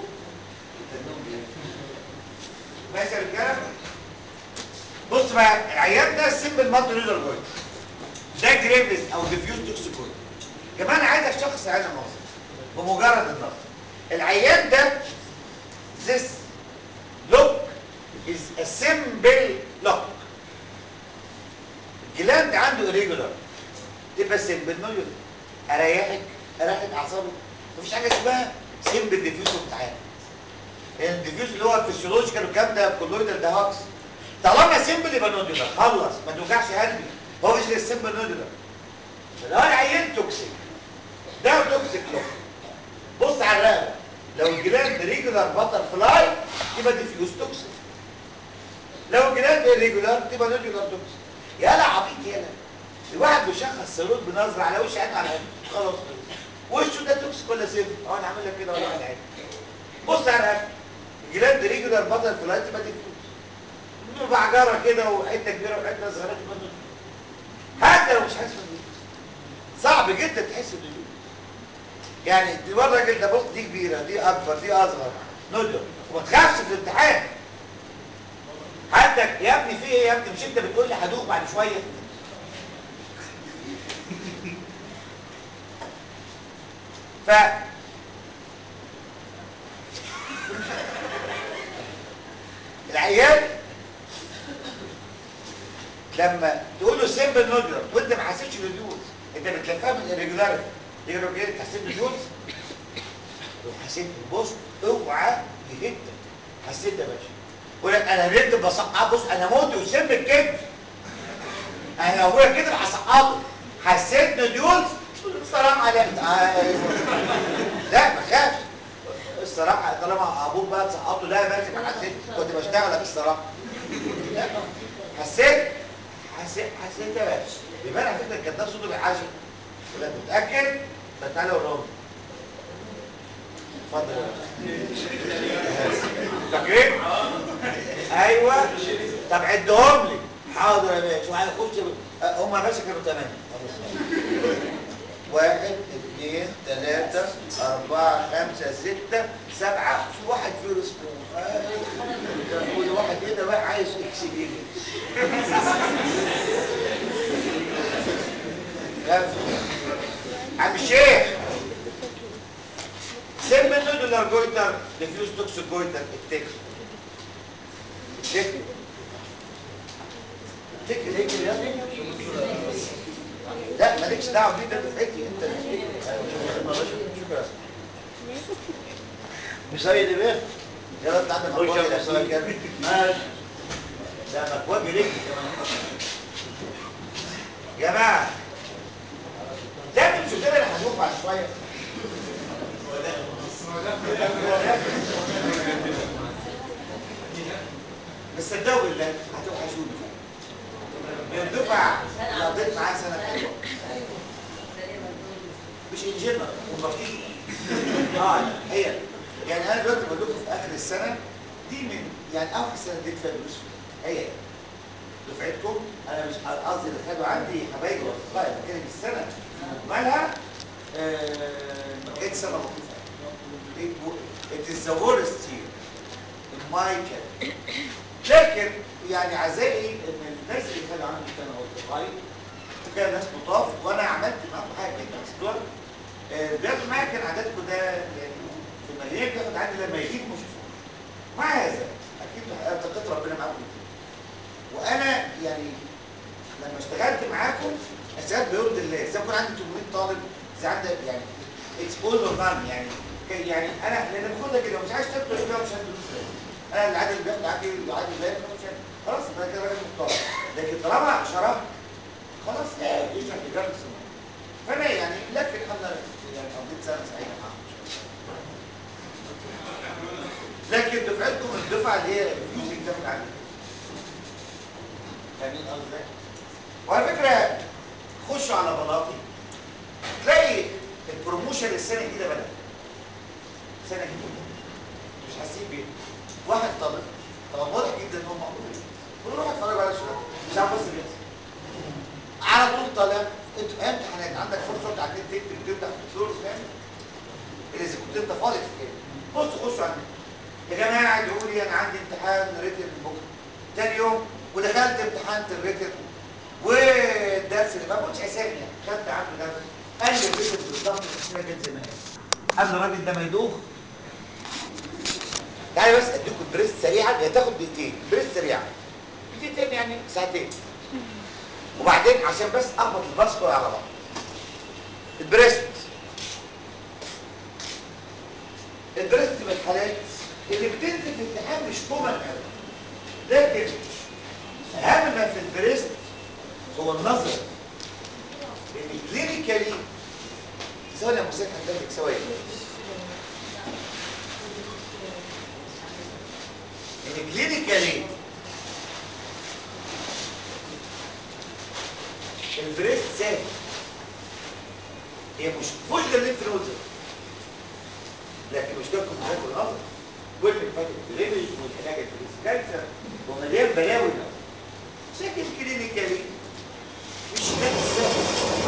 ماشي يا رجاله بص بقى العيان ده سيمبل مالتي ريدر جويد ده جريفز او ديفيوز توكسيكويد كمان عايزك شخص عايز النظر بمجرد النظر العيان ده this look is a simple look الجلاند عنده irregular تبقى سيمبل نويل اريحك اريحك اعصابك مفيش حاجه اسمها سيمبل ديفيوز امتحان الديفيوز اللي هو الفسيولوجيكال والكلام ده كولويدال ده هاكس طالما سيمبل يبقى نودولار خلص ما توجعش قلبي هو مش غير سيمبل نودولار لو العيان توكسيك ده توكسيك لوك بص على الرقبه لو الجلاند ريجولار باتر فلاي يبقى ديفيوز توكسيك لو الجلاند ريجولار تبقى نودولار توكسيك يالا عبيط يالا الواحد بيشخص سيروت بنظره على وش عينه على عينه خلاص وشه ده توكسيك ولا سيف اه انا عامل لك كده ولا على عينه بص على الرقبه الجلاند ريجولار باتر فلاي تبقى ديفيوز بعجره كده وحته كبيره وحته صغيره تبقى نودولار حتى لو مش حاسس بالديفيوز صعب جدا تحس بالديفيوز يعني دي بره كده بص دي كبيره دي اكبر دي اصغر ندر وما تخافش في الامتحان حتى يا ابني في ايه يا ابني مش انت بتقول لي هدوق بعد شويه ف العيال لما تقول له سيمبل نودلر وانت ما حسيتش بالديوز انت بتلفها من الريجولاريتي يقول كده انت حسيت بالديوز لو حسيت بص اوعى يهدك حسيت يا باشا يقول لك انا هربت بسقط بص انا موت وسم الكذب انا لو ابويا كده هسقطه حسيت نديوز السلام عليكم لا ما خافش الصراحه طالما ابوك بقى تسقطه لا ماشي ما حسيت كنت بشتغلك الصراحه لا حسيت حسيت حسيت يا باشا يبقى على فكره الكذاب صوته بيعاشر ولا متاكد فتعالى قول اتفضل يا باشا فاكرين ايوه طب عدهم لي حاضر يا باشا وهنخش ب- هم يا باشا كانوا ثمانيه واحد اثنين ثلاثة أربعة خمسة ستة سبعة في واحد فيه اسمه آه، كل واحد كده بقى عايز اكسبيرينس عم الشيخ سم النودولار جويتر ديفيوز توكسيك جويتر افتكر افتكر افتكر افتكر يا ابني لا مالكش دعوه دي ده دفعتي انت اللي تفتكر شكرا مش زي اللي بيه يلا انت عندك مكواجي الاسئله كده ماشي لا مكواجي رجلي كمان يا جماعه ده مش كده اللي هنشوف بعد شويه بس صدقوا بالله هتوحشوني من الدفعه اللي قضيت معاه سنه حلوه مش انجينير ومفتيح اه هي يعني انا دلوقتي بقول لكم في اخر السنه دي من يعني اول سنه اديت فيها دروس هي هي دفعتكم انا مش قصدي اللي خدوا عندي حبايبي واصدقائي بتكلم السنه مالها آه، كانت سنه لطيفه it is the worst year in my career لكن يعني عزائي ان الناس اللي كانوا عندي كانوا اصدقائي وكان ناس لطاف وانا عملت معاهم حاجه كده اصلا بياخدوا معايا كان عاداتكم ده يعني مليان بياخد عندي لما يجيب مش مع هذا اكيد اعتقد ربنا معاكم وانا يعني لما اشتغلت معاكم اشتغلت بيرضي الله زي ما يكون عندي 800 طالب زي عندك يعني اتس اول اور نان يعني ك- يعني انا لان باخدها كده مش عايز تاخد كده مش هدوس انا العدد اللي بياخد عندي العدد اللي بياخد مش هدوس. خلاص انا كده راجل محترم لكن طالما شرحت خلاص لا يشرح لجرس فانا يعني لكن انا يعني قضيت سنه سعيده معاهم لكن دفعتكم الدفعه اللي هي الميوزك بتاخد عنها فاهمين قصدي ازاي؟ وعلى فكره خشوا على بلاطي تلاقي البروموشن للسنه الجديده بدا سنه جديده مش حاسين بيه واحد طالب طبعا واضح جدا ان هو مقبول ونروح اتفرج على الشغل مش عارف بس بيحصل على طول طالع انت امتحانات عندك فرصه بتاعت تكتب تفتح الدكتور فاهم اذا كنت انت فاضي في كده بص خشوا عندي يا جماعه ادعوا لي انا عندي امتحان ريتن بكره تاني يوم ودخلت امتحان الريتن والدرس اللي ما كنتش اسامي يعني خدت عنده درس قال لي الريتن بالظبط الاسئله كانت زي ما هي قبل الراجل ده ما يدوخ تعالى بس اديكم البريست سريعا هي تاخد دقيقتين بريست سريعا دقيقتين يعني ساعتين وبعدين عشان بس اخبط الباسكور على بعض البريست البريست من الحالات اللي بتنزل في الامتحان مش كومن قوي لكن اهم ما في البريست هو النظر لان كلينيكالي ثواني يا مساك هندمج ثواني ان كلينيكالي البريست سهل هي مش فوش الليمف نودز لكن مشكلتكم في هذا الامر كل الفاتح درينج والعلاج البريست كانسر ومليان بلاوي ده لكن كلينيكالي مش كان سهل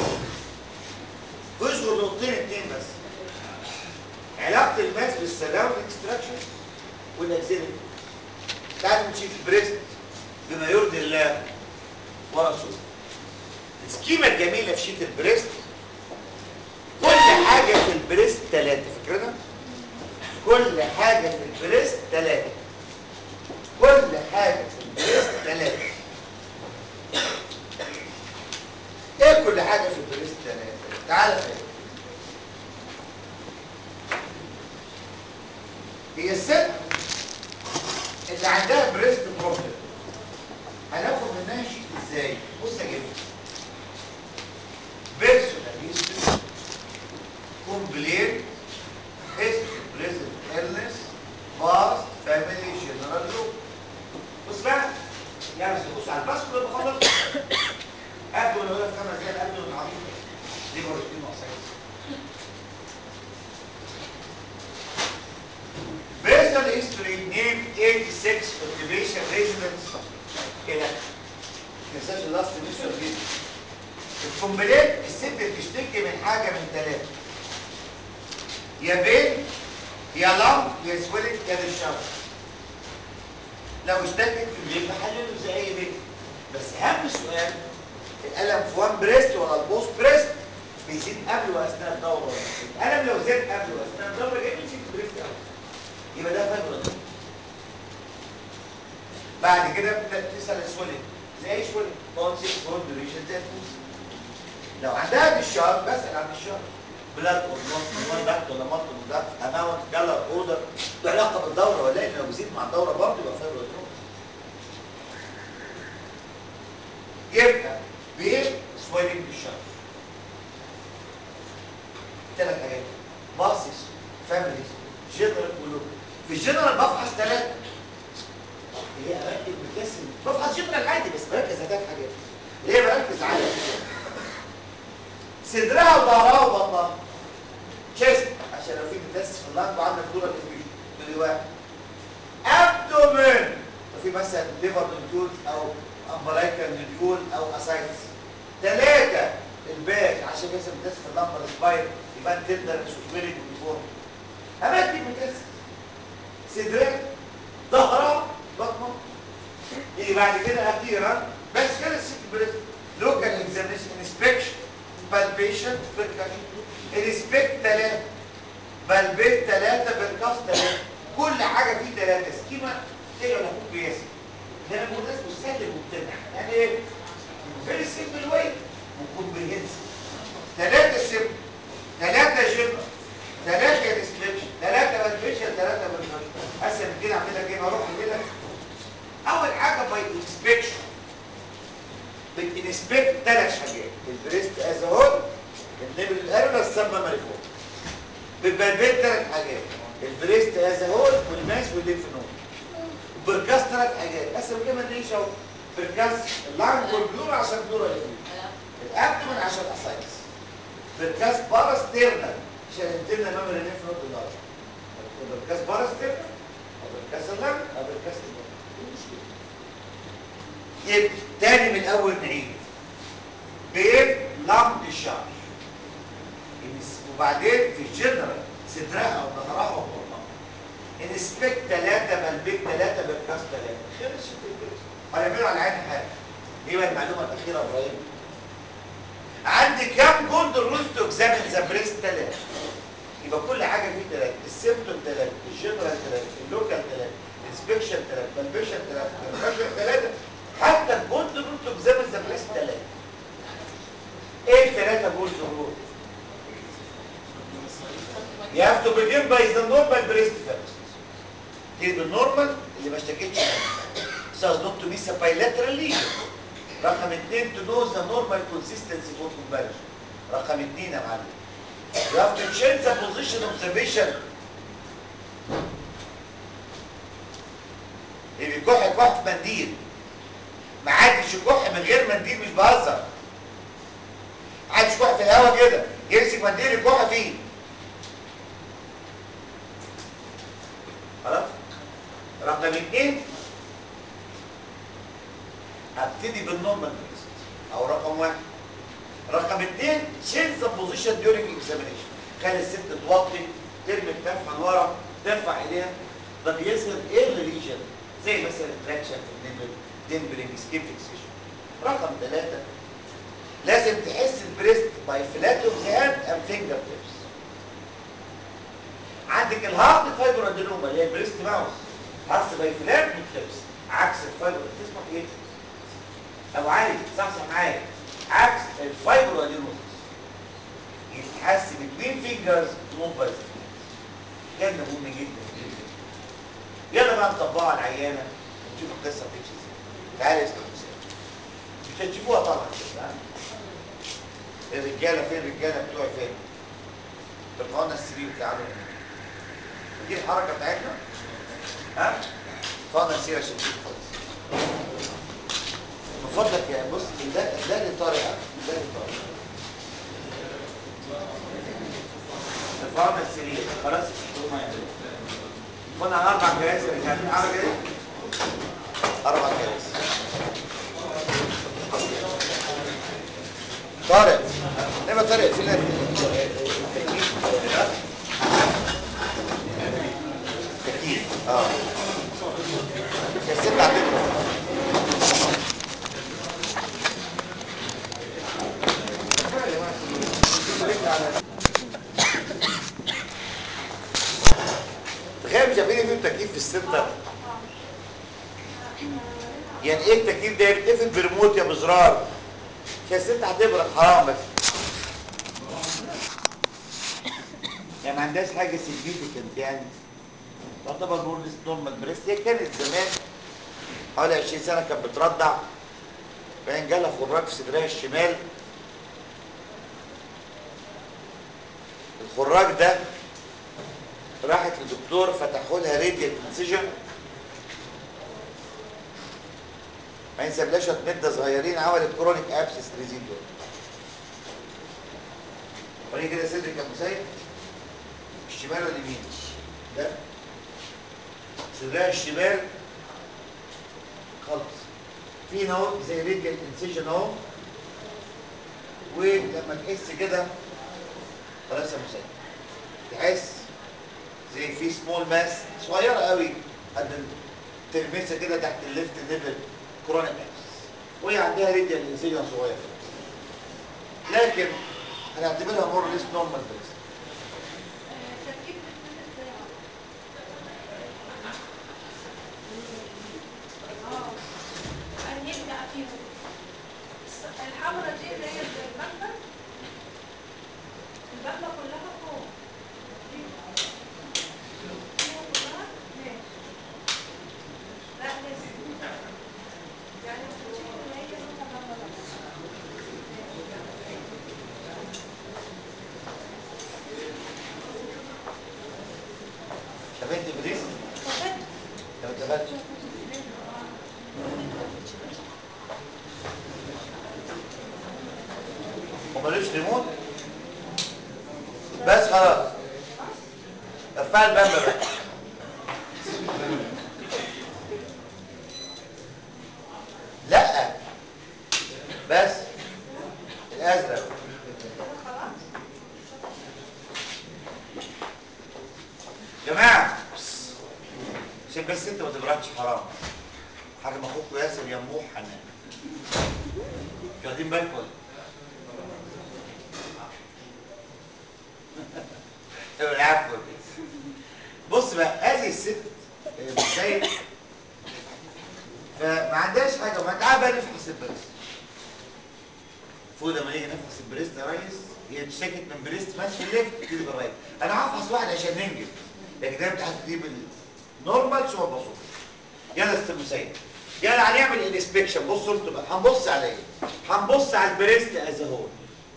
يصغر نقطتين اتنين بس علاقه الماس بالسلام والاكستراكشن والاكسيلري تعالوا نشوف البريست بما يرضي الله ورسوله السكيمة الجميلة في شيت البريست كل حاجة في البريست ثلاثة فاكرينها؟ كل حاجة في البريست ثلاثة كل حاجة في البريست ثلاثة ايه كل حاجة في البريست ثلاثة؟ تعالى فاهم هي الست اللي عندها بريست بروبلم هناخد منها شيء ازاي؟ بص يا جماعه personal history, complaint, history, present illness, past, family, general look. بص بقى يعني بص على الباس كله بخلص قبل ما نقول خمس دقايق قبل ما نعرف دي مرتين وحساس personal history name 86 occupation residence كده ما تنساش اللاست ميشن جدا الكومبليت الست بتشتكي من حاجه من ثلاثه يا بين يا لم يا سويلت يا بالشر لو اشتكت في البيت بحلله زي اي بيت بس اهم سؤال الالم في وان بريست ولا البوست بريست بيزيد قبل واثناء الدوره ولا لا؟ الالم لو زاد قبل واثناء الدوره جاي من في البريست قوي يبقى ده فاهم ولا لا؟ بعد كده بتبدا تسال السويلت زي اي سويلت كونسيبت فور دوريشن زي الفوز لو عندها بالشهر بسأل عن الشهر بلاد اور نوت وان داكت ولا مالتي داكت اماونت كلر اودر له علاقه بالدوره ولا لا لو بيزيد مع الدوره برضه يبقى فايبر نوت يبقى بين سويلنج بالشهر ثلاث حاجات باصص فاميليز جنرال ولوك في الجنرال بفحص ثلاثه اللي هي اماكن بتكسر بفحص جنرال عادي بس بركز على ثلاث حاجات اللي هي بركز على صدرها وظهرها وبطنها تشيست عشان لو في متاسس في اللنج وعندك دورة انفيوجن دي واحد ابدومين لو في مثلا ليفر نوديول او امبلايكال نوديول او اسايتس ثلاثة الباك عشان يحصل متاسس في اللمبر سباين يبقى تندر سوفيريك ونيفورم اماكن متاسس صدرها ظهرها بطنها يجي بعد كده اخيرا بس كده الست بريست لوكال اكزامينشن انسبكشن بالبيشن بالكشف انسبكت ثلاثة بالبيت ثلاثة بالكف حاجه فيه ثلاثه سكيما تيجي ولا اخوك بياسي ده انا بقول اسمه سهل الممتنع يعني ايه؟ فيري سيمبل واي وكومبريهنسيف ثلاثه سيمبل ثلاثه جنرال ثلاثه ديسكريبشن ثلاثه فالفيشن ثلاثه فالفيشن اسهل من كده اعمل لك ايه؟ بروح اعمل لك اول حاجه باي انسبكشن بتنسبكت ثلاث حاجات البريست از هول النبل الارنر السبه مالفوق بتبلبل ثلاث حاجات البريست از هول والماس والليمف نود بركاس ثلاث حاجات بس كده ما تلاقيش اهو بركاس اللانج والبلور عشان بلور الابدومن عشان اسايتس بركاس باراستيرنال عشان الانترنال ميموري ليمف نود اللارج بركاس باراستيرنال او بركاس اللانج او بركاس اللانج ايه المشكله يبقى تاني من الاول نعيد بين لام الشعر وبعدين في الجنرال صدرها وظهرها وبطنها انسبكت ثلاثة ملبك ثلاثة بالكاس ثلاثة خلص الفكرة هنعمله على عين حاجة دي بقى المعلومة الأخيرة يا إبراهيم عندي كام جولد رولز تو اكزامين ذا بريست ثلاثة يبقى كل حاجة فيه ثلاثة السيمبتوم ثلاثة الجنرال ثلاثة اللوكال ثلاثة الانسبكشن ثلاثة بالبيشن ثلاثة البريشن ثلاثة حتى الجولد رول تو اكزامين ذا بريست ثلاثة ايه الثلاثة جولد رول؟ You have to begin by the normal breast first. دي بالنورمال اللي ما اشتكيتش منها. So as not to miss a bilateral lesion. رقم اثنين to know the normal consistency for comparison. رقم اثنين يا معلم. You have to change the position of the patient. اللي بيكح كح منديل. ما عادش يكح من غير منديل مش بهزر. ما عادش يكح في الهواء كده. يمسك منديل يكح فيه. خلاص رقم اثنين هبتدي بالنورمال بريست او رقم واحد رقم اثنين change the position during examination خلي الست توطي ترمي الكف من ورا ترفع ايديها ده بيظهر ايه الليجن زي مثلا تراكشن في النمل ديمبلينج سكيب فيكسيشن رقم ثلاثة لازم تحس البريست باي فلات اوف ذا هاند اند فينجر تيبس عندك الهارد فايبر ادينوما اللي هي البريست ماوس هارس باي فلات والتبس عكس الفايبر تسمع ايه ابو علي صحصح معايا عكس الفايبر ادينوما يتحس بين فينجرز نوت باي كان مهم جدا جدا يلا بقى نطبقها على العيانه ونشوف القصه بتمشي ازاي تعالى اسمع المثال مش هتشوفوها طبعا ها؟ الرجاله فين الرجاله بتوعي فين ارفعوا لنا السرير تعالوا هنا دي الحركه بتاعتنا ها اتفضل سير عشان تشوف كويس من فضلك يا بص ده ده لي طريقه ده لي طريقه ارفعوا لنا السرير خلاص كنا على اربع كراسي رجعنا على كده اربع كراسي طارق لما طارق فين التكييف اه يا ست عندكم تخيل مش عارفين فيه تكييف في السنتر يعني ايه التكييف ده يتقفل بريموت يا بزرار يا ست هتبرد حرام بس يعني ما عندهاش حاجه سيجنيفيكانت يعني تعتبر نور نورمال بريست هي كانت زمان حوالي 20 سنه كانت بترضع بعدين جالها خراج في صدرها الشمال الخراج ده راحت لدكتور فتحوا لها راديال انسجن ما ينسبلاش شويه مده صغيرين عملت كرونيك ابسس ريزيدوال وريني كده صدرك يا مسيب الشمال ولا اليمين ده صدرها الشمال خلاص في اهو زي راديال انسجن اهو ولما تحس كده خلاص يا مسيب تحس زي في سمول ماس صغيره قوي قد تلمسها كده تحت الليفت نيفل كرونيك ابسس وهي عندها راديال انسجن صغير لكن هنعتبرها مور ليس نورمال بريست تابعت ابليس طب ما تابعتش ومالوش ريموت بس خلاص ارفع البامبا بقى لا بس الازرق جماعه عشان بس انت ما تبردش حرام حاجه ما اخوك ياسر يموح حنان مش واخدين بالكم ولا طب العفو بص بقى هذه الست ازاي فما عندهاش حاجه ما تعال بقى نفحص البريست فوق لما نيجي نفحص البريست يا ريس هي اتشكت من بريست ماشي في الليفت تبتدي بالرايت انا هفحص واحد عشان ننجز لكن ده امتحان تجيب النورمال ثم البسيط يلا يا استاذ مسيد يلا هنعمل انسبكشن بصوا انتوا بقى هنبص على ايه هنبص على البريست از هول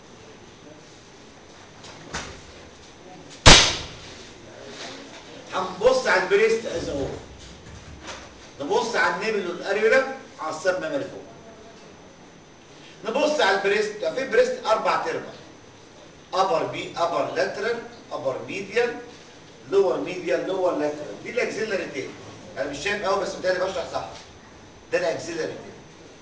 هنبص على البريست از هول نبص على النبل والاريولا على السب من فوق نبص على البريست في بريست اربع تربع ابر بي ابر لاترال ابر ميديال لور ميديال لور لاترال دي الاكسيلاري تيل انا مش شايف قوي بس متهيألي بشرح صح ده الاكسيلاري تيل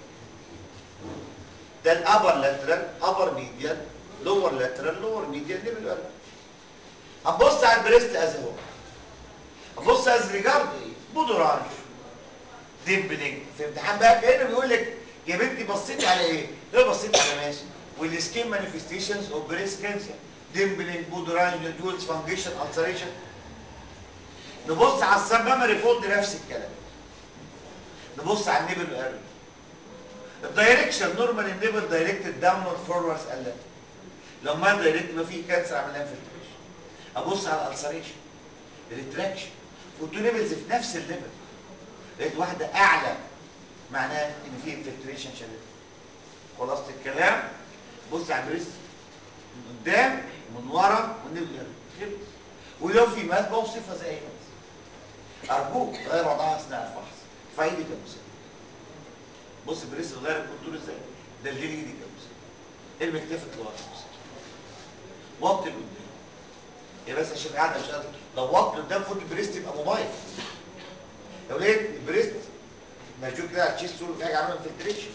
ده الابر لاترال ابر ميديال لور لاترال لور ميديال نيبل واريولا هنبص على البريست از هو هنبص از ريجارد ايه بودورانج ديمبلينج في امتحان بقى كانه بيقول لك يا بنتي بصيت على ايه؟ لو بصيت على ماشي والسكين مانيفستيشنز اوف بريست كانسر ديمبلينج بودورانج نودولز فانجيشن السريشن نبص على السبمامري فولد نفس الكلام نبص على النيبل والارم الدايركشن نورمال النيبل دايركتد داونورد فوروردز قال لو ما دايركت ما فيه كانسر عمل انفلتريشن ابص على الالسريشن الريتراكشن والتو نيبلز في نفس الليفل لقيت واحده اعلى معناه ان في انفلتريشن شديد خلاص الكلام بص على البريست من قدام ومن ورا والنبل ولو في ماس بوصفها زي ما ارجوك غير وضعها اثناء الفحص فايدي كمثال بص البريست غير الكونتور ازاي ده اللي ايدي كمثال ارمي كتفك لورا كمثال وطي لقدام يا بس عشان قاعده مش قادر لو وطي قدام فوت البريست يبقى موبايل لو لقيت البريست موجود كده على التشيست سول في حاجه عامله انفلتريشن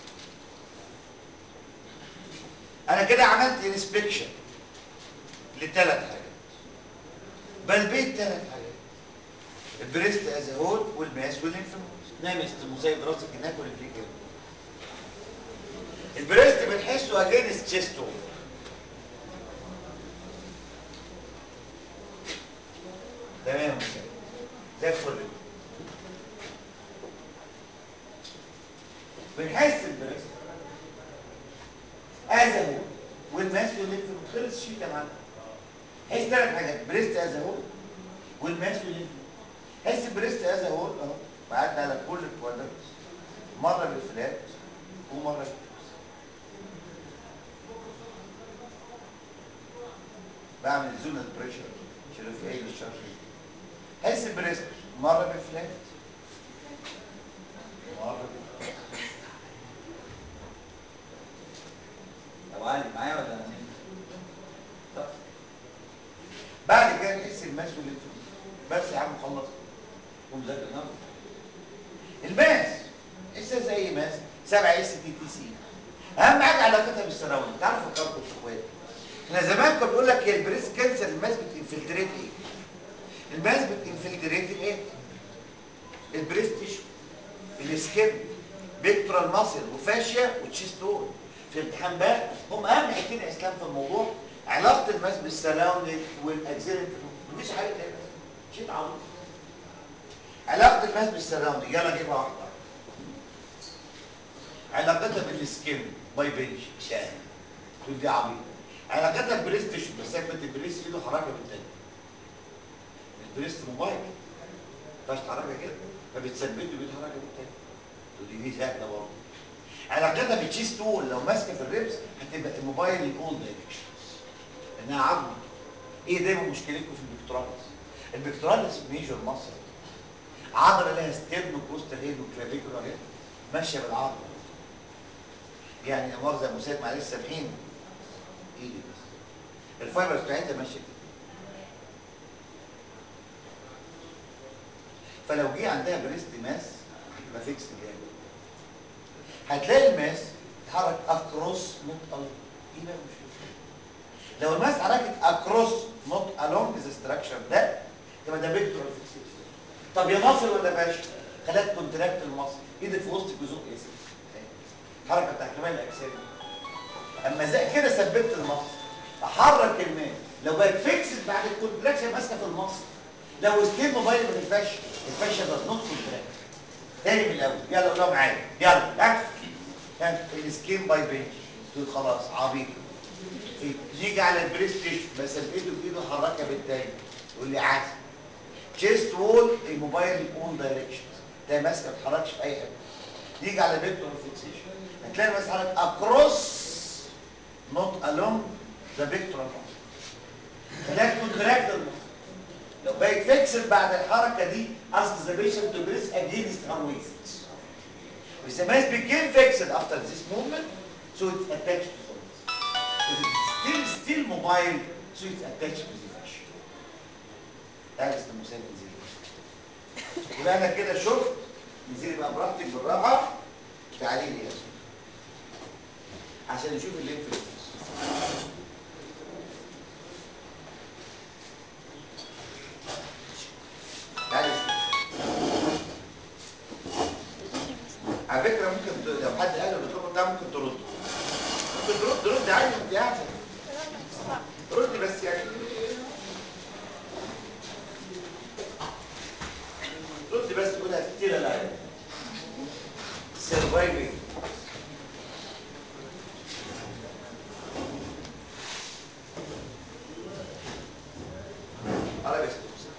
انا كده عملت انسبكشن لثلاث حاجات بلبيت ثلاث حاجات البريست از هول والماس والانفلونس نعمل استموسيد راسك هناك والفليك هنا البريست بنحسه اجينست تشيستو تمام زي الفل بنحس البريست از هول والماس والانفلونس خلص شيء يا معلم حس ثلاث حاجات بريست از هول والماس والانفلونس حس بريست از هول اهو بعدنا على كل الكوادراتس مره بالفلات ومره بالكوس بعمل زونال بريشر شيلو في اي للشرح حس بريست مره بالفلات مره بالكوس طب علي معايا ولا انا طب بعد كده نحس الماس والانفلونس بس يا عم خلص ومذاكر النهارده الماس لسه زي ماس 7 اس تي تي سي اهم حاجه علاقتها بالسراوند تعرف فكركم في اخواتي احنا زمان كنا بنقول لك هي البريست كانسر الماس بتنفلتريت ايه الماس بتنفلتريت الايه البريست تيشو السكين بيكتورال ماسل وفاشيا وتشيستول في الامتحان بقى هم اهم حاجتين يا اسلام في الموضوع علاقه الماس بالسراوند والاكزيلنت مفيش حاجه تانيه شيء عظيم علاقة الماس بالسراوند يلا جيبها واحدة علاقتها بالسكين باي بنش شاهد تقول دي عبيط علاقتها بالبريست تيشو بس ثبت البريست ايده حركة بالتاني البريست موبايل ما ينفعش تحركها كده فبتثبته بايده حركة بالتاني تقول دي دي سهلة برضه علاقتها بالتشيست تول لو ماسكة في الريبس هتبقى الموبايل الاول دايركشن انها عظمة ايه دايما مشكلتكم في الدكتوراه البكتوراليس ميجور مصر عضله لها ستيرنو كوستال هيد وكلافيكولار هيد ماشيه بالعضله يعني لا مؤاخذه يا مساعد معلش سامحيني ايدي بس الفايبرز بتاعتها ماشيه كده فلو جه عندها بريست ماس هتبقى فيكس جامد هتلاقي الماس اتحرك اكروس نوت الونج ايه بقى المشكله لو الماس اتحركت اكروس نوت الونج ذا ستراكشر ده يبقى ده فيكتور فيكسيشن طب يا مصر ولا باشا خلاك كونتراكت المصر ايدك في وسط جزء يا سيدي الحركه بتاع كمال الاجسام اما زي كده ثبت المصر احرك الماس لو بقت فيكسد بعد الكونتراكشن ماسكه في المصر لو ستيل موبايل من الفش الفش ده نوت كونتراكت تاني من الاول يلا قولها معايا يلا ها ها السكين باي بنش تقول خلاص عبيط إيه؟ نيجي على البلاي ستيشن بس ايده بايده حركها بالتاني يقول لي عادي تشيست وول الموبايل اون دايركشن ده ماسكه ما تتحركش في اي حته نيجي على فيكتور فيكسيشن هتلاقي الماس حركت اكروس نوت الونج ذا فيكتور خلاك كونتراكت المصر لو بقت فيكسد بعد الحركه دي ask the patient to brace against her waist. If the mass became fixed after this movement, so it's attached to the waist. If it's still still mobile, so it's attached to the fascia. ده اسمه مثال انزيل يبقى انا كده شفت انزلي بقى براحتك بالراحه تعالي لي هنا عشان نشوف الليمف نودز تعالي شوف. على فكره ممكن ت- لو حد قال الدكتور بتاع ممكن ترد ممكن ترد رد عادي انت قاعده ردي بس يعني ردي بس قولها كتير لا سرفايفنج عربي استوصل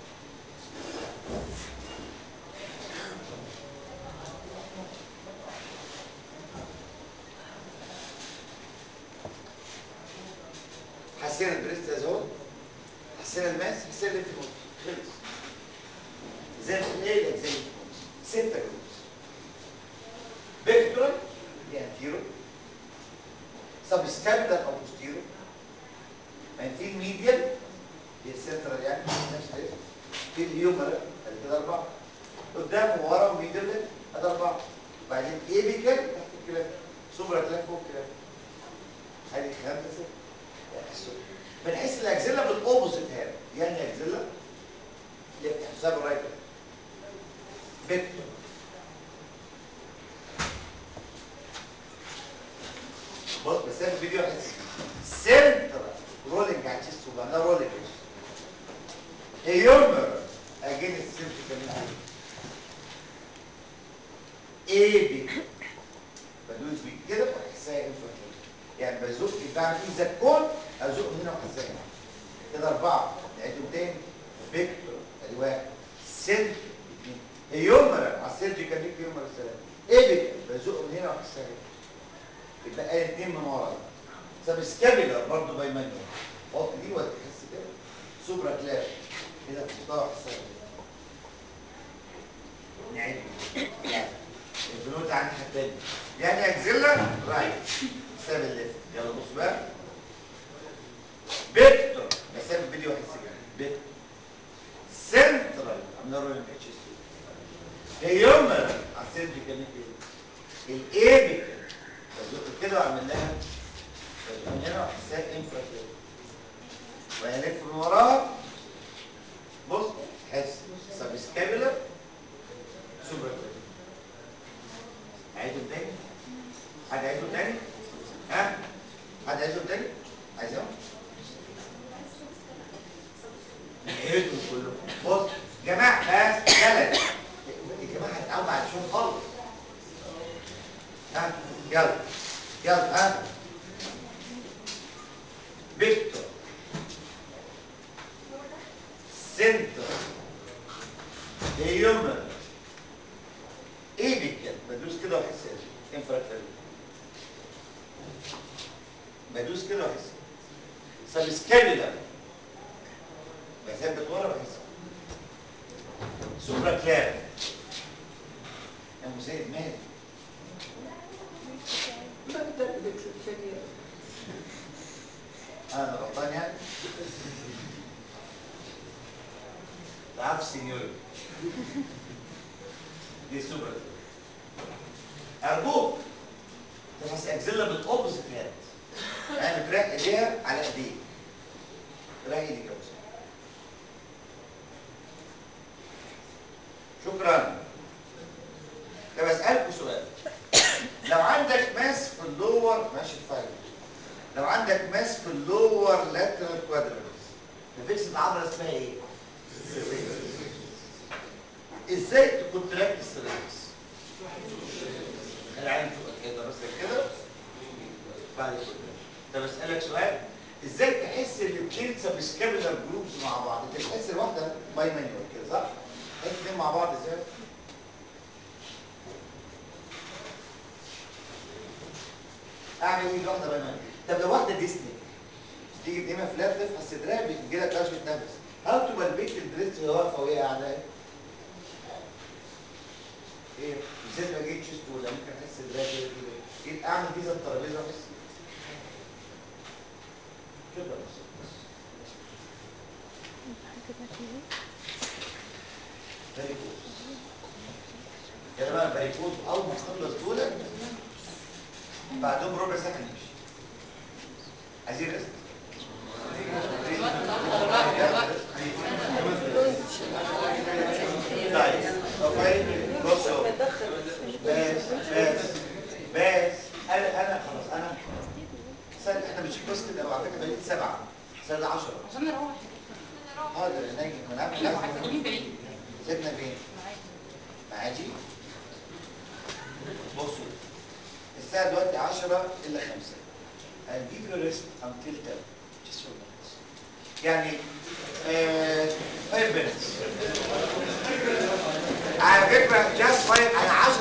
حسينا البريست ازول حسينا الماس حسينا الليمف نود خلص زي ما ايه الاجزاء اللي ستة جروبس فيكتورال دي انتيرو سبسكابيلر او بوستيرو في الميديال دي السنترال يعني نفس الاسم في الهيومر ادي كده اربعه قدام وورا وميدل ادي اربعه بعدين ايبيكال تحت الكلام سوبرا كلام فوق الكلام ادي خمسه بنحس الاكزيلا بالاوبوزيت هاب يعني اكزيلا ليفت حساب الرايت فيكتور بص بس انا الفيديو احس سنتر رولينج على الشيست وبعملها رولينج هيومر اجين السنتر كمان ايه بي بدوس بيه كده واحسها انفرتيل يعني بزق بعمل ايه زكون ازق من هنا واحسها هنا كده اربعه نعيدهم تاني فيكتور ادي واحد سنتر اثنين هيومر على السيرجيكال ليك هيومر السلام ايه بي بزق من هنا واحسها هنا يبقى ايه اتنين من ورا سب سكابيلر برضه باي مانيوال حط دي ولا تحس كده سوبرا كلاش كده تحطها واحسها نعيد يعني البنوت عن الناحيه الثانيه يعني اكزيلا رايت ساب الليفت يلا بص بقى فيكتور بساب الفيديو واحد سكند فيكتور سنترال نيرون اتش اس هيومر على السيرجيكال الايبيكال بزق كده واعمل لها بزق من هنا واحسها انفرا وهلف من وراها بص حس سب سكابيلر سوبر عايزهم تاني حد عايزهم تاني ها حد عايزهم تاني عايزهم نعيدهم كلهم بص جماعة بس ثلاث يا جماعة هتقعد بعد شوية خالص ها يلا يلا ها فيكتور سنتر هيومن ايبيكال بدوس كده واحس انفراكتال بدوس كده واحس سبسكابيلر بثبت ورا واحس سوبرا كلاب يا مسيد مالي انا غلطان يعني ضعف سينيور دي سوبرا ارجوك تفحص اكزيلا بالاوبوزيت هاند يعني بتريح ايديها على ايديك تريح ايديك يا مسيد شكرا طب اسالكوا سؤال لو عندك ماس في اللور ماشي الفايل لو عندك ماس في اللور لاترال كوادرنس الفيكس عضله اسمها ايه؟ ازاي تكونتراكت السيرفكس؟ العين تبقى كده راسك كده بعد كده طب اسالك سؤال ازاي تحس ان الاثنين سبسكابيلر جروبز مع بعض؟ انت بتحس الواحده باي مانيوال كده صح؟ الاثنين مع بعض ازاي؟ اعمل ايه واحده باي مانيوال؟ طب لو واحده ديسني تيجي تنامها فلات تفحص صدرها بيجي لك رشوه نفس هل تبقى البيت الدريس وهي واقفه وهي قاعده ايه؟ بالذات لو جيت تشيست ولا ممكن احس صدرها كده كده ايه اعمل كده الترابيزه بس كده بس باريكوز يا جماعه الباريكوز اول ما تخلص دول بعدهم ربع ساعه نمشي عايزين ريست طيب اوكي بصوا بس بس بس انا انا خلاص انا سنة احنا مش بس كده لو على فكره بقيت سبعه سنه 10 عشان نروح حاضر ناجي ما انا ايوه عارف عايزين بعيد سيبنا فين؟ معادي بصوا الساعة دلوقتي 10 إلا 5 I'll give you a rest until 10 just for minutes يعني آه 5 minutes على فكرة just 5 أنا 10